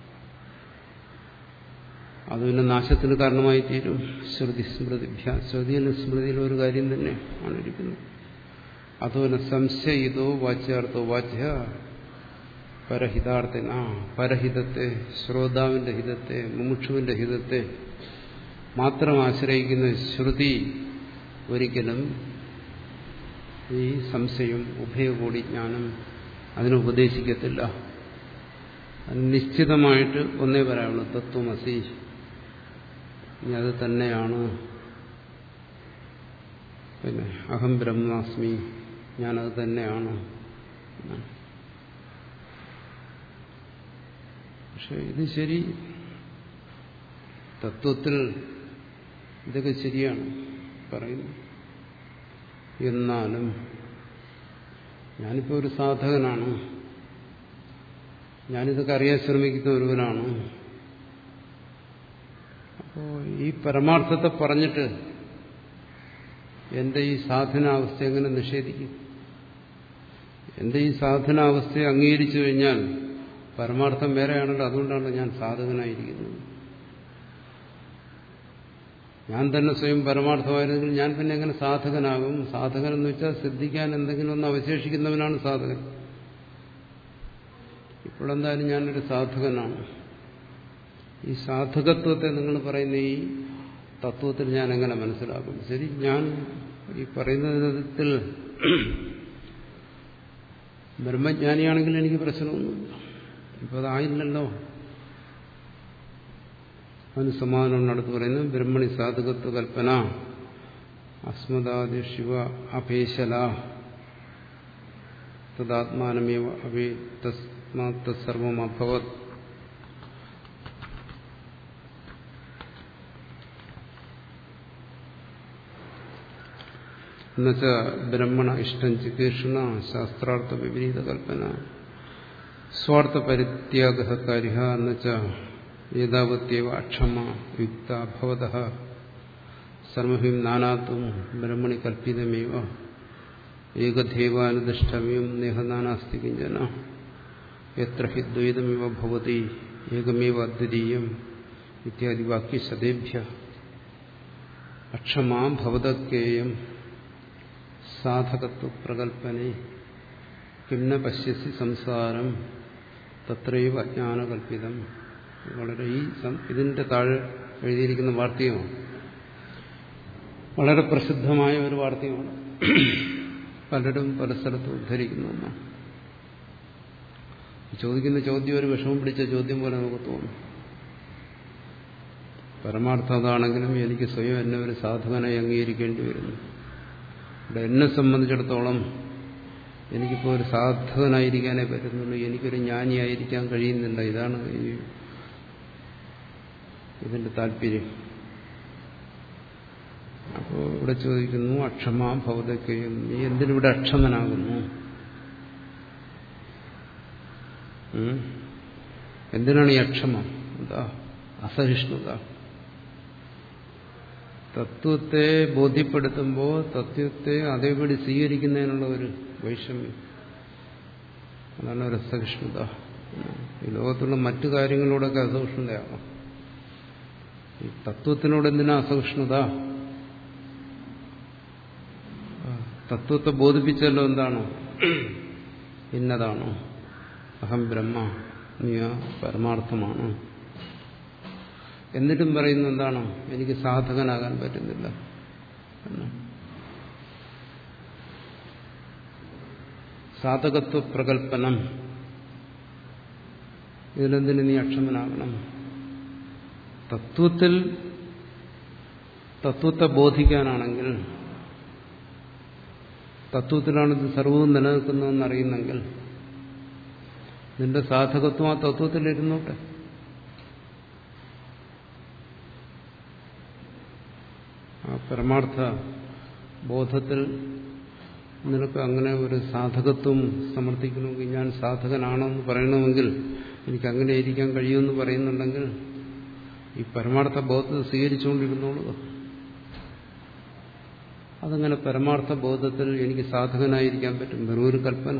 അത് പിന്നെ നാശത്തിന് കാരണമായി തീരും ശ്രുതി സ്മൃതിഭ്യ ശ്രുതിയിലും സ്മൃതിയിലും ഒരു കാര്യം തന്നെ ആണ് ഇരിക്കുന്നത് അതുപോലെ സംശയിതോ വാച്യാർത്ഥോ വാച്യ പരഹിതാർത്ഥന പരഹിതത്തെ ശ്രോതാവിന്റെ ഹിതത്തെ മുമുക്ഷുവിന്റെ ഹിതത്തെ മാത്രം ആശ്രയിക്കുന്ന ശ്രുതി ഒരിക്കലും ഈ സംശയം ഉഭയകോടി ജ്ഞാനം അതിനെ ഉപദേശിക്കത്തില്ല അത് നിശ്ചിതമായിട്ട് ഒന്നേ പറയാവുള്ളൂ തത്വമസി ഇനി അത് തന്നെയാണ് പിന്നെ അഹം ബ്രഹ്മാസ്മി ഞാനത് തന്നെയാണ് പക്ഷെ ഇത് ശരി തത്വത്തിൽ ഇതൊക്കെ ശരിയാണ് പറയുന്നു എന്നാലും ഞാനിപ്പോൾ ഒരു സാധകനാണ് ഞാനിതൊക്കെ അറിയാൻ ശ്രമിക്കുന്ന ഒരുവനാണ് അപ്പോൾ ഈ പരമാർത്ഥത്തെ പറഞ്ഞിട്ട് എന്റെ ഈ സാധനാവസ്ഥ എങ്ങനെ നിഷേധിക്കും എന്റെ ഈ സാധനാവസ്ഥയെ അംഗീകരിച്ചു കഴിഞ്ഞാൽ പരമാർത്ഥം വേറെയാണല്ലോ അതുകൊണ്ടാണ് ഞാൻ സാധകനായിരിക്കുന്നത് ഞാൻ തന്നെ സ്വയം പരമാർത്ഥമായിരുന്നെങ്കിൽ ഞാൻ പിന്നെ എങ്ങനെ സാധകനാകും സാധകൻ എന്ന് വെച്ചാൽ ശ്രദ്ധിക്കാൻ എന്തെങ്കിലും ഒന്ന് അവശേഷിക്കുന്നവനാണ് സാധകൻ ഇപ്പോഴെന്തായാലും ഞാനൊരു സാധകനാണ് ഈ സാധകത്വത്തെ നിങ്ങൾ പറയുന്ന ഈ തത്വത്തിൽ ഞാൻ എങ്ങനെ മനസ്സിലാക്കും ശരി ഞാൻ ഈ പറയുന്ന വിധത്തിൽ ബ്രഹ്മജ്ഞാനിയാണെങ്കിൽ എനിക്ക് പ്രശ്നമൊന്നുമില്ല ഇപ്പൊ അതായില്ലല്ലോ അതിന് സമാധാനം അടുത്ത് പറയുന്നത് ബ്രഹ്മണി സാധകത്വ കൽപ്പന അസ്മദാദി ശിവ അപേശല തദാത്മാനമേവ അവേ തസ്മാത് സർവം അഭവത് എന്നുവെച്ച ബ്രഹ്മണ ഇഷ്ടം ചികീർഷണ ശാസ്ത്രാർത്ഥ വിപരീത കൽപ്പന സ്വാർത്ഥ പരിത്യാഗകാര്യ എന്നുവെച്ചാൽ ഏതാവത്യവ അക്ഷമ യുക്ത ഭവത സർവഹിം നാനാത്വം ബ്രഹ്മണി കൽപ്പിതമേവ ഏകദേവാനുദിഷ്ടമ്യം നേഹനാനാസ്തി കിഞ്ചന എത്ര ഹി ദ്വൈതമിവ ഭവതി ഏകമേവ അദ്വിതീയം ഇത്യാദി വാക്യശതേഭ്യ അക്ഷമാ ഭവതക്കേയം സാധകത്വ പ്രകൽപ്പനെ കിംന പശ്യസി സംസാരം തത്രൈവ അജ്ഞാനകൽപ്പിതം വളരെ ഈ ഇതിന്റെ താഴെ എഴുതിയിരിക്കുന്ന വാർത്തകമാണ് വളരെ പ്രസിദ്ധമായ ഒരു വാർത്തകമാണ് പലരും പല സ്ഥലത്തും ഉദ്ധരിക്കുന്ന ഒന്നാണ് ചോദിക്കുന്ന ചോദ്യം ഒരു വിഷമം പിടിച്ച ചോദ്യം പോലെ നമുക്ക് തോന്നും പരമാർത്ഥം അതാണെങ്കിലും എനിക്ക് സ്വയം എന്നെ ഒരു സാധകനായി അംഗീകരിക്കേണ്ടി വരുന്നു ഇവിടെ എന്നെ സംബന്ധിച്ചിടത്തോളം എനിക്കിപ്പോൾ ഒരു സാധകനായിരിക്കാനേ പറ്റുന്നുള്ളൂ എനിക്കൊരു ജ്ഞാനിയായിരിക്കാൻ കഴിയുന്നില്ല ഇതാണ് ഈ ഇതിന്റെ താല്പര്യം അപ്പോൾ ഇവിടെ ചോദിക്കുന്നു അക്ഷമാ ഭൗതക്കയും നീ എന്തിനിവിടെ അക്ഷമനാകുന്നു എന്തിനാണ് ഈ അക്ഷമ എന്താ അസഹിഷ്ണുത തത്വത്തെ ബോധ്യപ്പെടുത്തുമ്പോൾ തത്വത്തെ അതേപടി സ്വീകരിക്കുന്നതിനുള്ള ഒരു വൈഷമ്യം അതാണ് ഒരു അസഹിഷ്ണുത ഈ ലോകത്തുള്ള മറ്റു കാര്യങ്ങളോടൊക്കെ അസഹിഷ്ണുതയാകാം ഈ തത്വത്തിനോട് എന്തിനാ അസഹിഷ്ണുത തത്വത്തെ ബോധിപ്പിച്ചല്ലോ എന്താണോ ഇന്നതാണോ അഹം ബ്രഹ്മ നീ ആ പരമാർത്ഥമാണ് എന്നിട്ടും പറയുന്ന എന്താണോ എനിക്ക് സാധകനാകാൻ പറ്റുന്നില്ല എന്നാണ് സാധകത്വ പ്രകല്പനം ഇതിലെന്തിന് നീ അക്ഷമനാകണം തത്വത്തിൽ തത്വത്തെ ബോധിക്കാനാണെങ്കിൽ തത്വത്തിലാണ് ഇത് സർവവും നിലനിൽക്കുന്നതെന്ന് അറിയുന്നെങ്കിൽ നിന്റെ സാധകത്വം ആ തത്വത്തിലിരുന്നോട്ടെ ആ പരമാർത്ഥ ബോധത്തിൽ നിനക്ക് അങ്ങനെ ഒരു സാധകത്വം സമർത്ഥിക്കണമെങ്കിൽ ഞാൻ സാധകനാണെന്ന് പറയണമെങ്കിൽ എനിക്ക് അങ്ങനെ ഇരിക്കാൻ കഴിയുമെന്ന് പറയുന്നുണ്ടെങ്കിൽ ഈ പരമാർത്ഥ ബോധത്തെ സ്വീകരിച്ചുകൊണ്ടിരുന്നോളൂ അതങ്ങനെ പരമാർത്ഥ ബോധത്തിൽ എനിക്ക് സാധകനായിരിക്കാൻ പറ്റും വെറും ഒരു കൽപ്പന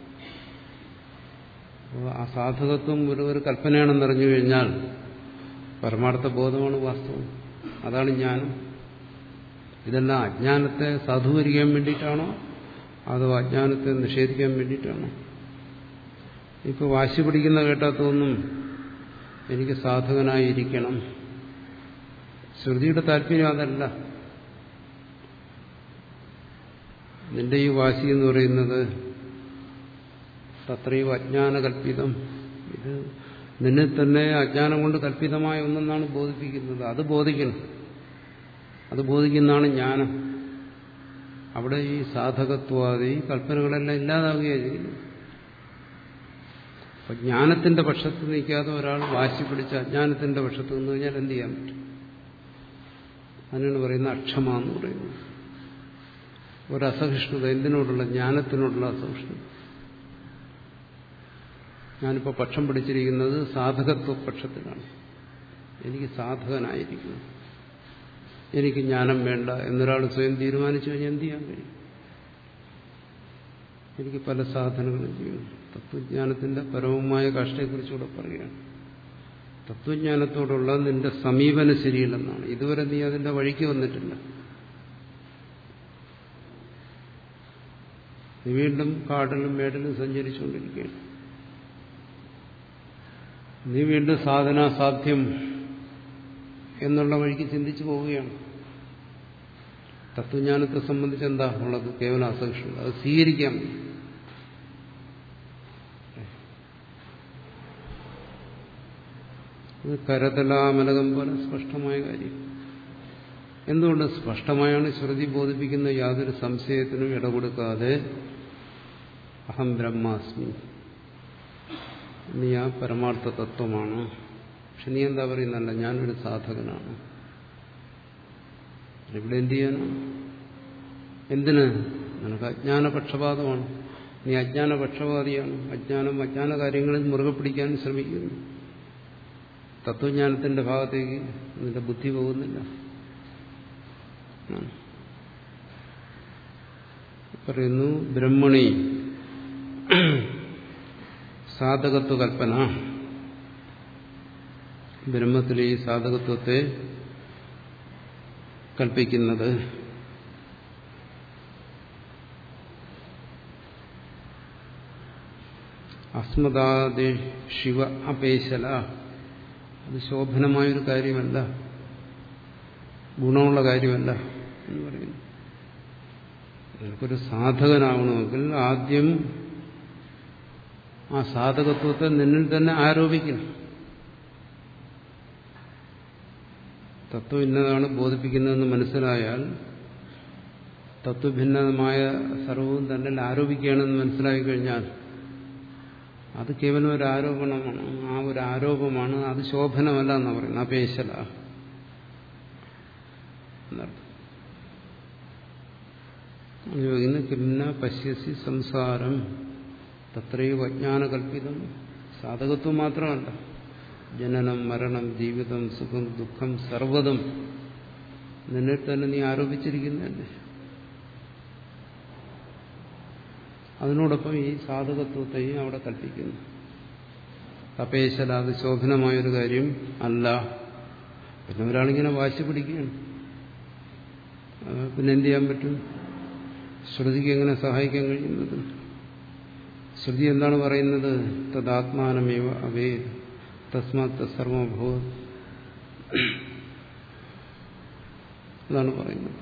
ആ സാധകത്വം ഒരു ഒരു കൽപ്പനയാണെന്ന് അറിഞ്ഞു കഴിഞ്ഞാൽ പരമാർത്ഥ ബോധമാണ് വാസ്തവം അതാണ് ജ്ഞാനം ഇതെല്ലാം അജ്ഞാനത്തെ സാധൂകരിക്കാൻ വേണ്ടിയിട്ടാണോ അതോ അജ്ഞാനത്തെ നിഷേധിക്കാൻ വേണ്ടിയിട്ടാണോ ഇപ്പൊ വാശി പിടിക്കുന്ന കേട്ടാത്തൊന്നും എനിക്ക് സാധകനായിരിക്കണം ശ്രുതിയുടെ താല്പര്യം അതല്ല നിന്റെ ഈ വാശി എന്ന് പറയുന്നത് തത്രയും അജ്ഞാനകൽപ്പിതം ഇത് നിന്നെ തന്നെ അജ്ഞാനം കൊണ്ട് കൽപ്പിതമായ ഒന്നെന്നാണ് ബോധിപ്പിക്കുന്നത് അത് ബോധിക്കണം അത് ബോധിക്കുന്നതാണ് ജ്ഞാനം അവിടെ ഈ സാധകത്വാദി കൽപ്പനകളെല്ലാം ഇല്ലാതാവുകയാണ് ചെയ്യുന്നത് അപ്പൊ ജ്ഞാനത്തിന്റെ പക്ഷത്ത് നിൽക്കാതെ ഒരാൾ വാശി പിടിച്ച് അജ്ഞാനത്തിന്റെ പക്ഷത്ത് നിന്ന് കഴിഞ്ഞാൽ എന്ത് ചെയ്യാൻ പറ്റും അതിനാണ് പറയുന്നത് അക്ഷമ എന്ന് പറയുന്നത് ഒരു അസഹിഷ്ണുത എന്തിനോടുള്ള ജ്ഞാനത്തിനോടുള്ള അസഹിഷ്ണുത ഞാനിപ്പോൾ പക്ഷം പിടിച്ചിരിക്കുന്നത് സാധകത്വ പക്ഷത്തിലാണ് എനിക്ക് സാധകനായിരിക്കുന്നു എനിക്ക് ജ്ഞാനം വേണ്ട എന്നൊരാൾ സ്വയം തീരുമാനിച്ചു കഴിഞ്ഞാൽ എന്ത് ചെയ്യാൻ കഴിയും എനിക്ക് പല സാധനങ്ങളും ചെയ്യും തത്വജ്ഞാനത്തിന്റെ പരമമായ കാഷ്ടയെക്കുറിച്ചുകൂടെ പറയുകയാണ് തത്വജ്ഞാനത്തോടുള്ള നിന്റെ സമീപനം ശരിയില്ലെന്നാണ് ഇതുവരെ നീ അതിന്റെ വഴിക്ക് വന്നിട്ടില്ല നീ വീണ്ടും കാടിലും മേടിലും സഞ്ചരിച്ചുകൊണ്ടിരിക്കുകയാണ് നീ വീണ്ടും സാധനാസാധ്യം എന്നുള്ള വഴിക്ക് ചിന്തിച്ചു പോവുകയാണ് തത്വജ്ഞാനത്തെ സംബന്ധിച്ച് എന്താ ഉള്ളത് കേവലം അസഹിഷ്ണുത അത് സ്വീകരിക്കാം ഇത് കരതലാമലകം പോലെ സ്പഷ്ടമായ കാര്യം എന്തുകൊണ്ട് സ്പഷ്ടമായാണ് ശ്രുതി ബോധിപ്പിക്കുന്ന യാതൊരു സംശയത്തിനും ഇടകൊടുക്കാതെ അഹം ബ്രഹ്മാസ്മി നീ ആ പരമാർത്ഥ തത്വമാണ് പക്ഷെ നീ എന്താ പറയുന്നല്ല ഞാനൊരു സാധകനാണ് ഇവിടെ എന്ത് ചെയ്യാനാണ് എന്തിന് നിനക്ക് അജ്ഞാനപക്ഷപാതമാണ് നീ അജ്ഞാനപക്ഷപാതിയാണ് അജ്ഞാനം അജ്ഞാന കാര്യങ്ങളിൽ മുറുകെ പിടിക്കാൻ ശ്രമിക്കുന്നു തത്വജ്ഞാനത്തിന്റെ ഭാഗത്തേക്ക് നിന്റെ ബുദ്ധി പോകുന്നില്ല പറയുന്നു ബ്രഹ്മണി സാധകത്വ കൽപ്പന ബ്രഹ്മത്തിലെ ഈ സാധകത്വത്തെ കൽപ്പിക്കുന്നത് അസ്മദാദി ശിവ അപേശല അത് ശോഭനമായൊരു കാര്യമല്ല ഗുണമുള്ള കാര്യമല്ല എന്ന് പറയുന്നു നിനക്കൊരു സാധകനാവണമെങ്കിൽ ആദ്യം ആ സാധകത്വത്തെ നിന്നിൽ തന്നെ ആരോപിക്കണം തത്വം ഇന്നതാണ് ബോധിപ്പിക്കുന്നതെന്ന് മനസ്സിലായാൽ തത്വഭിന്നമായ സർവവും തന്നെ ആരോപിക്കുകയാണെന്ന് മനസ്സിലാക്കി കഴിഞ്ഞാൽ അത് കേവലം ഒരു ആരോപണമാണ് ആ ഒരു ആരോപമാണ് അത് ശോഭനമല്ല എന്ന് പറയുന്നത് അപേശല എന്നർത്ഥം ഇന്ന് കിന്ന പശ്യസി സംസാരം തത്രയും അജ്ഞാനകൽപ്പിതം സാധകത്വം മാത്രമല്ല ജനനം മരണം ജീവിതം സുഖം ദുഃഖം സർവ്വതും നിന്നെ തന്നെ നീ ആരോപിച്ചിരിക്കുന്നതല്ലേ അതിനോടൊപ്പം ഈ സാധകത്വത്തെയും അവിടെ കൽപ്പിക്കുന്നു തപേശല അത് ശോഭനമായൊരു കാര്യം അല്ല പിന്നെ ഒരാളിങ്ങനെ വാശി പിടിക്കുകയാണ് പിന്നെ എന്ത് ചെയ്യാൻ പറ്റും ശ്രുതിക്ക് എങ്ങനെ സഹായിക്കാൻ കഴിയുന്നത് ശ്രുതി എന്താണ് പറയുന്നത് തദാത്മാനമേവ അവേ തസ്മാത് സർവഭൂ എന്നാണ് പറയുന്നത്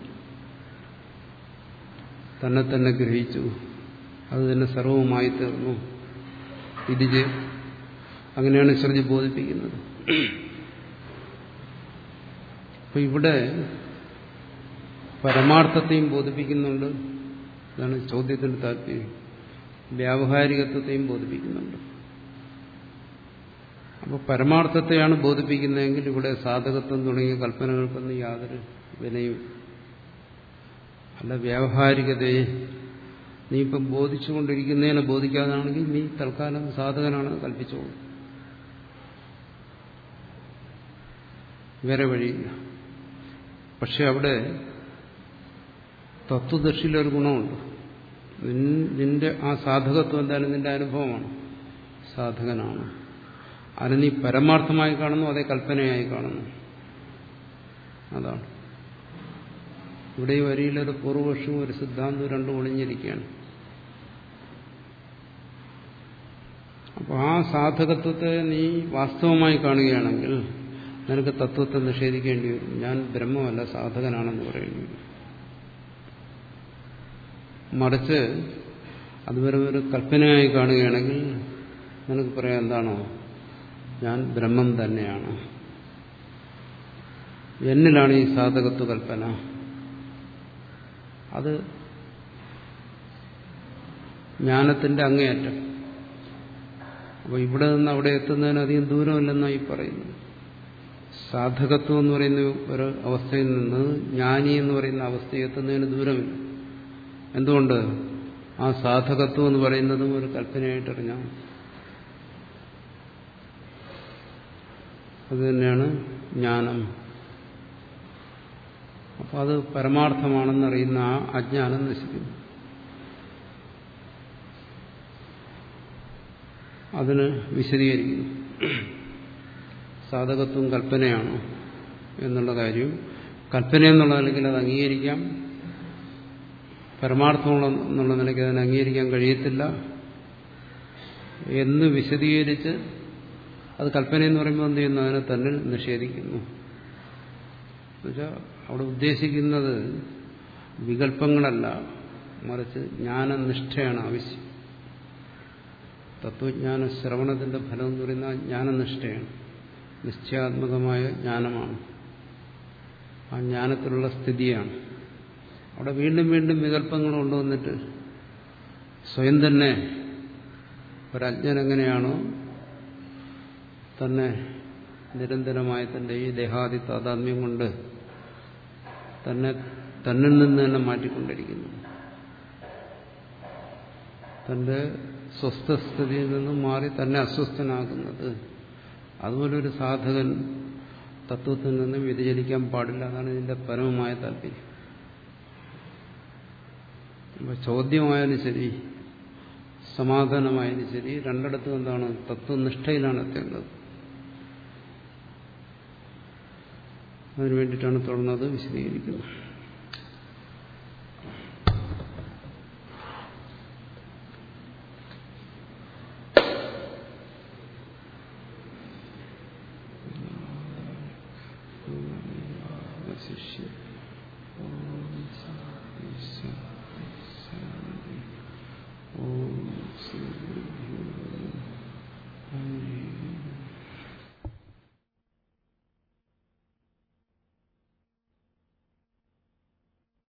തന്നെ തന്നെ ഗ്രഹിച്ചു അത് തന്നെ സർവവുമായി തീർന്നു ഇത് അങ്ങനെയാണ് ശ്രുതി ബോധിപ്പിക്കുന്നത് അപ്പൊ ഇവിടെ പരമാർത്ഥത്തെയും ബോധിപ്പിക്കുന്നുണ്ട് ഇതാണ് ചോദ്യത്തിന്റെ താല്പര്യം വ്യാവഹാരികത്വത്തെയും ബോധിപ്പിക്കുന്നുണ്ട് അപ്പോൾ പരമാർത്ഥത്തെയാണ് ബോധിപ്പിക്കുന്നതെങ്കിൽ ഇവിടെ സാധകത്വം തുടങ്ങിയ കൽപ്പനകൾക്കൊന്നും യാതൊരു വിനയും അല്ല വ്യാവഹാരികതയെ നീ ഇപ്പം ബോധിച്ചുകൊണ്ടിരിക്കുന്നതിനെ ബോധിക്കാതാണെങ്കിൽ നീ തൽക്കാലം സാധകനാണെന്ന് കൽപ്പിച്ചോളൂ വേറെ വഴിയില്ല പക്ഷെ അവിടെ തത്വദർശിയിലൊരു ഗുണമുണ്ട് നിന്റെ ആ സാധകത്വം എന്തായാലും നിന്റെ അനുഭവമാണ് സാധകനാണ് അത് നീ പരമാർത്ഥമായി കാണുന്നു അതേ കൽപ്പനയായി കാണുന്നു അതാണ് ഇവിടെ ഈ വരിയിലൊരു പൂർവപക്ഷവും ഒരു സിദ്ധാന്തവും രണ്ടും ഒളിഞ്ഞിരിക്കുകയാണ് അപ്പോൾ ആ സാധകത്വത്തെ നീ വാസ്തവമായി കാണുകയാണെങ്കിൽ നിനക്ക് തത്വത്തെ നിഷേധിക്കേണ്ടി വരും ഞാൻ ബ്രഹ്മമല്ല സാധകനാണെന്ന് പറയേണ്ടി വരും മറിച്ച് അതുവരെ ഒരു കൽപ്പനയായി കാണുകയാണെങ്കിൽ നിനക്ക് പറയാം എന്താണോ ഞാൻ ബ്രഹ്മം തന്നെയാണ് എന്നിലാണ് ഈ സാധകത്വ കൽപ്പന അത് ജ്ഞാനത്തിന്റെ അങ്ങേയറ്റം അപ്പോൾ ഇവിടെ നിന്ന് അവിടെ എത്തുന്നതിന് അധികം ദൂരമില്ലെന്നാണ് ഈ പറയുന്നത് സാധകത്വം എന്ന് പറയുന്ന ഒരു അവസ്ഥയിൽ നിന്ന് ജ്ഞാനി എന്ന് പറയുന്ന അവസ്ഥയിൽ എത്തുന്നതിന് ദൂരമില്ല എന്തുകൊണ്ട് ആ സാധകത്വം എന്ന് പറയുന്നതും ഒരു കൽപ്പനയായിട്ടറിഞ്ഞാൽ അത് തന്നെയാണ് ജ്ഞാനം അപ്പം അത് പരമാർത്ഥമാണെന്നറിയുന്ന ആ അജ്ഞാനം നശിക്കുന്നു അതിന് വിശദീകരിക്കുന്നു സാധകത്വം കൽപ്പനയാണോ എന്നുള്ള കാര്യം കൽപ്പന എന്നുള്ള നിലയ്ക്ക് അത് അംഗീകരിക്കാം പരമാർത്ഥമുള്ള എന്നുള്ള നിലയ്ക്ക് അതിനെ അംഗീകരിക്കാൻ കഴിയത്തില്ല എന്ന് വിശദീകരിച്ച് അത് കൽപ്പന എന്ന് പറയുമ്പോൾ എന്ത് ചെയ്യുന്നു അതിനെ തന്നെ നിഷേധിക്കുന്നു എന്നുവെച്ചാൽ അവിടെ ഉദ്ദേശിക്കുന്നത് വികല്പങ്ങളല്ല മറിച്ച് ജ്ഞാനനിഷ്ഠയാണ് ആവശ്യം തത്വജ്ഞാന ശ്രവണത്തിന്റെ ഫലം എന്ന് പറയുന്ന ജ്ഞാനനിഷ്ഠയാണ് നിശ്ചയാത്മകമായ ജ്ഞാനമാണ് ആ ജ്ഞാനത്തിലുള്ള സ്ഥിതിയാണ് അവിടെ വീണ്ടും വീണ്ടും വികല്പങ്ങൾ കൊണ്ടുവന്നിട്ട് സ്വയം തന്നെ ഒരജ്ഞൻ എങ്ങനെയാണോ തന്നെ നിരന്തരമായ തന്റെ ഈ ദേഹാദി താതാത്മ്യം കൊണ്ട് തന്നെ തന്നിൽ നിന്ന് തന്നെ മാറ്റിക്കൊണ്ടിരിക്കുന്നു തന്റെ സ്വസ്ഥസ്ഥിതിയിൽ നിന്നും മാറി തന്നെ അസ്വസ്ഥനാകുന്നത് അതുപോലെ ഒരു സാധകൻ തത്വത്തിൽ നിന്ന് വ്യതിചലിക്കാൻ പാടില്ല അതാണ് ഇതിന്റെ പരമമായ താല്പര്യം അപ്പൊ ചോദ്യമായാലും ശരി സമാധാനമായാലും ശരി രണ്ടിടത്തും എന്താണ് തത്വനിഷ്ഠയിലാണ് എത്തേണ്ടത് അതിനു വേണ്ടിയിട്ടാണ് തുടർന്നത് വിശദീകരിക്കുന്നത് ശിഷ്യ